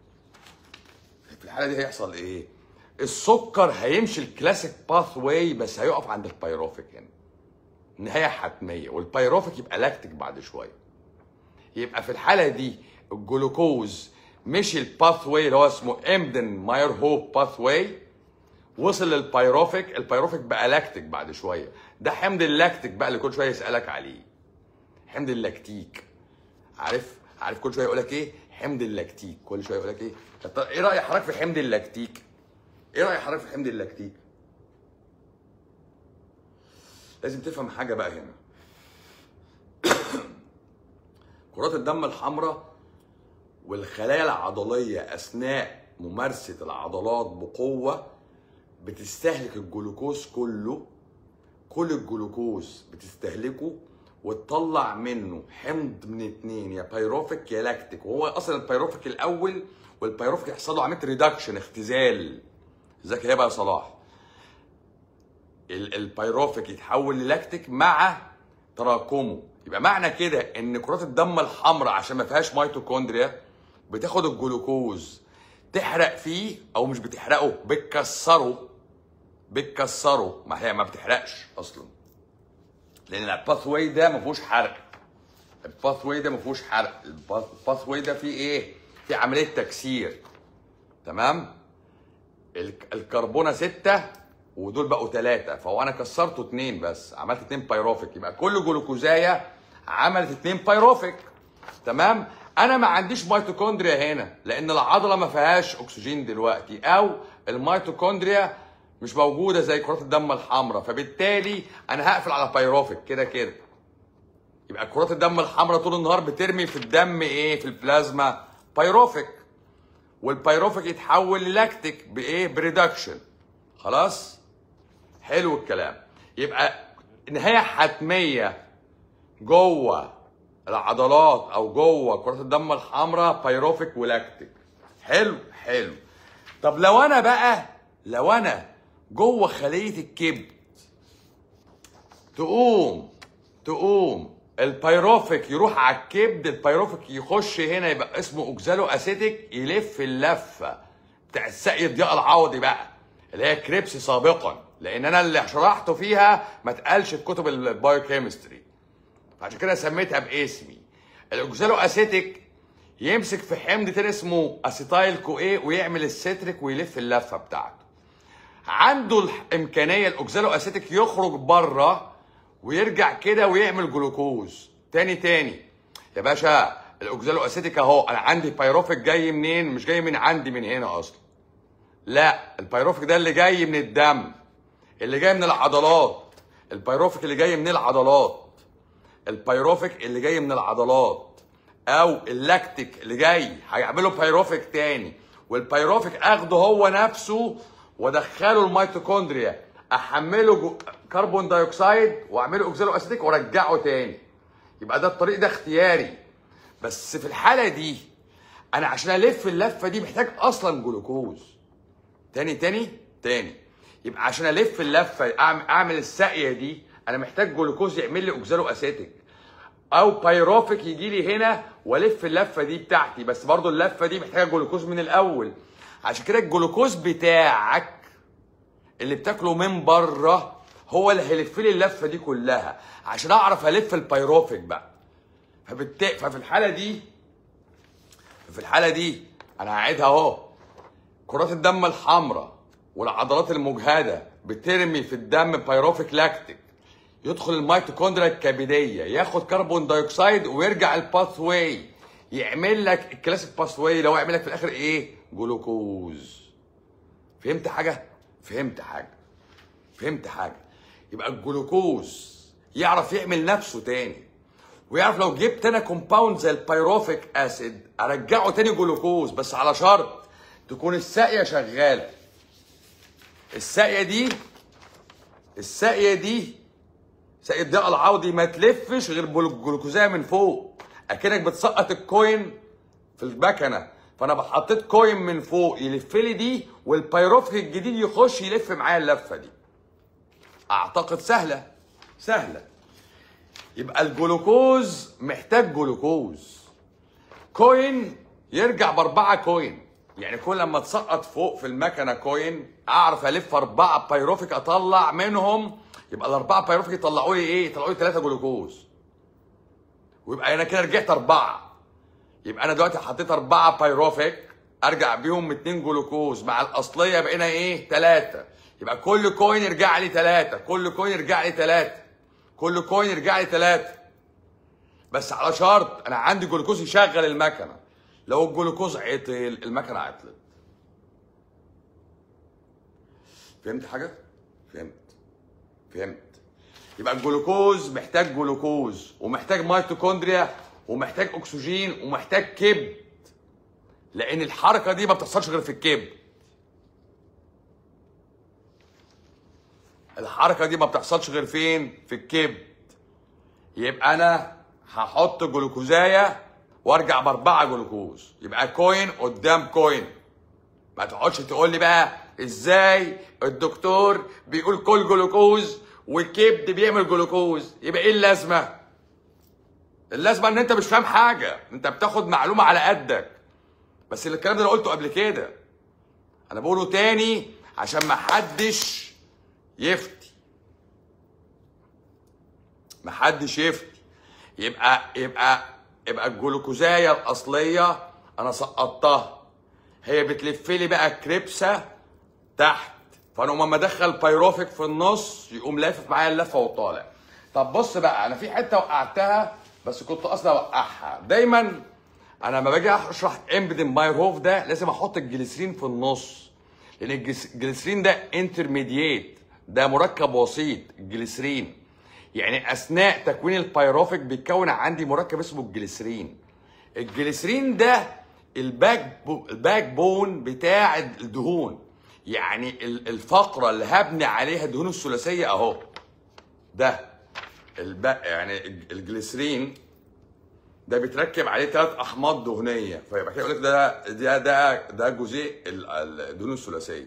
الحاله دي هيحصل ايه السكر هيمشي الكلاسيك باث واي بس هيقف عند البيروفيك هنا نهايه حتميه والبيروفيك يبقى لاكتيك بعد شويه يبقى في الحاله دي الجلوكوز مشي الباث واي اللي هو اسمه امدن ماير هوب باث واي وصل للبيروفيك البيروفيك بقى لاكتيك بعد شويه ده حمض اللاكتيك بقى اللي كل شويه يسالك عليه حمض اللاكتيك عارف عارف كل شويه يقول لك ايه حمض اللاكتيك كل شويه يقول لك ايه طب ايه راي حضرتك في حمض اللاكتيك ايه راي حضرتك في حمض اللاكتيك لازم تفهم حاجه بقى هنا كرات الدم الحمراء والخلايا العضليه اثناء ممارسه العضلات بقوه بتستهلك الجلوكوز كله كل الجلوكوز بتستهلكه وتطلع منه حمض من اتنين يا بايروفيك يا لاكتيك وهو اصلا البايروفيك الاول والبايروفيك يحصل له عمليه ريدكشن اختزال ازيك يا بقى يا صلاح ال- البايروفيك يتحول للاكتيك مع تراكمه يبقى معنى كده ان كرات الدم الحمراء عشان ما فيهاش ميتوكوندريا بتاخد الجلوكوز تحرق فيه او مش بتحرقه بتكسره بتكسره ما هي ما بتحرقش اصلا لان الباث واي ده ما فيهوش حرق الباث واي ده ما فيهوش حرق الباث واي ده فيه ايه في عمليه تكسير تمام الك- الكربونه ستة ودول بقوا ثلاثة فهو انا كسرته اتنين بس عملت اتنين بايروفيك يبقى كل جلوكوزايه عملت اتنين بايروفيك تمام انا ما عنديش ميتوكوندريا هنا لان العضله ما فيهاش اكسجين دلوقتي او الميتوكوندريا مش موجوده زي كرات الدم الحمراء فبالتالي انا هقفل على بايروفيك كده كده يبقى كرات الدم الحمراء طول النهار بترمي في الدم ايه في البلازما بايروفيك والبايروفيك يتحول للاكتيك بايه بريدكشن خلاص حلو الكلام يبقى نهايه حتميه جوه العضلات او جوه كرات الدم الحمراء بايروفيك ولاكتيك حلو حلو طب لو انا بقى لو انا جوه خليه الكبد تقوم تقوم البيروفيك يروح على الكبد البيروفيك يخش هنا يبقى اسمه اوكزالو اسيتيك يلف اللفه بتاع السقي الضياء العوضي بقى اللي هي كريبس سابقا لان انا اللي شرحته فيها ما اتقالش في كتب البايوكيمستري عشان كده سميتها باسمي الاوكزالو اسيتيك يمسك في حمض تاني اسمه اسيتايل كو ايه ويعمل الستريك ويلف اللفه بتاعته عنده الامكانيه الاوكزالو اسيتيك يخرج بره ويرجع كده ويعمل جلوكوز تاني تاني يا باشا الاوكزالو اسيتيك اهو انا عندي بايروفيك جاي منين مش جاي من عندي من هنا اصلا لا البيروفيك ده اللي جاي من الدم اللي جاي من العضلات البيروفيك اللي جاي من العضلات البيروفيك اللي جاي من العضلات او اللاكتيك اللي جاي هيعمله بايروفيك تاني والبيروفيك اخده هو نفسه وادخله الميتوكوندريا احمله جو كربون دايوكسيد واعمله اوكسيلو اسيتيك وارجعه تاني يبقى ده الطريق ده اختياري بس في الحاله دي انا عشان الف اللفه دي محتاج اصلا جلوكوز تاني تاني تاني يبقى عشان الف اللفه اعمل, أعمل الساقيه دي انا محتاج جلوكوز يعمل لي اوكسالو اسيتيك او بايروفيك يجي لي هنا والف اللفه دي بتاعتي بس برضو اللفه دي محتاجه جلوكوز من الاول عشان كده الجلوكوز بتاعك اللي بتاكله من بره هو اللي هيلف لي اللفه دي كلها عشان اعرف الف البايروفيك بقى فبالت... ففي الحاله دي في الحاله دي انا هعيدها اهو كرات الدم الحمراء والعضلات المجهده بترمي في الدم بايروفيك لاكتيك يدخل الميتوكوندريا الكبديه ياخد كربون دايوكسيد ويرجع الباث واي يعمل لك الكلاسيك باث واي اللي هو يعمل لك في الاخر ايه جلوكوز فهمت حاجه فهمت حاجه فهمت حاجه يبقى الجلوكوز يعرف يعمل نفسه تاني ويعرف لو جبت انا كومباوند زي البيروفيك اسيد ارجعه تاني جلوكوز بس على شرط تكون الساقيه شغاله الساقيه دي الساقيه دي ساقيه الضياء العوضي ما تلفش غير بالجلوكوزيه من فوق اكنك بتسقط الكوين في المكنه فانا حطيت كوين من فوق يلف لي دي والبيروفيك الجديد يخش يلف معايا اللفه دي اعتقد سهله سهله يبقى الجلوكوز محتاج جلوكوز كوين يرجع باربعه كوين يعني كل لما تسقط فوق في المكنه كوين اعرف الف اربعه بايروفيك اطلع منهم يبقى الاربعه بايروفيك يطلعوا لي ايه؟ يطلعوا لي ثلاثه جلوكوز ويبقى انا كده رجعت اربعه يبقى انا دلوقتي حطيت اربعه بايروفيك ارجع بيهم اتنين جلوكوز مع الاصليه بقينا ايه؟ ثلاثه يبقى كل كوين يرجع لي ثلاثه كل كوين يرجع لي ثلاثه كل كوين يرجع لي ثلاثه بس على شرط انا عندي جلوكوز يشغل المكنه لو الجلوكوز عطل المكنه عطلت فهمت حاجه فهمت فهمت يبقى الجلوكوز محتاج جلوكوز ومحتاج ميتوكوندريا ومحتاج اكسجين ومحتاج كبد لان الحركه دي ما بتحصلش غير في الكبد الحركه دي ما بتحصلش غير فين في الكبد يبقى انا هحط جلوكوزايه وارجع باربعه جلوكوز يبقى كوين قدام كوين ما تقعدش تقول لي بقى ازاي الدكتور بيقول كل جلوكوز والكبد بيعمل جلوكوز يبقى ايه اللازمه اللازمه ان انت مش فاهم حاجه انت بتاخد معلومه على قدك بس الكلام ده انا قلته قبل كده انا بقوله تاني عشان ما حدش يفتي ما حدش يفتي يبقى يبقى يبقى الجلوكوزايه الاصليه انا سقطتها هي بتلف لي بقى كريبسه تحت فانا اما ادخل بايروفيك في النص يقوم لافف معايا اللفه وطالع طب بص بقى انا في حته وقعتها بس كنت اصلا اوقعها دايما انا لما باجي اشرح امبدن بايروف ده لازم احط الجليسرين في النص لان الجليس- الجليسرين ده انترميديات ده مركب وسيط الجليسرين يعني اثناء تكوين البيروفيك بيتكون عندي مركب اسمه الجليسرين الجليسرين ده الباك بو الباك بون بتاع الدهون يعني ال- الفقره اللي هبني عليها الدهون الثلاثيه اهو ده الب... يعني الج- الجليسرين ده بيتركب عليه ثلاث احماض دهنيه فيبقى كده يقول لك ده ده ده ده جزيء ال- ال- الدهون الثلاثيه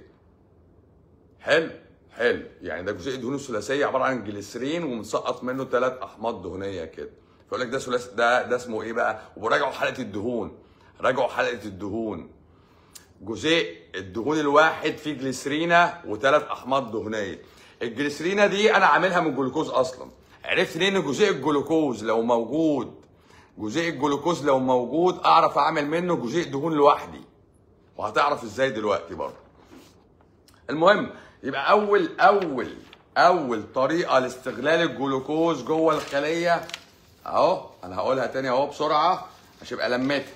حلو حلو يعني ده جزيء الدهون الثلاثيه عباره عن جليسرين ومسقط منه ثلاث احماض دهنيه كده فيقول لك ده ثلاثي ده ده اسمه ايه بقى وراجعوا حلقه الدهون راجعوا حلقه الدهون جزيء الدهون الواحد فيه جليسرينا وثلاث احماض دهنيه الجليسرينا دي انا عاملها من جلوكوز اصلا عرفت ليه ان جزيء الجلوكوز لو موجود جزيء الجلوكوز لو موجود اعرف اعمل منه جزيء دهون لوحدي وهتعرف ازاي دلوقتي برضه المهم يبقى اول اول اول طريقه لاستغلال الجلوكوز جوه الخليه اهو انا هقولها تاني اهو بسرعه عشان يبقى لمتها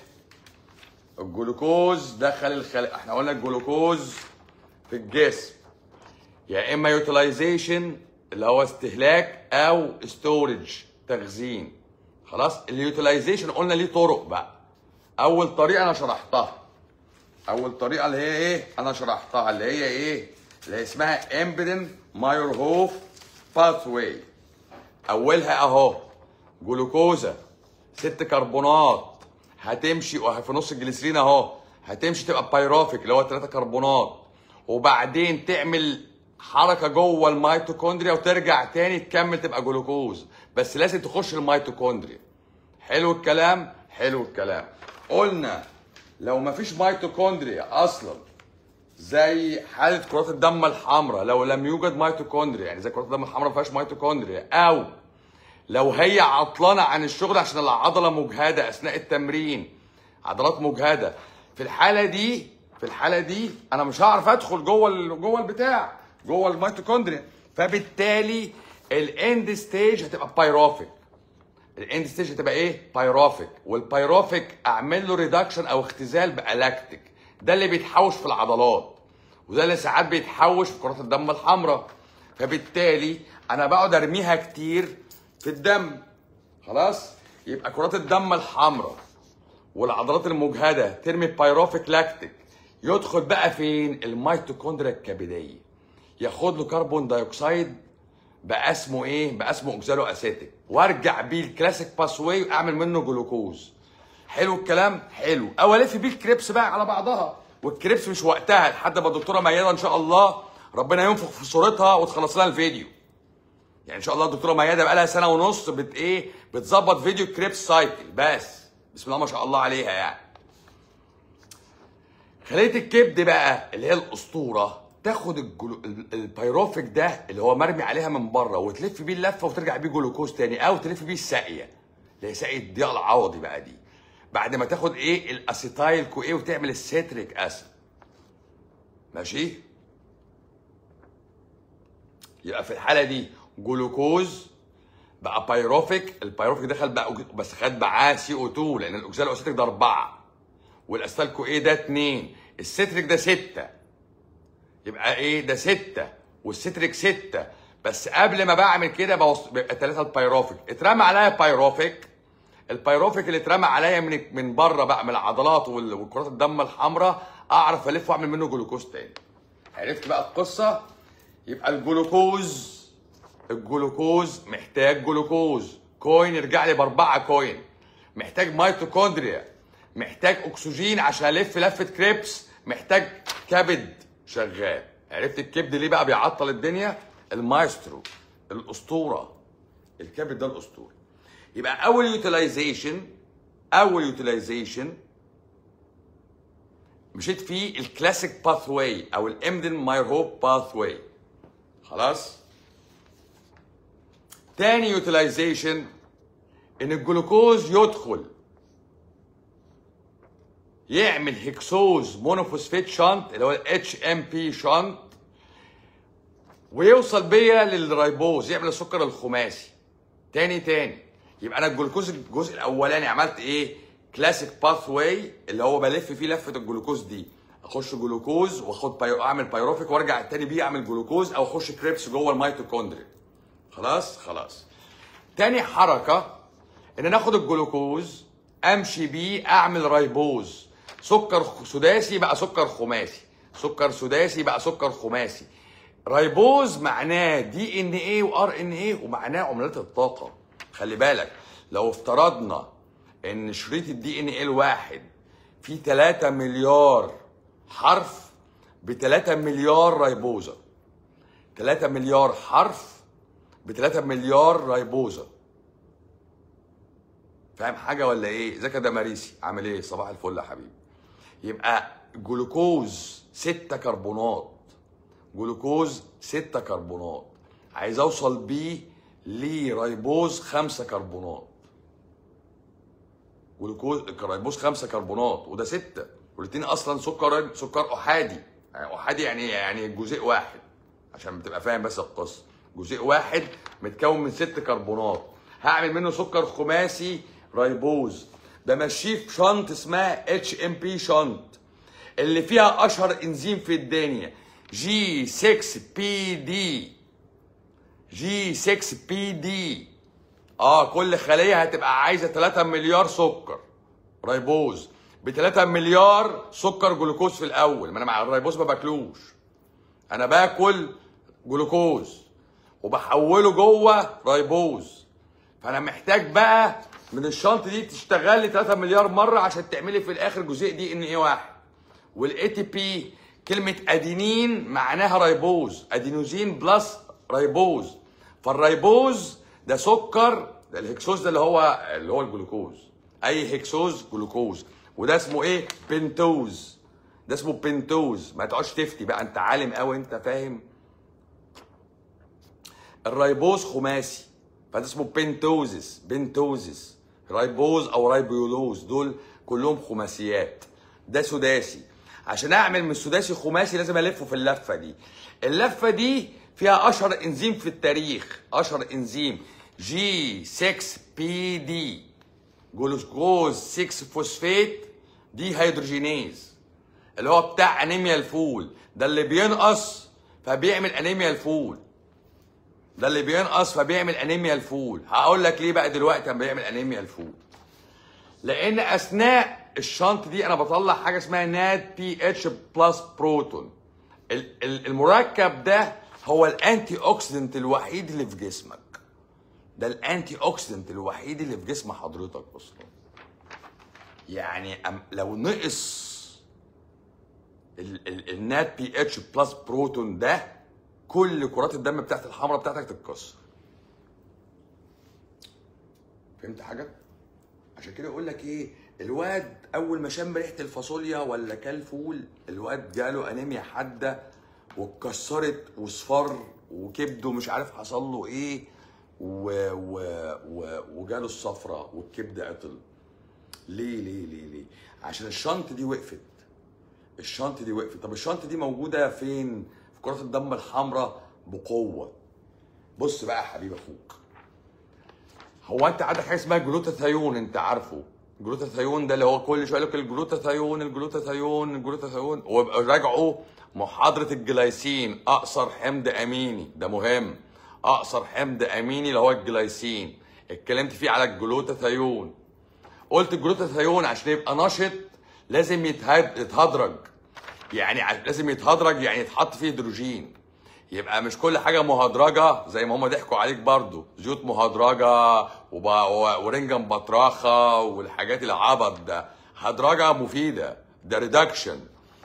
الجلوكوز دخل الخليه احنا قلنا الجلوكوز في الجسم يا اما يوتيلايزيشن اللي هو استهلاك او ستورج تخزين خلاص اليوتيلايزيشن قلنا ليه طرق بقى اول طريقه انا شرحتها اول طريقه اللي هي ايه انا شرحتها اللي هي ايه اللي هي اسمها امبيدن ماير هوف باثواي اولها اهو جلوكوزا ست كربونات هتمشي وه- في نص الجليسرين اهو هتمشي تبقى بايروفيك اللي هو ثلاثة كربونات وبعدين تعمل حركه جوه الميتوكوندريا وترجع تاني تكمل تبقى جلوكوز بس لازم تخش الميتوكوندريا حلو الكلام حلو الكلام قلنا لو مفيش ميتوكوندريا اصلا زي حاله كرات الدم الحمراء لو لم يوجد ميتوكوندريا يعني زي كرات الدم الحمراء ما فيهاش ميتوكوندريا او لو هي عطلانه عن الشغل عشان العضله مجهده اثناء التمرين عضلات مجهده في الحاله دي في الحاله دي انا مش هعرف ادخل جوه ال- جوه البتاع جوه الميتوكوندريا فبالتالي الاند ستيج هتبقى بايروفيك الاند ستيج هتبقى ايه بايروفيك والبايروفيك اعمل له ريدكشن او اختزال بالاكتيك ده اللي بيتحوش في العضلات وده اللي ساعات بيتحوش في كرات الدم الحمراء فبالتالي انا بقعد ارميها كتير في الدم خلاص يبقى كرات الدم الحمراء والعضلات المجهده ترمي بايروفيك لاكتيك يدخل بقى فين الميتوكوندريا الكبديه ياخد له كربون دايوكسيد بقى اسمه ايه بقى اسمه اوكسالو اسيتيك وارجع بيه الكلاسيك باسواي واعمل منه جلوكوز حلو الكلام حلو او الف بيه الكريبس بقى على بعضها والكريبس مش وقتها لحد ما الدكتوره ميادة ان شاء الله ربنا ينفخ في صورتها وتخلص لنا الفيديو يعني ان شاء الله الدكتوره ميادة بقى لها سنه ونص بت ايه بتظبط فيديو كريبس سايكل بس بسم الله ما شاء الله عليها يعني خليه الكبد بقى اللي هي الاسطوره تاخد الجلو... ال- البيروفيك ده اللي هو مرمي عليها من بره وتلف بيه اللفه وترجع بيه جلوكوز تاني او تلف بيه الساقيه اللي هي ساقيه ضياء العوضي بقى دي بعد ما تاخد ايه الاسيتايل كو ايه وتعمل السيتريك اسيد ماشي يبقى في الحاله دي جلوكوز بقى بايروفيك البايروفيك دخل بقى أوك- بس خد معاه سي او 2 لان الاكسال الاسيتيك ده اربعه والاستالكو ايه ده اتنين السيتريك ده سته يبقى ايه ده سته والسيتريك سته بس قبل ما بعمل كده بوص... بيبقى ثلاثه البايروفيك اترمى عليا بايروفيك البايروفيك اللي اترمى عليا من من بره بقى من العضلات وال- والكرات الدم الحمراء اعرف الف واعمل منه جلوكوز تاني عرفت بقى القصه يبقى الجلوكوز الجلوكوز محتاج جلوكوز كوين يرجع لي باربعه كوين محتاج ميتوكوندريا محتاج اكسجين عشان الف لفه كريبس محتاج كبد شغال عرفت الكبد ليه بقى بيعطل الدنيا المايسترو الاسطوره الكبد ده الاسطوره يبقى اول يوتيلايزيشن اول يوتيلايزيشن مشيت فيه الكلاسيك باث واي او الامدن مايرهوب باث واي خلاص تاني يوتيلايزيشن ان الجلوكوز يدخل يعمل هيكسوز مونوفوسفيت شانت اللي هو الاتش ام بي شانت ويوصل بيا للريبوز يعمل السكر الخماسي تاني تاني يبقى انا الجلوكوز الجزء الاولاني عملت ايه كلاسيك باث واي اللي هو بلف فيه لفه الجلوكوز دي اخش جلوكوز واخد بايو اعمل بايروفيك وارجع تاني بيه اعمل جلوكوز او اخش كريبس جوه الميتوكوندريا خلاص خلاص تاني حركه ان ناخد الجلوكوز امشي بيه اعمل ريبوز سكر سداسي بقى سكر خماسي سكر سداسي بقى سكر خماسي ريبوز معناه دي ان ايه وار ان ايه ومعناه عملات الطاقه خلي بالك لو افترضنا ان شريط الدي ان ايه الواحد فيه 3 مليار حرف ب 3 مليار ريبوزه 3 مليار حرف ب 3 مليار ريبوزه فاهم حاجه ولا ايه ازيك يا دماريسي عامل ايه صباح الفل يا حبيبي يبقى جلوكوز 6 كربونات جلوكوز 6 كربونات عايز اوصل بيه لريبوز 5 كربونات جلوكوز ريبوز 5 كربونات وده 6 والاتنين اصلا سكر سكر احادي يعني احادي يعني يعني جزيء واحد عشان تبقى فاهم بس القصه جزيء واحد متكون من ست كربونات هعمل منه سكر خماسي ريبوز بمشيه في شنط اسمها اتش ام بي شنط اللي فيها اشهر انزيم في الدنيا جي 6 بي دي جي 6 بي دي اه كل خليه هتبقى عايزه 3 مليار سكر ريبوز ب 3 مليار سكر جلوكوز في الاول ما انا مع الريبوز ما باكلوش انا باكل جلوكوز وبحوله جوه ريبوز فانا محتاج بقى من الشنطه دي تشتغل لي 3 مليار مره عشان تعملي في الاخر جزيء دي ان ايه واحد والاي تي بي كلمه ادينين معناها ريبوز ادينوزين بلس ريبوز فالريبوز ده سكر ده الهكسوز ده اللي هو اللي هو الجلوكوز اي هكسوز جلوكوز وده اسمه ايه بنتوز ده اسمه بنتوز ما تقعدش تفتي بقى انت عالم قوي انت فاهم الريبوز خماسي فده اسمه بنتوزس بنتوزس ريبوز او ريبيولوز دول كلهم خماسيات ده سداسي عشان اعمل من السداسي خماسي لازم الفه في اللفه دي اللفه دي فيها اشهر انزيم في التاريخ اشهر انزيم جي 6 بي دي جلوكوز 6 فوسفات دي هيدروجينيز اللي هو بتاع انيميا الفول ده اللي بينقص فبيعمل انيميا الفول ده اللي بينقص فبيعمل انيميا الفول هقول لك ليه بقى دلوقتي اما بيعمل انيميا الفول لان اثناء الشنط دي انا بطلع حاجه اسمها ناد بي اتش بلس بروتون ال- ال- المركب ده هو الانتي اوكسيدنت الوحيد اللي في جسمك ده الانتي اوكسيدنت الوحيد اللي في جسم حضرتك اصلا يعني أم- لو نقص ال- ال- النات بي اتش بلس بروتون ده كل كرات الدم بتاعت الحمراء بتاعتك تتكسر فهمت حاجه عشان كده اقول لك ايه الواد اول ما شم ريحه الفاصوليا ولا كل فول الواد جاله انيميا حاده واتكسرت وصفر وكبده مش عارف حصل له ايه و... و... و... وجاله الصفرة والكبد عطل ليه ليه ليه ليه عشان الشنط دي وقفت الشنط دي وقفت طب الشنط دي موجوده فين في كرات الدم الحمراء بقوه بص بقى يا حبيب اخوك هو انت عندك حاجه اسمها جلوتاثيون انت عارفه الجلوتاثيون ده اللي هو كل شويه يقول لك الجلوتاثيون الجلوتاثيون الجلوتاثيون ويبقى راجعوا محاضره الجلايسين اقصر حمض اميني ده مهم اقصر حمض اميني اللي هو الجلايسين اتكلمت فيه على الجلوتاثيون قلت الجلوتاثيون عشان يبقى نشط لازم يتهد- يتهدرج يعني ع- لازم يتهدرج يعني يتحط فيه هيدروجين يبقى مش كل حاجه مهدرجه زي ما هم ضحكوا عليك برضو زيوت مهدرجه وب... و- ورنجة مبطرخه والحاجات العبط ده هدرجه مفيده ده ريدكشن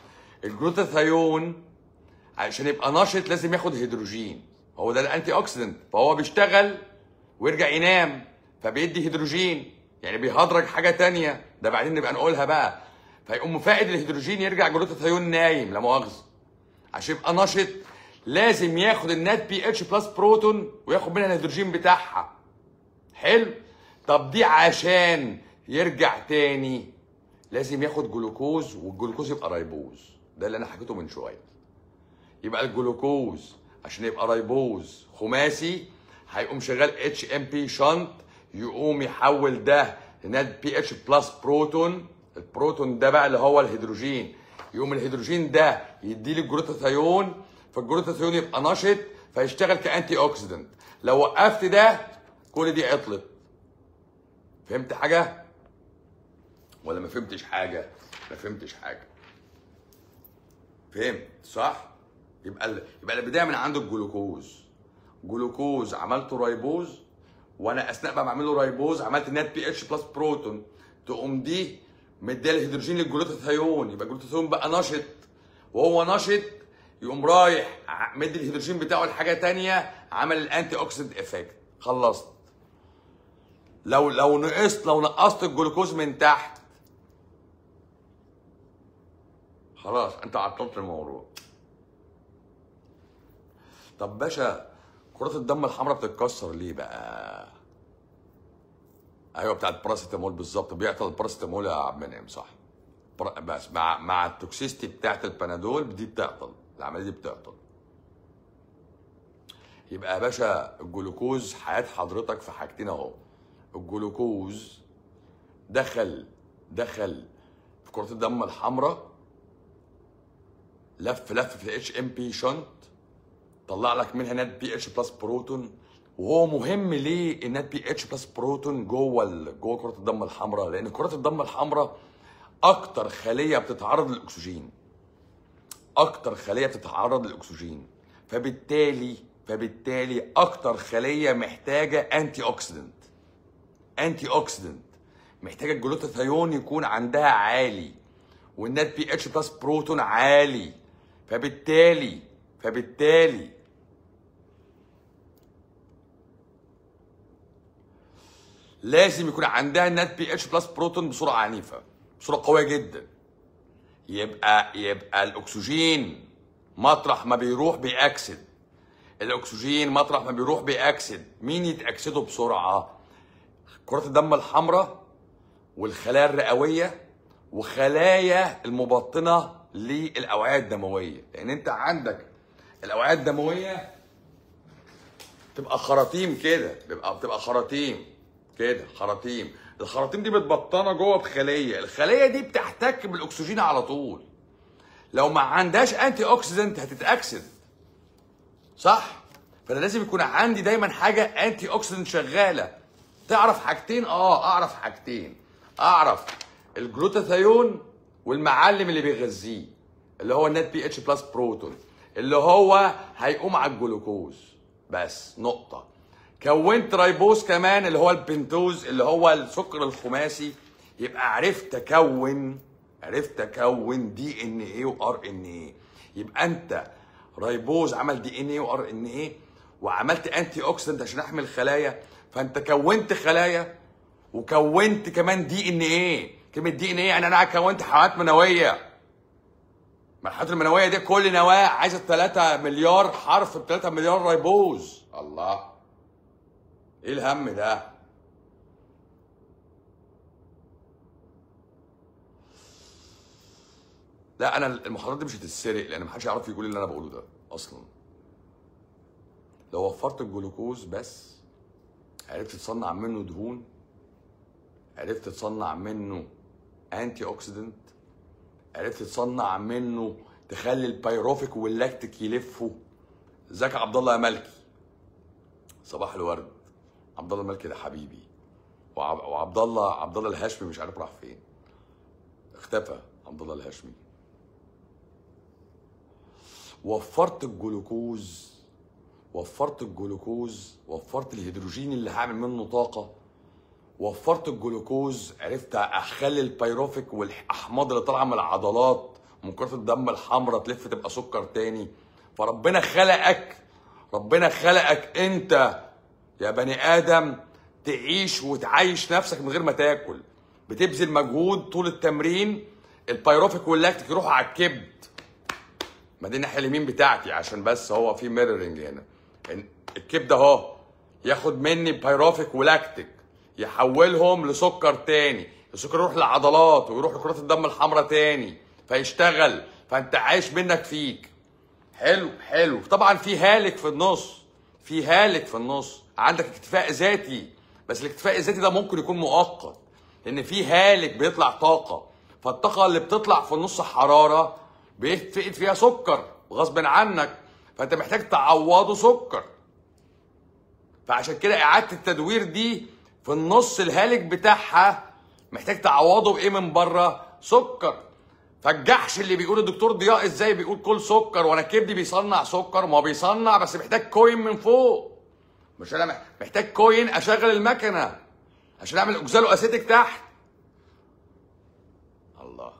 الجلوتاثيون عشان يبقى نشط لازم ياخد هيدروجين هو ده الانتي اوكسيدنت فهو بيشتغل ويرجع ينام فبيدي هيدروجين يعني بيهدرج حاجه تانية ده بعدين نبقى نقولها بقى فيقوم فائد الهيدروجين يرجع جلوتاثيون نايم لا مؤاخذه عشان يبقى نشط لازم ياخد النات بي اتش بلس بروتون وياخد منها الهيدروجين بتاعها حلو طب دي عشان يرجع تاني لازم ياخد جلوكوز والجلوكوز يبقى رايبوز ده اللي انا حكيته من شويه يبقى الجلوكوز عشان يبقى رايبوز خماسي هيقوم شغال اتش ام بي شنط يقوم يحول ده لنات بي اتش بلس بروتون البروتون ده بقى اللي هو الهيدروجين يقوم الهيدروجين ده يدي لي الجلوتاثيون فالجلوتاثيون يبقى نشط فيشتغل كانتي اوكسيدنت لو وقفت ده كل دي عطلت فهمت حاجه ولا ما فهمتش حاجه ما فهمتش حاجه فهمت صح يبقى ال... يبقى البدايه من عند الجلوكوز جلوكوز عملته رايبوز وانا اثناء ما بعمل له رايبوز عملت نات بي اتش بلس بروتون تقوم دي مديه الهيدروجين للجلوتاثيون يبقى الجلوتاثيون بقى نشط وهو نشط يقوم رايح ع- مدي الهيدروجين بتاعه لحاجه تانية عمل الانتي اوكسيدنت افكت خلصت لو لو نقصت لو نقصت الجلوكوز من تحت خلاص انت عطلت الموضوع طب باشا كرات الدم الحمراء بتتكسر ليه بقى ايوه بتاعت باراسيتامول بالظبط بيعطل الباراسيتامول يا عبد المنعم صح بر- بس مع مع التوكسيستي بتاعت البنادول دي بتعطل العمليه دي بتعطل يبقى يا باشا الجلوكوز حياه حضرتك في حاجتين اهو الجلوكوز دخل دخل في كرات الدم الحمراء لف لف في الاتش ام بي شنط طلع لك منها نات بي اتش بلس بروتون وهو مهم ليه النات بي اتش بلس بروتون جوه ال- جوه كرات الدم الحمراء لان كرات الدم الحمراء اكتر خليه بتتعرض للاكسجين اكتر خليه بتتعرض للاكسجين فبالتالي فبالتالي اكتر خليه محتاجه انتي اوكسيدنت انتي اوكسيدنت محتاجه الجلوتاثيون يكون عندها عالي والنات بي اتش بلس بروتون عالي فبالتالي فبالتالي لازم يكون عندها نات بي اتش بلس بروتون بسرعه عنيفه بسرعه قويه جدا يبقى يبقى الاكسجين مطرح ما بيروح بيأكسد الاكسجين مطرح ما بيروح بيأكسد مين يتأكسدوا بسرعه كرات الدم الحمراء والخلايا الرئويه وخلايا المبطنه للاوعيه الدمويه لان انت عندك الاوعيه الدمويه تبقى خراطيم كده بيبقى بتبقى خراطيم كده خراطيم الخراطيم دي متبطنه جوه بخليه الخليه دي بتحتك بالاكسجين على طول لو ما عندهاش انتي اوكسيدنت هتتاكسد صح فانا لازم يكون عندي دايما حاجه انتي اوكسيدنت شغاله تعرف حاجتين اه اعرف حاجتين اعرف الجلوتاثيون والمعلم اللي بيغذيه اللي هو النت بي اتش بلس بروتون اللي هو هيقوم على الجلوكوز بس نقطه كونت رايبوز كمان اللي هو البنتوز اللي هو السكر الخماسي يبقى عرفت اكون عرفت اكون دي ان ايه وار ان ايه يبقى انت رايبوز عمل دي ان ايه وار ان ايه وعملت انتي اوكسيدنت عشان احمي الخلايا فانت كونت خلايا وكونت كمان دي ان ايه كلمه دي ان ايه يعني انا كونت حيوانات منويه ما الحيوانات المنويه دي كل نواه عايزه 3 مليار حرف ب 3 مليار ريبوز الله ايه الهم ده لا انا المحاضرات دي مش هتتسرق لان محدش يعرف يقول اللي انا بقوله ده اصلا لو وفرت الجلوكوز بس عرفت تصنع منه دهون عرفت تصنع منه انتي اوكسيدنت عرفت تصنع منه تخلي البيروفيك واللاكتيك يلفوا ازيك يا عبد الله يا ملكي صباح الورد عبد الله الملكي ده حبيبي وعب- وعبد الله عبد الله الهاشمي مش عارف راح فين اختفى عبد الله الهاشمي وفرت الجلوكوز وفرت الجلوكوز وفرت الهيدروجين اللي هعمل منه طاقه وفرت الجلوكوز عرفت اخلي البيروفيك والاحماض اللي طالعه من العضلات من كرة الدم الحمراء تلف تبقى سكر تاني فربنا خلقك ربنا خلقك انت يا بني ادم تعيش وتعيش نفسك من غير ما تاكل بتبذل مجهود طول التمرين البيروفيك واللاكتيك يروحوا على الكبد ما دي الناحيه اليمين بتاعتي عشان بس هو في ميرورنج هنا إن الكبده اهو ياخد مني بيروفيك ولاكتيك يحولهم لسكر تاني السكر يروح للعضلات ويروح لكرات الدم الحمراء تاني فيشتغل فانت عايش منك فيك حلو حلو طبعا في هالك في النص في هالك في النص عندك اكتفاء ذاتي بس الاكتفاء الذاتي ده ممكن يكون مؤقت لان في هالك بيطلع طاقه فالطاقه اللي بتطلع في النص حراره بيفقد فيها سكر غصب عنك فانت محتاج تعوضه سكر فعشان كده اعاده التدوير دي في النص الهالك بتاعها محتاج تعوضه بايه من بره سكر فالجحش اللي بيقول الدكتور ضياء ازاي بيقول كل سكر وانا كبدي بيصنع سكر ما هو بيصنع بس محتاج كوين من فوق مش انا مح- محتاج كوين اشغل المكنه عشان اعمل اوكزالو اسيتك تحت الله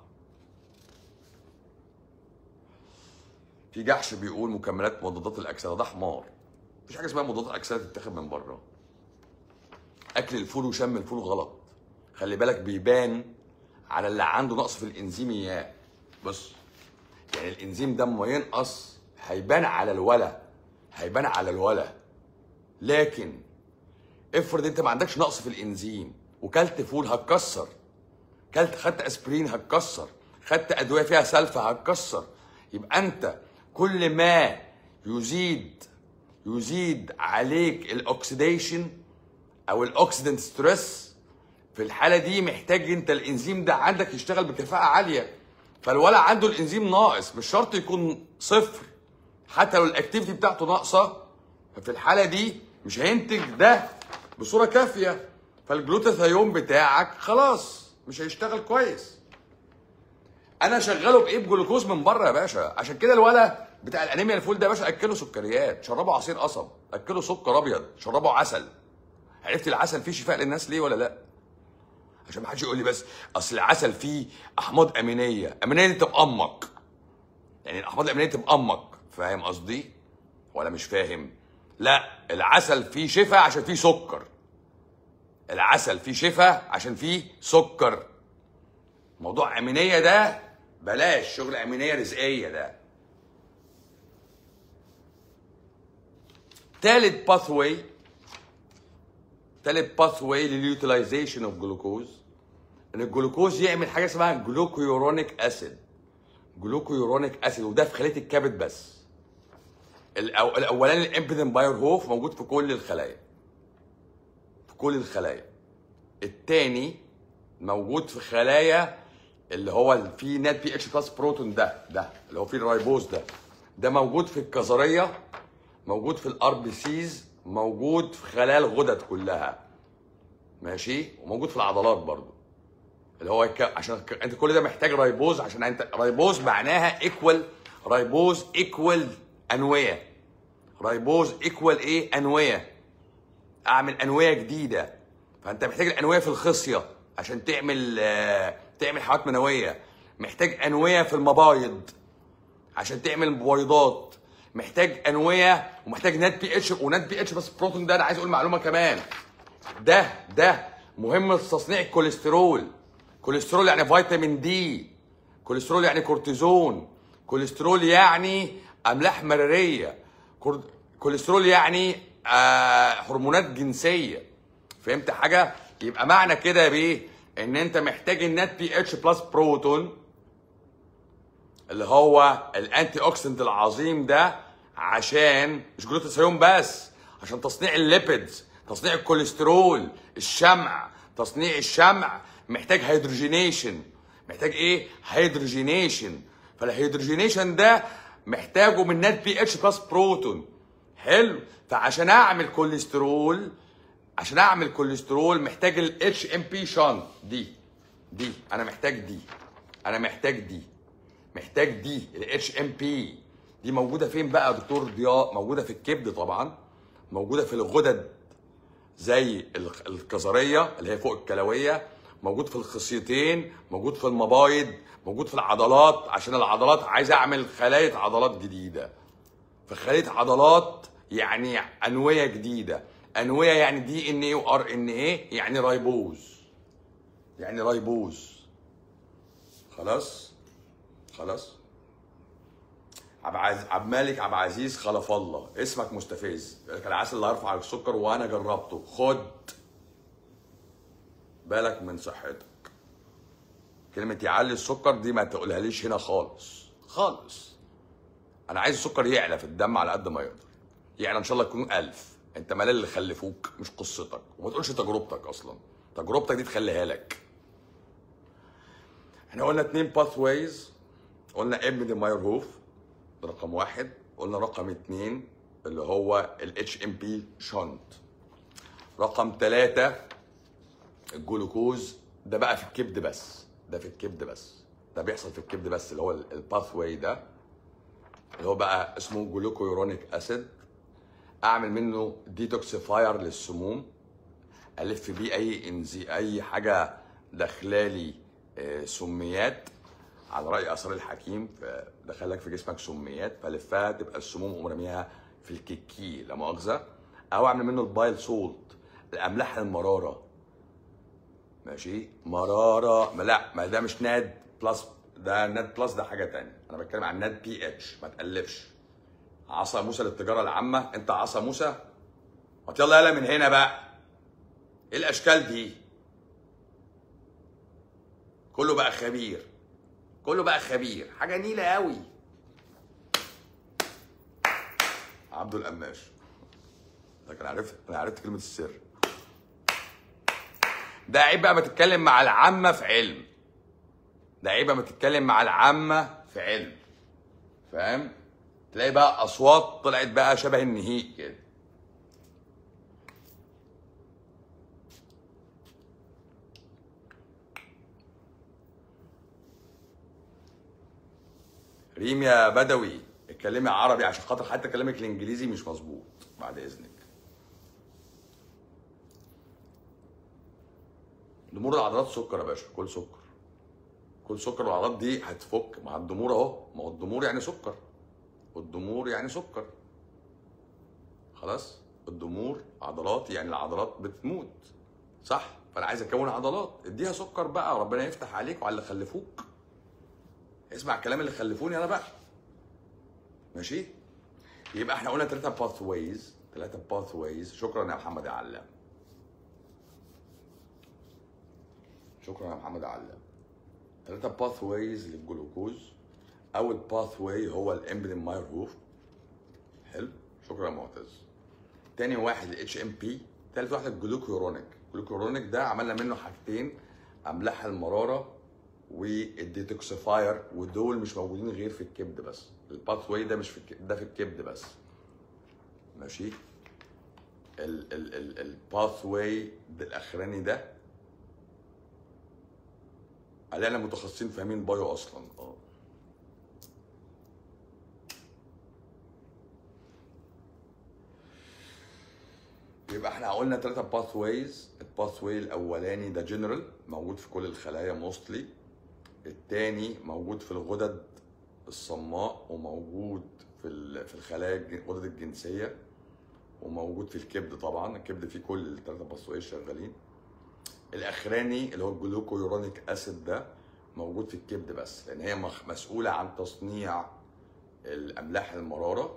في جحش بيقول مكملات مضادات الاكسده ده حمار مفيش حاجه اسمها مضادات اكسده تتاخد من بره اكل الفول وشم الفول غلط خلي بالك بيبان على اللي عنده نقص في الانزيميات بص يعني الانزيم ده اما ينقص هيبان على الولا هيبان على الولا لكن افرض انت ما عندكش نقص في الانزيم وكلت فول هتكسر كلت خدت اسبرين هتكسر خدت ادويه فيها سلفه هتكسر يبقى انت كل ما يزيد يزيد عليك الاكسيديشن او الاكسيدنت ستريس في الحاله دي محتاج انت الانزيم ده عندك يشتغل بكفاءه عاليه فالولد عنده الانزيم ناقص مش شرط يكون صفر حتى لو الاكتيفيتي بتاعته ناقصه ففي الحاله دي مش هينتج ده بصوره كافيه فالجلوتاثيون بتاعك خلاص مش هيشتغل كويس انا شغله بايه بجلوكوز من بره يا باشا عشان كده الولا بتاع الانيميا الفول ده يا باشا اكله سكريات شربه عصير قصب اكله سكر ابيض شربه عسل عرفت العسل فيه شفاء للناس ليه ولا لا عشان ما حدش يقول لي بس اصل العسل فيه احماض امينيه امينيه دي تبقى امك يعني الاحماض الامينيه تبقى امك فاهم قصدي ولا مش فاهم لا العسل فيه شفاء عشان فيه سكر العسل فيه شفاء عشان فيه سكر موضوع امينيه ده بلاش شغل امينيه رزقيه ده تالت باثوي تالت باثوي لليوتيلايزيشن اوف جلوكوز ان الجلوكوز يعمل حاجه اسمها جلوكيورونيك اسيد جلوكيورونيك اسيد وده في خليه الكبد بس الأو... الاولاني الامبيدن باير هوف موجود في كل الخلايا في كل الخلايا التاني موجود في خلايا اللي هو فيه نت بي اتش بلس بروتون ده ده اللي هو فيه الرايبوز ده ده موجود في الكظريه موجود في الار بي سيز موجود في خلايا الغدد كلها ماشي وموجود في العضلات برضو اللي هو يك... عشان ك- انت كل ده محتاج رايبوز عشان انت رايبوز معناها ايكوال رايبوز ايكوال انويه رايبوز ايكوال ايه انويه اعمل انويه جديده فانت محتاج الانويه في الخصيه عشان تعمل آه، تعمل حيوانات منويه محتاج انويه في المبايض عشان تعمل بويضات محتاج انويه ومحتاج نت بي اتش ونت بي اتش بس بروتون ده انا عايز اقول معلومه كمان ده ده مهم لتصنيع الكوليسترول كوليسترول يعني فيتامين دي كوليسترول يعني كورتيزون كوليسترول يعني املاح مراريه كور- كوليسترول يعني آه هرمونات جنسيه فهمت حاجه يبقى معنى كده يا بيه ان انت محتاج النات بي اتش بلس بروتون اللي هو الانتي اوكسيدنت العظيم ده عشان مش جلوتاثيون بس عشان تصنيع الليبيدز تصنيع الكوليسترول الشمع تصنيع الشمع محتاج هيدروجينيشن محتاج ايه هيدروجينيشن فالهيدروجينيشن ده محتاجه من نات بي اتش بلس بروتون حلو فعشان اعمل كوليسترول عشان اعمل كوليسترول محتاج الاتش ام بي شانت دي دي انا محتاج دي انا محتاج دي محتاج دي الاتش ام بي دي موجوده فين بقى يا دكتور ضياء موجوده في الكبد طبعا موجوده في الغدد زي ال- الكظريه اللي هي فوق الكلويه موجود في الخصيتين موجود في المبايض موجود في العضلات عشان العضلات عايز اعمل خلايا عضلات جديده فخليه عضلات يعني انويه جديده انويه يعني دي ان ايه وار ان ايه يعني رايبوز يعني رايبوز خلاص خلاص عبد العز... عبد الملك عبد العزيز خلف الله اسمك مستفز كان العسل اللي هيرفع السكر وانا جربته خد بالك من صحتك كلمة يعلي السكر دي ما تقولها ليش هنا خالص خالص انا عايز السكر يعلى في الدم على قد ما يقدر يعلى ان شاء الله يكونوا ألف انت مال اللي خلفوك مش قصتك وما تقولش تجربتك اصلا تجربتك دي تخليها لك احنا قلنا اتنين باث وايز قلنا ابن دي ماير هوف ده رقم واحد قلنا رقم اتنين اللي هو الاتش ام بي شنت رقم ثلاثة الجلوكوز ده بقى في الكبد بس ده في الكبد بس ده بيحصل في الكبد بس اللي هو الباث واي ده اللي هو بقى اسمه جلوكويورونيك اسيد اعمل منه ديتوكسيفاير للسموم الف بيه اي انزي اي حاجه داخلالي آه، سميات على راي اسرار الحكيم دخلك في جسمك سميات فلفها تبقى السموم قوم راميها في الكيكي لا مؤاخذه او اعمل منه البايل سولت الاملاح المراره ماشي مراره ما لا ما ده مش ناد بلس ده ناد بلس ده حاجه تانية انا بتكلم عن ناد بي اتش ما تقلبش عصا موسى للتجاره العامه انت عصا موسى ما يلا يلا من هنا بقى ايه الاشكال دي كله بقى خبير كله بقى خبير حاجه نيله قوي عبده القماش لكن عرفت انا عرفت كلمه السر ده عيب بقى ما تتكلم مع العامه في علم ده عيب بقى ما تتكلم مع العامه في علم فاهم تلاقي بقى اصوات طلعت بقى شبه النهيق كده ريم يا بدوي اتكلمي عربي عشان خاطر حتى كلامك الانجليزي مش مظبوط بعد اذنك ضمور العضلات سكر يا باشا كل سكر كل سكر والعضلات دي هتفك مع الضمور اهو ما هو الضمور يعني سكر والضمور يعني سكر خلاص الضمور عضلات يعني العضلات بتموت صح فانا عايز اكون عضلات اديها سكر بقى ربنا يفتح عليك وعلى اللي خلفوك اسمع الكلام اللي خلفوني انا بقى ماشي يبقى احنا قلنا ثلاثة باث ويز ثلاثة باث ويز شكرا يا محمد يا علام شكرا يا محمد يا علام ثلاثة باث ويز للجلوكوز اول باث واي هو الامبلين ماير هوف حلو شكرا يا معتز تاني واحد الاتش ام بي تالت واحد الجلوكيورونيك الجلوكيورونيك ده عملنا منه حاجتين املاح المراره والديتوكسيفاير ودول مش موجودين غير في الكبد بس الباث واي ده مش في الك... ده في الكبد بس ماشي ال ال ال الباث واي الاخراني ده علينا متخصصين فاهمين بايو اصلا اه يبقى احنا قلنا ثلاثة باث وايز الباث واي الاولاني ده جنرال موجود في كل الخلايا موستلي التاني موجود في الغدد الصماء وموجود في ال- في الخلايا الج- الغدد الجنسيه وموجود في الكبد طبعا الكبد فيه كل الثلاثه باث وايز شغالين الاخراني اللي هو الجلوكويورونيك اسيد ده موجود في الكبد بس لان هي مخ- مسؤوله عن تصنيع الاملاح المراره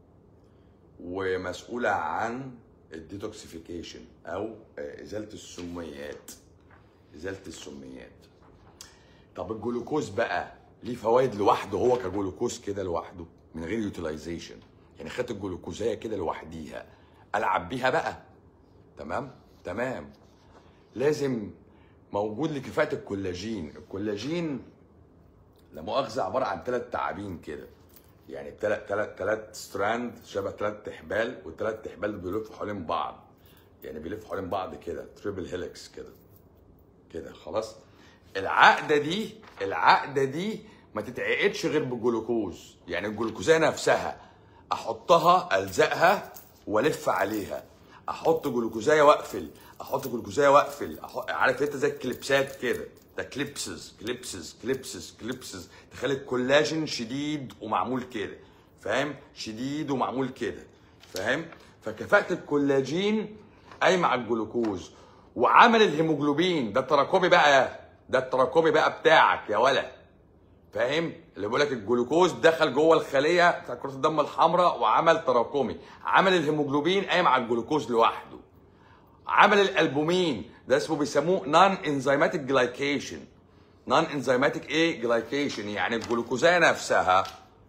ومسؤوله عن الديتوكسيفيكيشن او آه، ازاله السميات ازاله السميات طب الجلوكوز بقى ليه فوائد لوحده هو كجلوكوز كده لوحده من غير يوتيلايزيشن يعني خدت الجلوكوزايه كده لوحديها العب بيها بقى تمام تمام لازم موجود لكفاءه الكولاجين الكولاجين لا مؤاخذه عباره عن ثلاث تعابين كده يعني ثلاث ثلاث ثلاث ستراند شبه ثلاث تحبال والثلاث تحبال بيلفوا حوالين بعض يعني بيلفوا حوالين بعض كده تريبل هيلكس كده كده خلاص العقده دي العقده دي ما تتعقدش غير بالجلوكوز يعني الجلوكوزيه نفسها احطها الزقها والف عليها احط جلوكوزايه واقفل احط جلوكوزايه واقفل أحط... عارف انت زي الكليبسات كده ده كليبسز كليبسز كليبسز كليبسز تخلي الكولاجين شديد ومعمول كده فاهم شديد ومعمول كده فاهم فكفاءه الكولاجين قايمه على الجلوكوز وعمل الهيموجلوبين ده التراكمي بقى ده التراكمي بقى بتاعك يا ولد فاهم اللي بيقول لك الجلوكوز دخل جوه الخليه بتاع كرات الدم الحمراء وعمل تراكمي عمل الهيموجلوبين قايم على الجلوكوز لوحده عمل الالبومين ده اسمه بيسموه نون انزيماتيك جلايكيشن نون انزيماتيك ايه جلايكيشن يعني الجلوكوزايه نفسها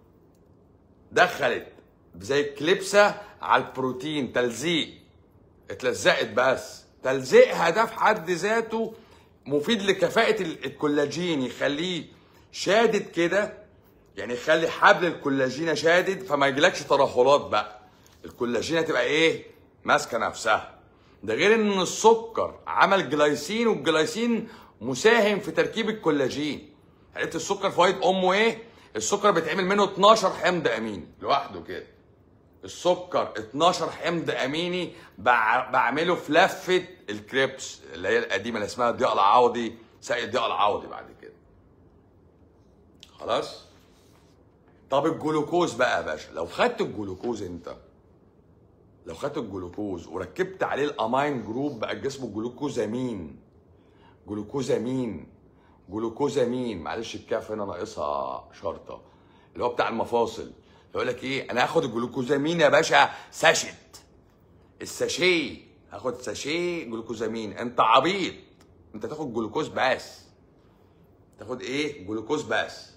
دخلت زي الكليبسه على البروتين تلزيق اتلزقت بس تلزيقها ده في حد ذاته مفيد لكفاءة ال- الكولاجين يخليه شادد كده يعني يخلي حبل الكولاجين شادد فما يجيلكش ترهلات بقى الكولاجين هتبقى ايه ماسكه نفسها ده غير ان السكر عمل جلايسين والجلايسين مساهم في تركيب الكولاجين عرفت السكر فوائد امه ايه السكر بيتعمل منه 12 حمض امين لوحده كده السكر 12 حمض اميني بع- بعمله في لفه الكريبس اللي هي القديمه اللي اسمها الضياء العوضي ساقي الضياء العوضي بعد كده خلاص طب الجلوكوز بقى يا باشا لو خدت الجلوكوز انت لو خدت الجلوكوز وركبت عليه الامين جروب بقى اسمه جلوكوزامين جلوكوزامين جلوكوزامين معلش الكاف هنا ناقصها شرطه اللي هو بتاع المفاصل يقول لك ايه انا هاخد الجلوكوزامين يا باشا ساشت الساشيه هاخد ساشيه جلوكوزامين انت عبيط انت تاخد جلوكوز بس تاخد ايه جلوكوز بس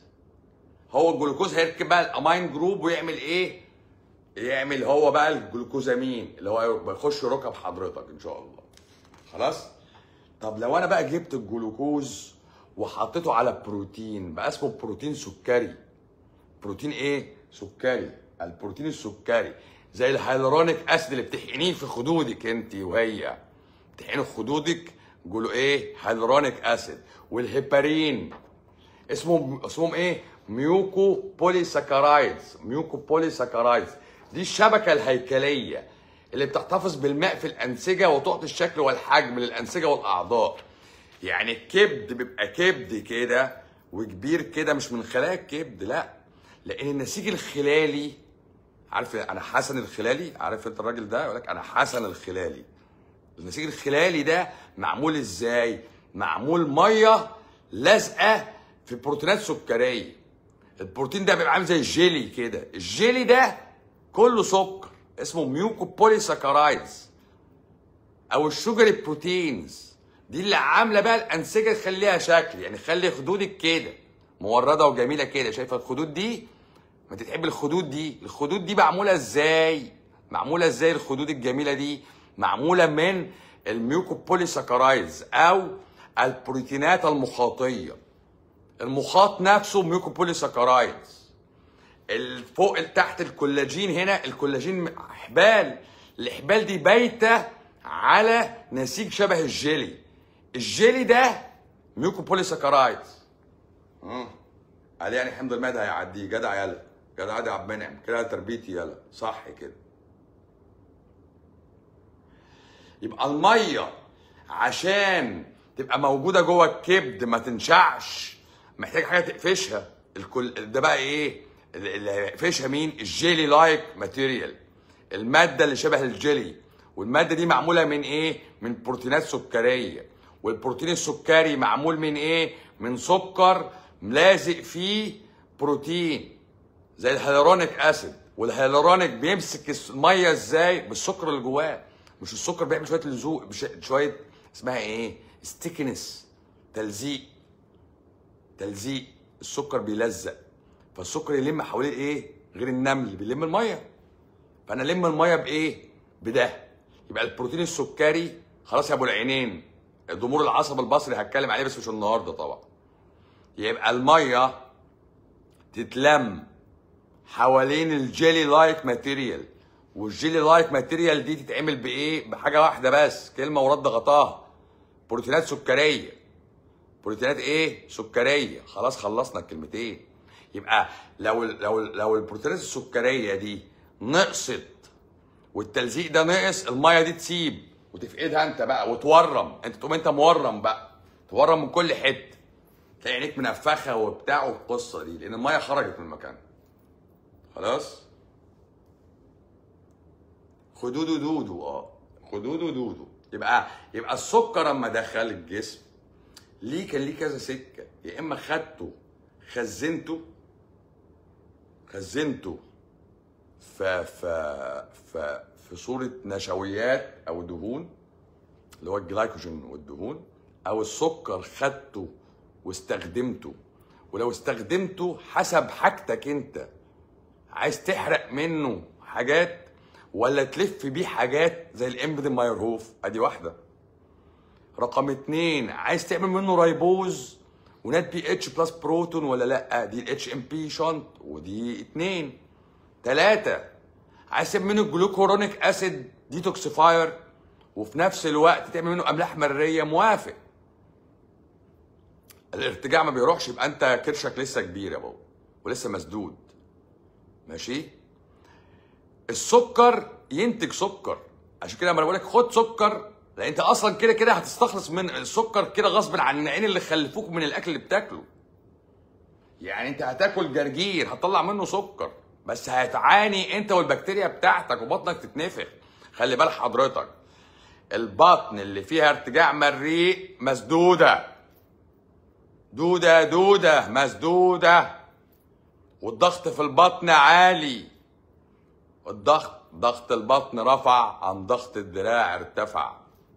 هو الجلوكوز هيركب بقى الامين جروب ويعمل ايه يعمل هو بقى الجلوكوزامين اللي هو بيخش ركب حضرتك ان شاء الله خلاص طب لو انا بقى جبت الجلوكوز وحطيته على بروتين بقى اسمه بروتين سكري بروتين ايه سكري البروتين السكري زي الهيالورونيك اسيد اللي بتحقنيه في خدودك انت وهي بتحقني في خدودك جلو ايه هيالورونيك اسيد والهيبارين اسمهم اسمهم ايه ميوكو بوليساكرايدز ميوكو بوليساكرايدز دي الشبكه الهيكليه اللي بتحتفظ بالماء في الانسجه وتعطي الشكل والحجم للانسجه والاعضاء يعني الكبد بيبقى كبد كده وكبير كده مش من خلايا الكبد لا لان النسيج الخلالي عارف انا حسن الخلالي عارف انت الراجل ده يقول لك انا حسن الخلالي النسيج الخلالي ده معمول ازاي معمول ميه لازقه في بروتينات سكريه البروتين ده بيبقى عامل زي الجيلي كده الجيلي ده كله سكر اسمه ميوكو بوليساكرايدز او الشوجري بروتينز دي اللي عامله بقى الانسجه تخليها شكل يعني خلي خدودك كده مورده وجميله كده شايفه الخدود دي ما تتحب الخدود دي الخدود دي معموله ازاي معموله ازاي الخدود الجميله دي معموله من الميوكوبوليساكرايدز او البروتينات المخاطيه المخاط نفسه ميوكوبوليساكرايدز فوق تحت الكولاجين هنا الكولاجين حبال الحبال دي بايته على نسيج شبه الجيلي الجيلي ده ميوكوبوليساكرايدز اه قال يعني حمض المعده هيعديه جدع يلا جدع عادي عبد المنعم كده تربيتي يلا صح كده يبقى الميه عشان تبقى موجوده جوه الكبد ما تنشعش محتاج حاجه تقفشها الكل ده بقى ايه اللي هيقفشها مين الجيلي لايك ماتيريال الماده اللي شبه الجيلي والماده دي معموله من ايه من بروتينات سكريه والبروتين السكري معمول من ايه من سكر لازق فيه بروتين زي الهيالورونيك اسيد والهيالورونيك بيمسك الميه ازاي بالسكر اللي جواه مش السكر بيعمل شويه لزوق بش- شويه اسمها ايه ستيكنس تلزيق تلزيق السكر بيلزق فالسكر يلم حواليه ايه غير النمل بيلم الميه فانا الم الميه بايه بده يبقى البروتين السكري خلاص يا ابو العينين ضمور العصب البصري هتكلم عليه بس مش النهارده طبعا يبقى الميه تتلم حوالين الجيلي لايك ماتيريال والجيلي لايك ماتيريال دي تتعمل بايه بحاجه واحده بس كلمه ورد غطاها بروتينات سكريه بروتينات ايه سكريه خلاص خلصنا الكلمتين يبقى لو لو لو البروتينات السكريه دي نقصت والتلزيق ده نقص الميه دي تسيب وتفقدها انت بقى وتورم انت تقوم انت مورم بقى تورم من كل حته تلاقي عينيك منفخه وبتاع والقصه دي لان الميه خرجت من المكان خلاص خدوده دودو اه خدوده دودو يبقى يبقى السكر لما دخل الجسم ليه كان ليه كذا سكه يا اما خدته خزنته خزنته ف ف ف في صوره نشويات او دهون اللي هو الجلايكوجين والدهون او السكر خدته واستخدمته ولو استخدمته حسب حاجتك انت عايز تحرق منه حاجات ولا تلف بيه حاجات زي الامبد مايرهوف ادي واحده رقم اتنين عايز تعمل منه رايبوز ونات بي اتش بلس بروتون ولا لا دي الاتش ام بي شنط ودي اتنين تلاتة عايز تعمل منه جلوكورونيك اسيد ديتوكسيفاير وفي نفس الوقت تعمل منه املاح مريه موافق الارتجاع ما بيروحش يبقى انت كرشك لسه كبير يا بابا ولسه مسدود ماشي السكر ينتج سكر عشان كده لما أنا بقول لك خد سكر لان انت اصلا كده كده هتستخلص من السكر كده غصب عن العين اللي خلفوك من الاكل اللي بتاكله يعني انت هتاكل جرجير هتطلع منه سكر بس هتعاني انت والبكتيريا بتاعتك وبطنك تتنفخ خلي بال حضرتك البطن اللي فيها ارتجاع مريء مسدوده دوده دوده مسدوده والضغط في البطن عالي الضغط ضغط البطن رفع عن ضغط الدراع ارتفع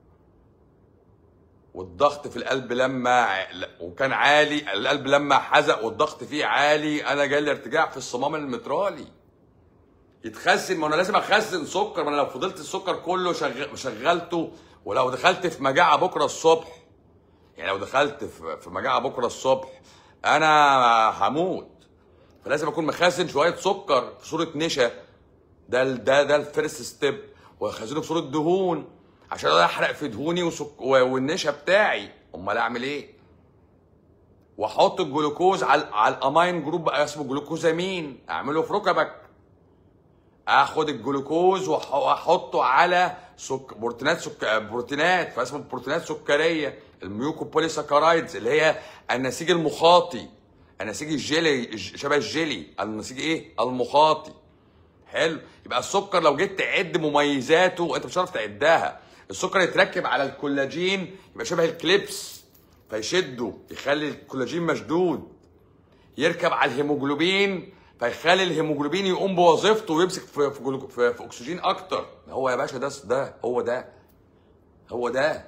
والضغط في القلب لما ع- وكان عالي القلب لما حزق والضغط فيه عالي انا جالي ارتجاع في الصمام المترالي يتخزن ما انا لازم اخزن سكر ما انا لو فضلت السكر كله شغ... شغلته ولو دخلت في مجاعه بكره الصبح يعني لو دخلت في في مجاعه بكره الصبح انا هموت فلازم اكون مخزن شويه سكر في صوره نشا ده ال- ده ده الفيرست ستيب واخزنه في صوره دهون عشان اقدر احرق في دهوني وسك... و- والنشا بتاعي امال اعمل ايه واحط الجلوكوز على على الامين جروب بقى اسمه جلوكوزامين اعمله في ركبك اخد الجلوكوز وأح- واحطه على سك... بروتينات سك... بروتينات فاسمه بروتينات سكريه الميوكوبوليساكرايدز اللي هي النسيج المخاطي النسيج الجيلي الج- شبه الجيلي النسيج ايه المخاطي حلو يبقى السكر لو جيت تعد مميزاته انت مش هتعرف تعدها السكر يتركب على الكولاجين يبقى شبه الكليبس فيشده يخلي الكولاجين مشدود يركب على الهيموجلوبين فيخلي الهيموجلوبين يقوم بوظيفته ويمسك في في, جلوكو- في, في اكسجين اكتر هو يا باشا ده ده هو ده هو ده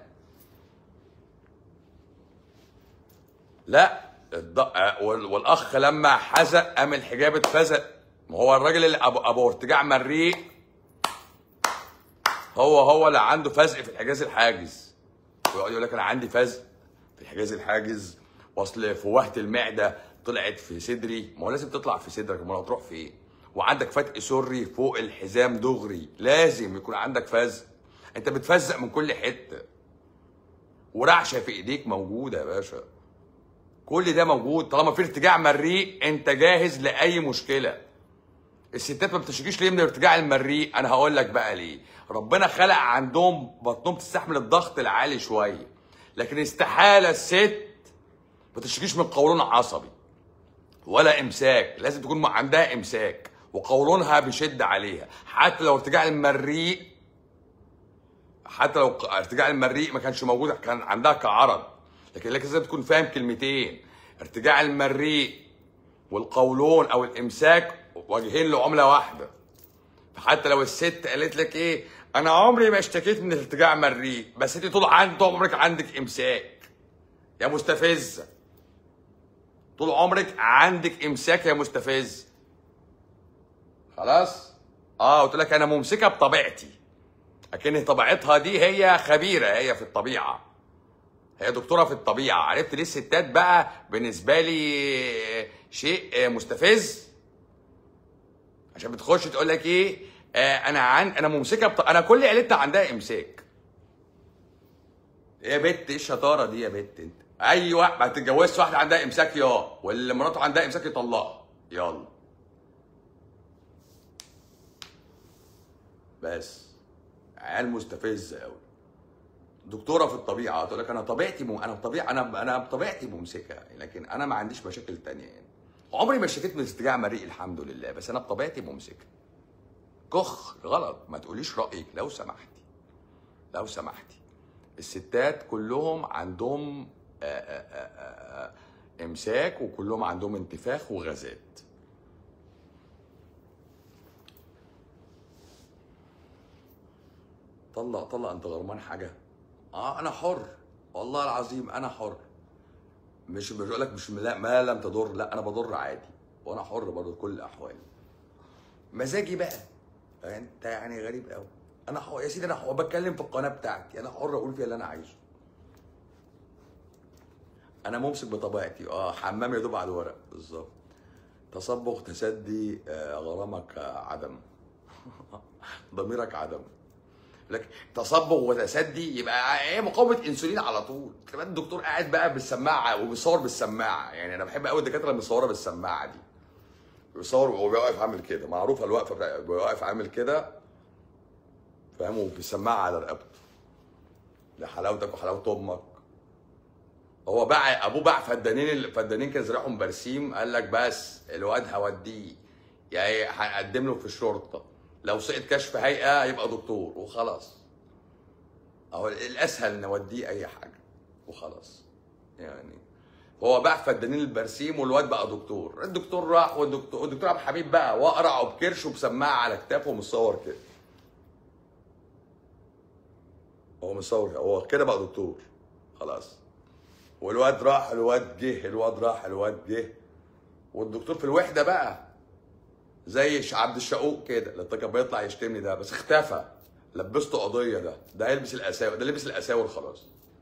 لا الض... آه، وال- والاخ لما حزق قام الحجاب اتفزق ما هو الراجل اللي ابو ابو ارتجاع مريء هو هو اللي عنده فزق في الحجاز الحاجز ويقعد يقول لك انا عندي فزق في الحجاز الحاجز واصل فوهه المعده طلعت في صدري ما هو لازم تطلع في صدرك امال هتروح فين وعندك فتق سري فوق الحزام دغري لازم يكون عندك فزق انت بتفزق من كل حته ورعشه في ايديك موجوده يا باشا كل ده موجود طالما في ارتجاع مريء انت جاهز لاي مشكله الستات ما بتشتكيش ليه من الارتجاع المريء انا هقول لك بقى ليه ربنا خلق عندهم بطنهم تستحمل الضغط العالي شويه لكن استحاله الست ما تشتكيش من قولون عصبي ولا امساك لازم تكون عندها امساك وقولونها بيشد عليها حتى لو ارتجاع المريء حتى لو ق- ارتجاع المريء ما كانش موجود كان عندها كعرض لكن لك لازم تكون فاهم كلمتين ارتجاع المريء والقولون او الامساك وجهين لعمله واحده فحتى لو الست قالت لك ايه انا عمري ما اشتكيت من ارتجاع مريء بس انت طول عن- طول عمرك عندك امساك يا مستفزه طول عمرك عندك امساك يا مستفز خلاص اه قلت لك انا ممسكه بطبيعتي لكن طبيعتها دي هي خبيره هي في الطبيعه هي دكتوره في الطبيعه عرفت ليه الستات بقى بالنسبه لي شيء مستفز عشان بتخش تقول لك ايه آه انا عن انا ممسكه بط... انا كل عيلتنا عندها امساك ايه يا بت ايه الشطاره دي يا بت انت اي واحد ما تتجوزش واحده عندها امساك يا واللي مراته عندها امساك يطلقها يلا بس عيال مستفزه قوي دكتوره في الطبيعه تقول لك انا طبيعتي مم... انا بطبيعه انا انا بطبيعتي ممسكه لكن انا ما عنديش مشاكل تانية يعني عمري ما اشتكيت من استجاع مريء الحمد لله بس انا بطبيعتي ممسكه كخ غلط ما تقوليش رايك لو سمحتي لو سمحتي الستات كلهم عندهم آآ آآ آآ امساك وكلهم عندهم انتفاخ وغازات طلق طلق انت غرمان حاجه اه انا حر والله العظيم انا حر مش مش بقول لك مش لا ما لم تضر لا انا بضر عادي وانا حر برضه في كل الاحوال مزاجي بقى انت يعني غريب قوي انا حر يا سيدي انا حر بتكلم في القناه بتاعتي انا حر اقول فيها اللي انا عايزه انا ممسك بطبيعتي اه حمام يا دوب على الورق بالظبط تصبغ تسدي آه غرامك آه عدم ضميرك عدم لك تصبغ وتسدي يبقى ايه مقاومه انسولين على طول كمان الدكتور قاعد بقى بالسماعه وبيصور بالسماعه يعني انا بحب قوي الدكاتره اللي مصوره بالسماعه دي بيصور وهو واقف عامل كده معروفه الوقفه بتاع واقف عامل كده فاهم وبالسماعه على رقبته لحلاوتك وحلاوه امك هو باع ابوه باع فدانين الفدانين كان زرعهم برسيم قال لك بس الواد هوديه يعني هنقدم له في الشرطه لو سقط كشف هيئه يبقى دكتور وخلاص اهو الاسهل نوديه اي حاجه وخلاص يعني هو باع فدانين البرسيم والواد بقى دكتور الدكتور راح والدكتور والدكتور عبد الحميد بقى واقرع وبكرش وبسماعه على كتافه ومتصور كده هو مصور هو كده بقى دكتور خلاص والواد راح الواد جه الواد راح الواد جه والدكتور في الوحده بقى زي ش- عبد الشقوق كده اللي كان بيطلع يشتمني ده بس اختفى لبسته قضيه ده ده هيلبس الاساور ده لبس الاساور خلاص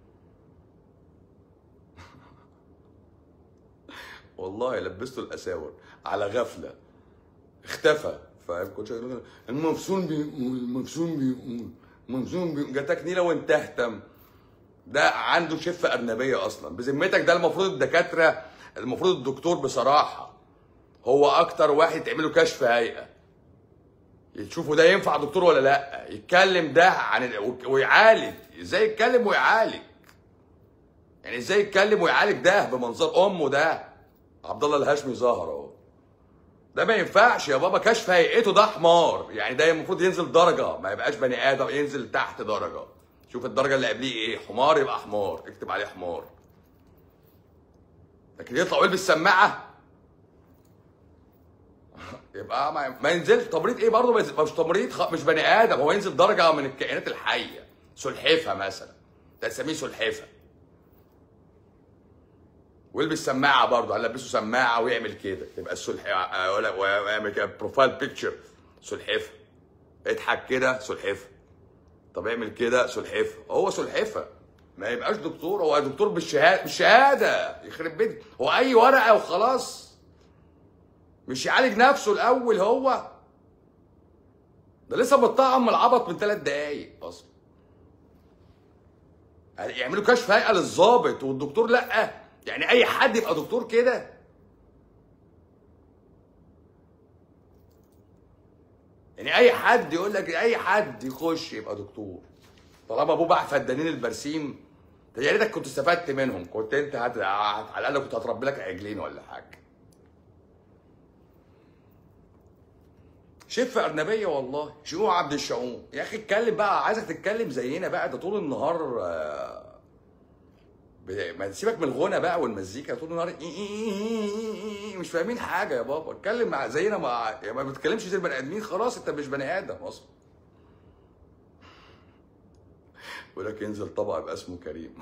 والله لبسته الاساور على غفله اختفى فاهم كل شويه يقول المفصول بيقول المفصول بيقول المفصول بيقول جاتك نيله وانت اهتم ده عنده شفه ارنبيه اصلا بذمتك ده المفروض الدكاتره المفروض الدكتور بصراحه هو اكتر واحد تعمله كشف هيئه يشوفوا ده ينفع دكتور ولا لا يتكلم ده عن ال- ويعالج ازاي يتكلم ويعالج يعني ازاي يتكلم ويعالج ده بمنظر امه ده عبد الله الهاشمي ظهر اهو ده ما ينفعش يا بابا كشف هيئته ده حمار يعني ده المفروض ينزل درجه ما يبقاش بني ادم ينزل تحت درجه شوف الدرجه اللي قبليه ايه حمار يبقى حمار اكتب عليه حمار لكن يطلع ويلبس سماعه يبقى ما, ما ينزلش تمريض ايه برضه ما ينزل- مش تمريض خ... مش بني ادم هو ينزل درجه من الكائنات الحيه سلحفه مثلا ده تسميه سلحفه ويلبس سماعه برضه هنلبسه سماعه ويعمل كده يبقى السلحفه ولا ويعمل كده بروفايل بيكتشر سلحفه اضحك كده سلحفه طب اعمل كده سلحفه هو سلحفه ما يبقاش دكتور هو دكتور بالشهاده بالشهاده يخرب بيتك هو اي ورقه وخلاص مش يعالج نفسه الاول هو ده لسه متطعم من العبط من ثلاث دقايق اصلا يعني يعملوا كشف هيئه للظابط والدكتور لا يعني اي حد يبقى دكتور كده يعني اي حد يقول لك اي حد يخش يبقى دكتور طالما ابوه باع فدانين البرسيم ده يا ريتك كنت استفدت منهم كنت انت هت... على الاقل كنت هتربي لك عجلين ولا حاجه شف ارنبيه والله شو عبد الشؤوم يا اخي اتكلم بقى عايزك تتكلم زينا بقى ده طول النهار آه، ب- ما تسيبك من الغنى بقى والمزيكا طول النهار إي- إي- إي- إي- إي- مش فاهمين حاجه يا بابا اتكلم مع زينا مع يعني ما بتتكلمش زي البني ادمين خلاص انت مش بني ادم اصلا بيقول لك ينزل طبق يبقى اسمه كريم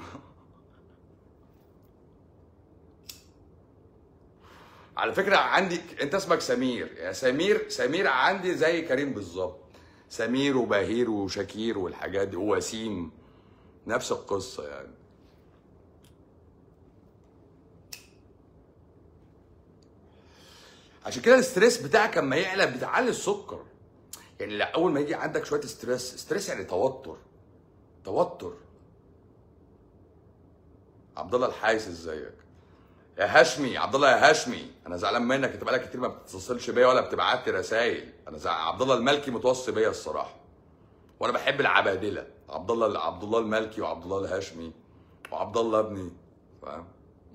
على فكره عندي انت اسمك سمير يا سمير سمير عندي زي كريم بالظبط سمير وبهير وشكير والحاجات دي ووسيم نفس القصه يعني عشان كده الاستريس بتاعك لما يعلى بتعلي السكر يعني لا اول ما يجي عندك شويه ستريس ستريس يعني توتر توتر عبد الله الحايس ازيك يا هاشمي عبد الله يا هاشمي انا زعلان منك انت بقالك كتير ما بتتصلش بيا ولا بتبعت لي رسايل انا زع... عبد الله المالكي متوصي بيا الصراحه وانا بحب العبادله عبد الله عبد الله المالكي وعبد الله الهاشمي وعبد الله ابني فاهم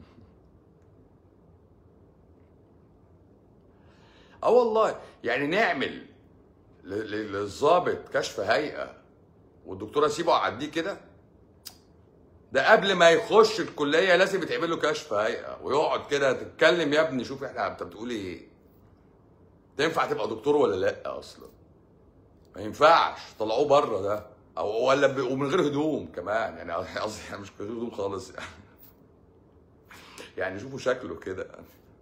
اه والله يعني نعمل ل- ل- للظابط كشف هيئه والدكتوره اسيبه اعديه كده ده قبل ما يخش الكليه لازم يتعمل له كشف هيئه ويقعد كده تتكلم يا ابني شوف احنا انت بتقول ايه تنفع تبقى دكتور ولا لا اصلا ما ينفعش طلعوه بره ده او ولا ب... ومن غير هدوم كمان يعني قصدي يعني مش من غير هدوم خالص يعني يعني شوفوا شكله كده يعني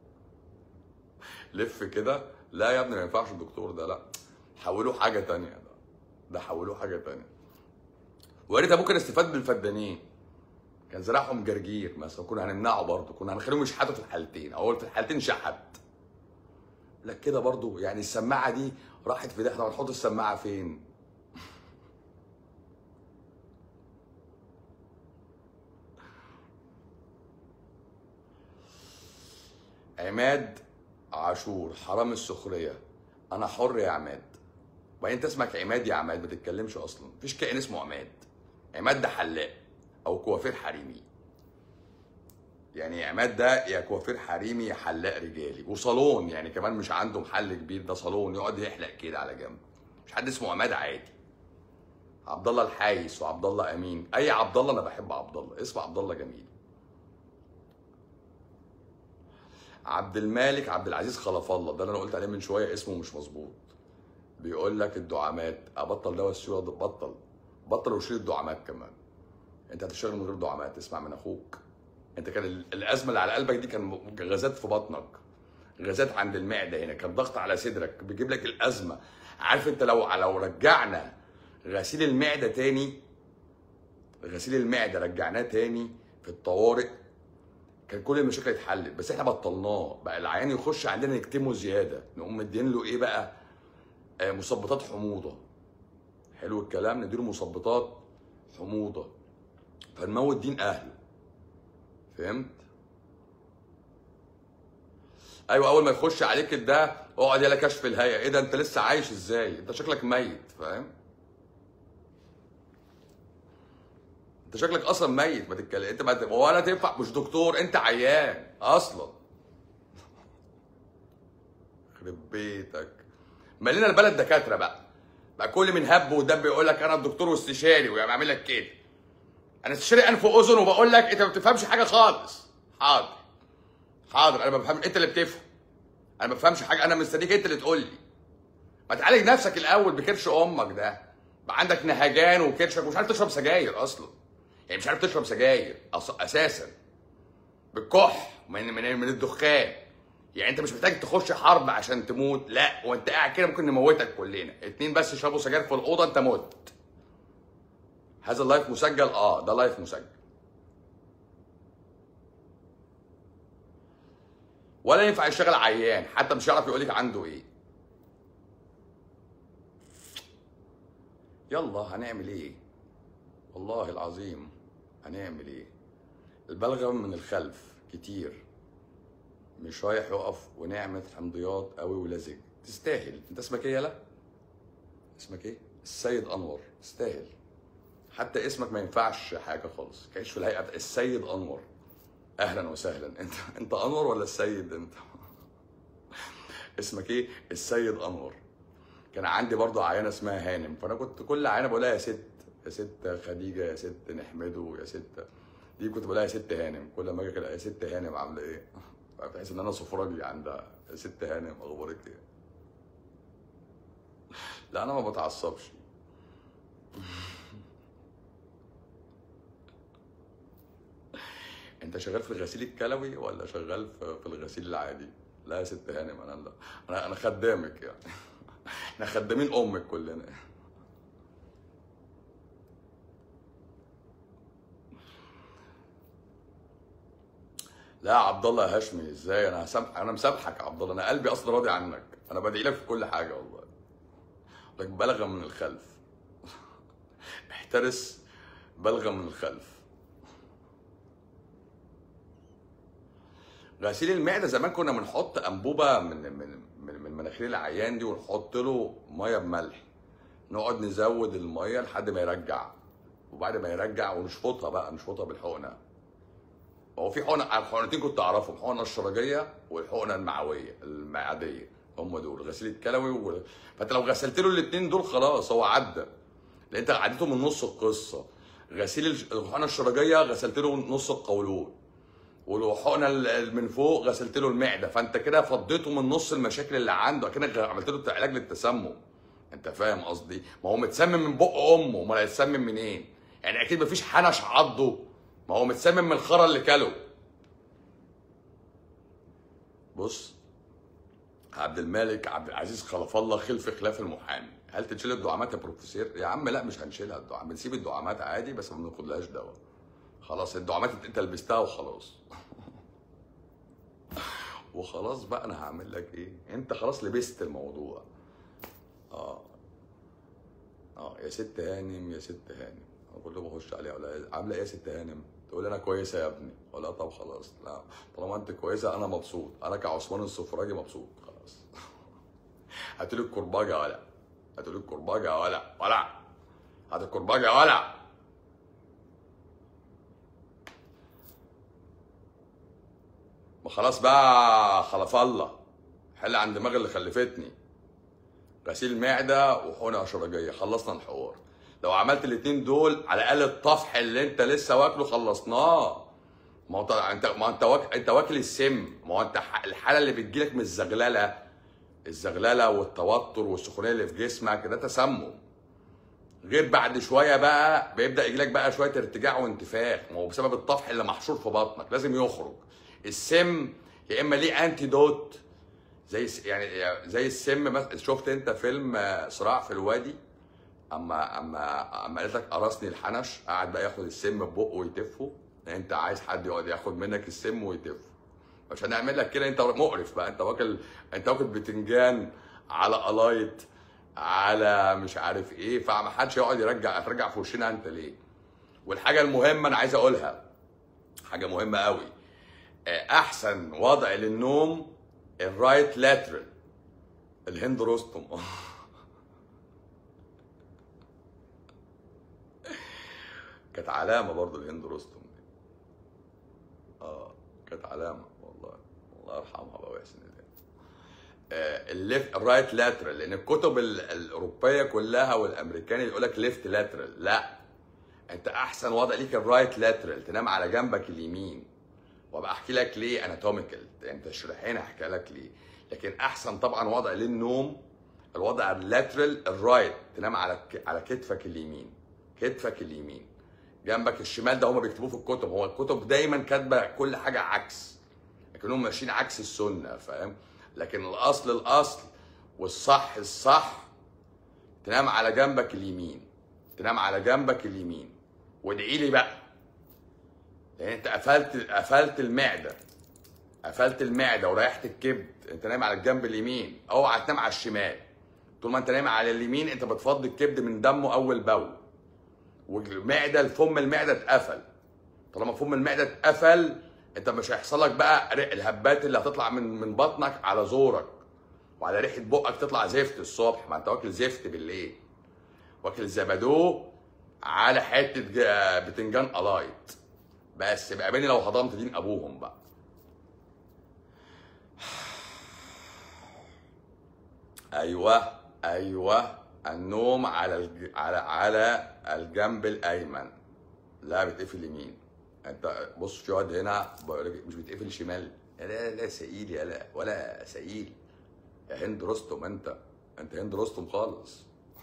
لف كده لا يا ابني ما ينفعش الدكتور ده لا حولوه حاجه تانية ده ده حولوه حاجه تانية ويا ريت ممكن استفاد بالفدانين كان زرعهم جرجير مثلا كنا هنمنعه برضه كنا هنخليهم يشحتوا في الحالتين او في الحالتين شحت لك كده برضه يعني السماعه دي راحت في ده احنا هنحط السماعه فين عماد عاشور حرام السخريه انا حر يا عماد وبعدين انت اسمك عماد يا عماد ما تتكلمش اصلا مفيش كائن اسمه عماد عماد ده حلاق او كوافير حريمي يعني عماد ده يا كوافير حريمي يا حلاق رجالي وصالون يعني كمان مش عنده محل كبير ده صالون يقعد يحلق كده على جنب مش حد اسمه عماد عادي عبد الله الحايس وعبد الله امين اي عبد الله انا بحب عبد الله اسم عبد الله جميل عبد المالك عبد العزيز خلف الله ده اللي انا قلت عليه من شويه اسمه مش مظبوط بيقول لك الدعامات ابطل دواء السيوله ده بطل بطل وشيل الدعامات كمان انت هتشتغل من غير دعامات اسمع من اخوك انت كان ال- الازمه اللي على قلبك دي كان غازات في بطنك غازات عند المعده هنا كان ضغط على صدرك بيجيب لك الازمه عارف انت لو لو رجعنا غسيل المعده تاني غسيل المعده رجعناه تاني في الطوارئ كان كل المشاكل اتحلت بس احنا بطلناه بقى العيان يخش عندنا نكتمه زياده نقوم مدين له ايه بقى آه مثبطات حموضه حلو الكلام نديله مثبطات حموضه فنموت دين اهله فهمت ايوه اول ما يخش عليك ده اقعد يلا كشف الهيئه ايه ده انت لسه عايش ازاي انت شكلك ميت فاهم انت شكلك اصلا ميت ما تتكلم انت ما ت- ولا تنفع مش دكتور انت عيان اصلا يخرب بيتك مالنا البلد دكاتره بقى بقى كل من هب ودب يقول لك انا الدكتور واستشاري ويعمل عامل لك كده انا استشاري انف واذن وبقول لك انت ما بتفهمش حاجه خالص حاضر حاضر انا ما بفهم انت اللي بتفهم انا ما بفهمش حاجه انا مستنيك انت اللي تقول لي ما تعالج نفسك الاول بكرش امك ده بقى عندك نهجان وكرشك ومش عارف تشرب سجاير اصلا يعني مش عارف تشرب سجاير أص... اساسا بالكح من من من الدخان يعني انت مش محتاج تخش حرب عشان تموت لا وانت قاعد كده ممكن نموتك كلنا اتنين بس يشربوا سجاير في الاوضه انت مت هذا اللايف مسجل اه ده لايف مسجل ولا ينفع يشتغل عيان حتى مش هيعرف يقول لك عنده ايه يلا هنعمل ايه والله العظيم هنعمل ايه البلغم من الخلف كتير مش رايح يقف ونعمة حمضيات قوي ولزج تستاهل انت اسمك ايه يلا اسمك ايه السيد انور تستاهل حتى اسمك ما ينفعش حاجه خالص كايش في الهيئه بتاع السيد انور اهلا وسهلا انت انت انور ولا السيد انت اسمك ايه السيد انور كان عندي برضو عيانه اسمها هانم فانا كنت كل عيانه بقول لها يا ست يا ست خديجه يا ست نحمده يا ست دي كنت بقول لها يا ست هانم كل ما اجي كده يا ست هانم عامله ايه بحس ان انا سفراجي عندها يا ست هانم اخبارك ايه لا انا ما بتعصبش انت شغال في الغسيل الكلوي ولا شغال في في الغسيل العادي لا يا ست هانم انا لا انا انا خدامك يعني احنا خدامين امك كلنا لا يا عبد الله يا هاشمي ازاي انا هسامح انا مسامحك يا عبد الله انا قلبي اصلا راضي عنك انا بدعي لك في كل حاجه والله لك بلغه من الخلف احترس بلغه من الخلف غسيل المعده زمان كنا بنحط انبوبه من من من, من مناخير العيان دي ونحط له ميه بملح نقعد نزود الميه لحد ما يرجع وبعد ما يرجع ونشفطها بقى نشفطها بالحقنه هو في حقنه الحقنتين كنت اعرفهم الحقنه الشرجيه والحقنه المعويه المعديه هم دول غسيل الكلوي و... فانت لو غسلت له الاثنين دول خلاص هو عدى لان انت عديته من نص القصه غسيل الج- الحقنه الشرجيه غسلت له نص القولون والحقنه ال- من فوق غسلت له المعده فانت كده فضيته من نص المشاكل اللي عنده كأنك عملت له علاج للتسمم انت فاهم قصدي ما هو متسمم من بق امه امال هيتسمم منين يعني اكيد مفيش حنش عضه ما هو متسمم من الخرا اللي كله بص عبد الملك عبد العزيز خلف الله خلف خلاف المحامي هل تشيل الدعامات يا بروفيسور يا عم لا مش هنشيلها الدعامات بنسيب الدعامات عادي بس ما بناخدلهاش دواء خلاص الدعامات انت لبستها وخلاص وخلاص بقى انا هعمل لك ايه انت خلاص لبست الموضوع اه اه يا ست هانم يا ست هانم أنا كل ما بخش عليها ولا عامله ايه يا ست هانم تقول لي انا كويسه يا ابني اقول لها طب خلاص لا طالما انت كويسه انا مبسوط انا كعثمان السفراجي مبسوط خلاص هاتوا لي الكرباج يا ولا هاتوا لي الكرباج يا ولا ولا هات الكرباج يا ولا ما خلاص بقى خلف الله حل عن دماغ اللي خلفتني غسيل معده وحقنه شرجيه خلصنا الحوار لو عملت الاتنين دول على الاقل الطفح اللي انت لسه واكله خلصناه ما هو انت انت ما انت واكل انت واكل السم ما هو انت ح- الحاله اللي بتجيلك من الزغلله الزغلله والتوتر والسخونيه اللي في جسمك ده تسمم غير بعد شويه بقى بيبدا يجيلك بقى شويه ارتجاع وانتفاخ ما هو بسبب الطفح اللي محشور في بطنك لازم يخرج السم يا اما ليه انتيدوت زي الس- يعني زي السم مثلا شفت انت فيلم آه، صراع في الوادي اما اما اما قالت لك قرصني الحنش قعد بقى ياخد السم ببقه ويتفه انت عايز حد يقعد ياخد منك السم ويتفه مش هنعمل لك كده انت مقرف بقى انت واكل انت واكل بتنجان على قلايط على مش عارف ايه فما حدش يقعد يرجع ترجع في وشنا انت ليه والحاجه المهمه انا عايز اقولها حاجه مهمه قوي آه، احسن وضع للنوم الرايت لاترال الهند رستم كانت علامه برضو الهند رستم دي اه كانت علامه والله الله يرحمها بقى ويحسن اليها آه، الليفت الرايت لاترال لان الكتب ال- الاوروبيه كلها والامريكاني يقول لك ليفت لاترال لا انت احسن وضع ليك الرايت لاترال تنام على جنبك اليمين وابقى احكي لك ليه اناتوميكال انت تشرحين احكي لك ليه لكن احسن طبعا وضع للنوم الوضع اللاترال الرايت تنام على ك- على كتفك اليمين كتفك اليمين جنبك الشمال ده هما بيكتبوه في الكتب هو الكتب دايما كاتبه كل حاجه عكس لكنهم ماشيين عكس السنه فاهم لكن الاصل الاصل والصح الصح تنام على جنبك اليمين تنام على جنبك اليمين وادعي لي بقى لان انت قفلت قفلت المعده قفلت المعده وريحت الكبد انت نايم على الجنب اليمين اوعى تنام على الشمال طول ما انت نايم على اليمين انت بتفضي الكبد من دمه اول باول والمعده الفم المعده اتقفل طالما فم المعده اتقفل انت مش هيحصل لك بقى رق- الهبات اللي هتطلع من من بطنك على زورك وعلى ريحه بقك تطلع زفت الصبح ما انت واكل زفت بالليل واكل زبادو على حته ج- بتنجان قلايط بس بقى بيني لو هضمت دين ابوهم بقى ايوه ايوه النوم على الج... على على الجنب الايمن لا بتقفل يمين انت بص في واد هنا بقول لك مش بتقفل شمال لا لا سئيل يا لا ولا سئيل يا هند رستم انت انت هند رستم خالص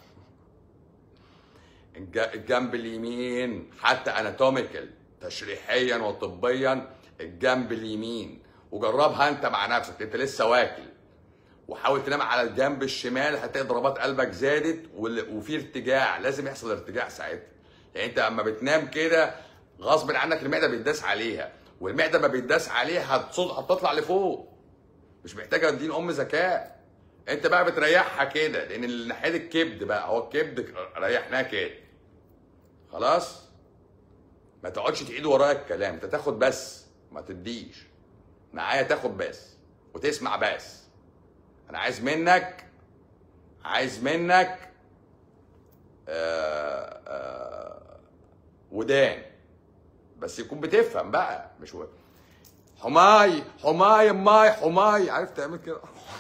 الج- الجنب اليمين حتى اناتوميكال تشريحيا وطبيا الجنب اليمين وجربها انت مع نفسك انت لسه واكل وحاول تنام على الجنب الشمال هتلاقي ضربات قلبك زادت وال- وفي ارتجاع لازم يحصل ارتجاع ساعتها يعني انت اما بتنام كده غصب عنك المعده بيتداس عليها والمعده ما بيتداس عليها هتصد هتطلع لفوق مش محتاجه دين ام ذكاء انت بقى بتريحها كده لان ناحيه الكبد بقى هو الكبد ريحناه كده خلاص ما تقعدش تعيد ورايا الكلام انت تاخد بس ما تديش معايا تاخد بس وتسمع بس انا عايز منك عايز منك آه آه ودان بس يكون بتفهم بقى مش و... حماي حماي ماي حماي عارف تعمل كده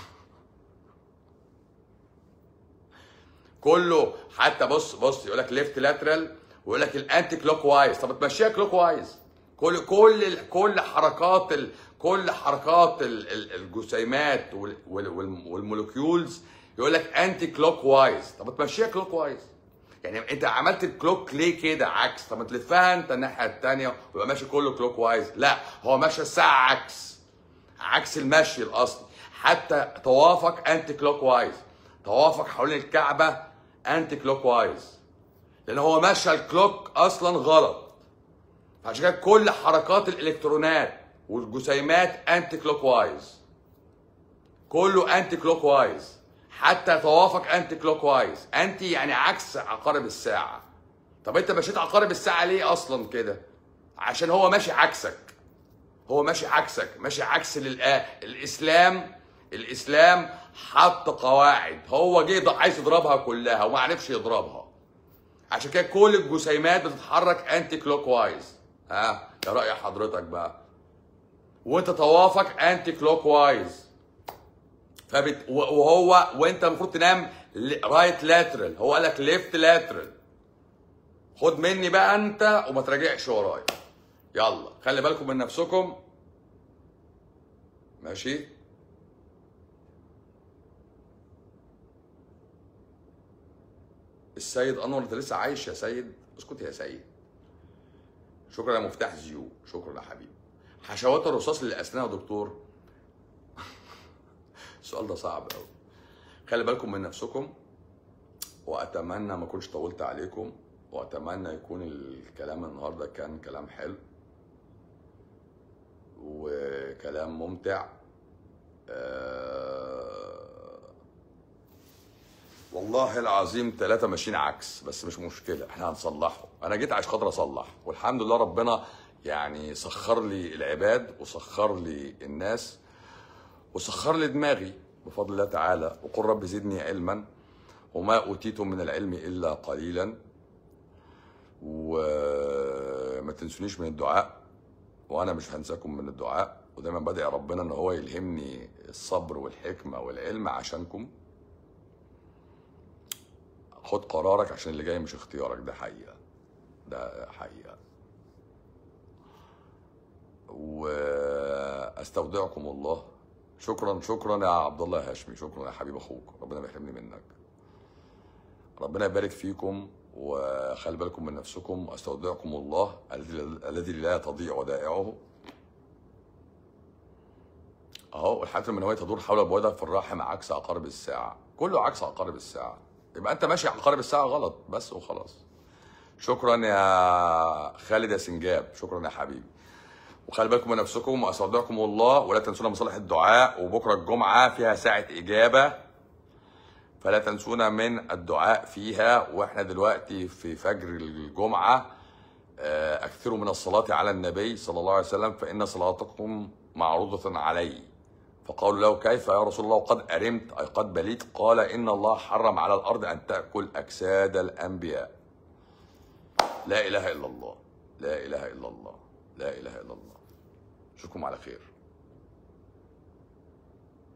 كله حتى بص بص يقول لك ليفت لاترال ويقول لك الانتي كلوك وايز طب تمشيها كلوك وايز كل كل ال- كل حركات ال كل حركات ال- ال- الجسيمات وال- وال- وال- والمولكيولز يقول لك انتي كلوك وايز طب تمشيها كلوك وايز يعني انت عملت الكلوك ليه كده عكس طب ما تلفها انت الناحيه الثانيه ويبقى ماشي كله كلوك وايز لا هو ماشي الساعه عكس عكس المشي الاصلي حتى طوافك انتي كلوك وايز طوافك حوالين الكعبه انتي كلوك وايز لان هو ماشي الكلوك اصلا غلط عشان كده كل حركات الالكترونات والجسيمات انتي كلوك وايز كله انتي كلوك وايز حتى طوافك انتي كلوك وايز انتي يعني عكس عقارب الساعه طب انت مشيت عقارب الساعه ليه اصلا كده عشان هو ماشي عكسك هو ماشي عكسك ماشي عكس للآ الاسلام الاسلام حط قواعد هو جه عايز يضربها كلها وما عرفش يضربها عشان كده كل الجسيمات بتتحرك انتي كلوك وايز ها يا رأي حضرتك بقى وانت طوافك انتي كلوك وايز فبت و- وهو وانت المفروض تنام رايت لاترال هو قال لك ليفت لاترال خد مني بقى انت وما تراجعش ورايا يلا خلي بالكم من نفسكم ماشي السيد انور انت لسه عايش يا سيد اسكت يا سيد شكرا يا مفتاح زيو شكرا يا حبيبي حشوات الرصاص للاسنان يا دكتور السؤال ده صعب قوي خلي بالكم من نفسكم واتمنى ما اكونش طولت عليكم واتمنى يكون الكلام النهارده كان كلام حلو وكلام ممتع آه، والله العظيم ثلاثة ماشيين عكس بس مش مشكلة احنا هنصلحه انا جيت عشان خاطر اصلح والحمد لله ربنا يعني سخر لي العباد وسخر لي الناس وسخر لي دماغي بفضل الله تعالى وقل رب زدني علما وما اوتيتم من العلم الا قليلا وما تنسونيش من الدعاء وانا مش هنساكم من الدعاء ودايما بدعي ربنا ان هو يلهمني الصبر والحكمه والعلم عشانكم خد قرارك عشان اللي جاي مش اختيارك ده حقيقه ده حقيقه واستودعكم الله شكرا شكرا يا عبد الله هاشمي شكرا يا حبيب اخوك ربنا ما يحرمني منك ربنا يبارك فيكم وخلي بالكم من نفسكم واستودعكم الله الذي الذي لا تضيع ودائعه اهو الحياه المنويه تدور حول ابوابها في الرحم عكس عقارب الساعه كله عكس عقارب الساعه يبقى انت ماشي عقارب الساعه غلط بس وخلاص شكرا يا خالد يا سنجاب شكرا يا حبيبي وخلي بالكم من نفسكم واستودعكم الله ولا تنسونا مصالح الدعاء وبكره الجمعه فيها ساعه اجابه فلا تنسونا من الدعاء فيها واحنا دلوقتي في فجر الجمعه آه، اكثروا من الصلاه على النبي صلى الله عليه وسلم فان صلاتكم معروضه علي فقالوا له كيف يا رسول الله وقد أرمت أي قد بليت قال إن الله حرم على الأرض أن تأكل أجساد الأنبياء لا إله إلا الله لا إله إلا الله لا إله إلا الله أشوفكم على خير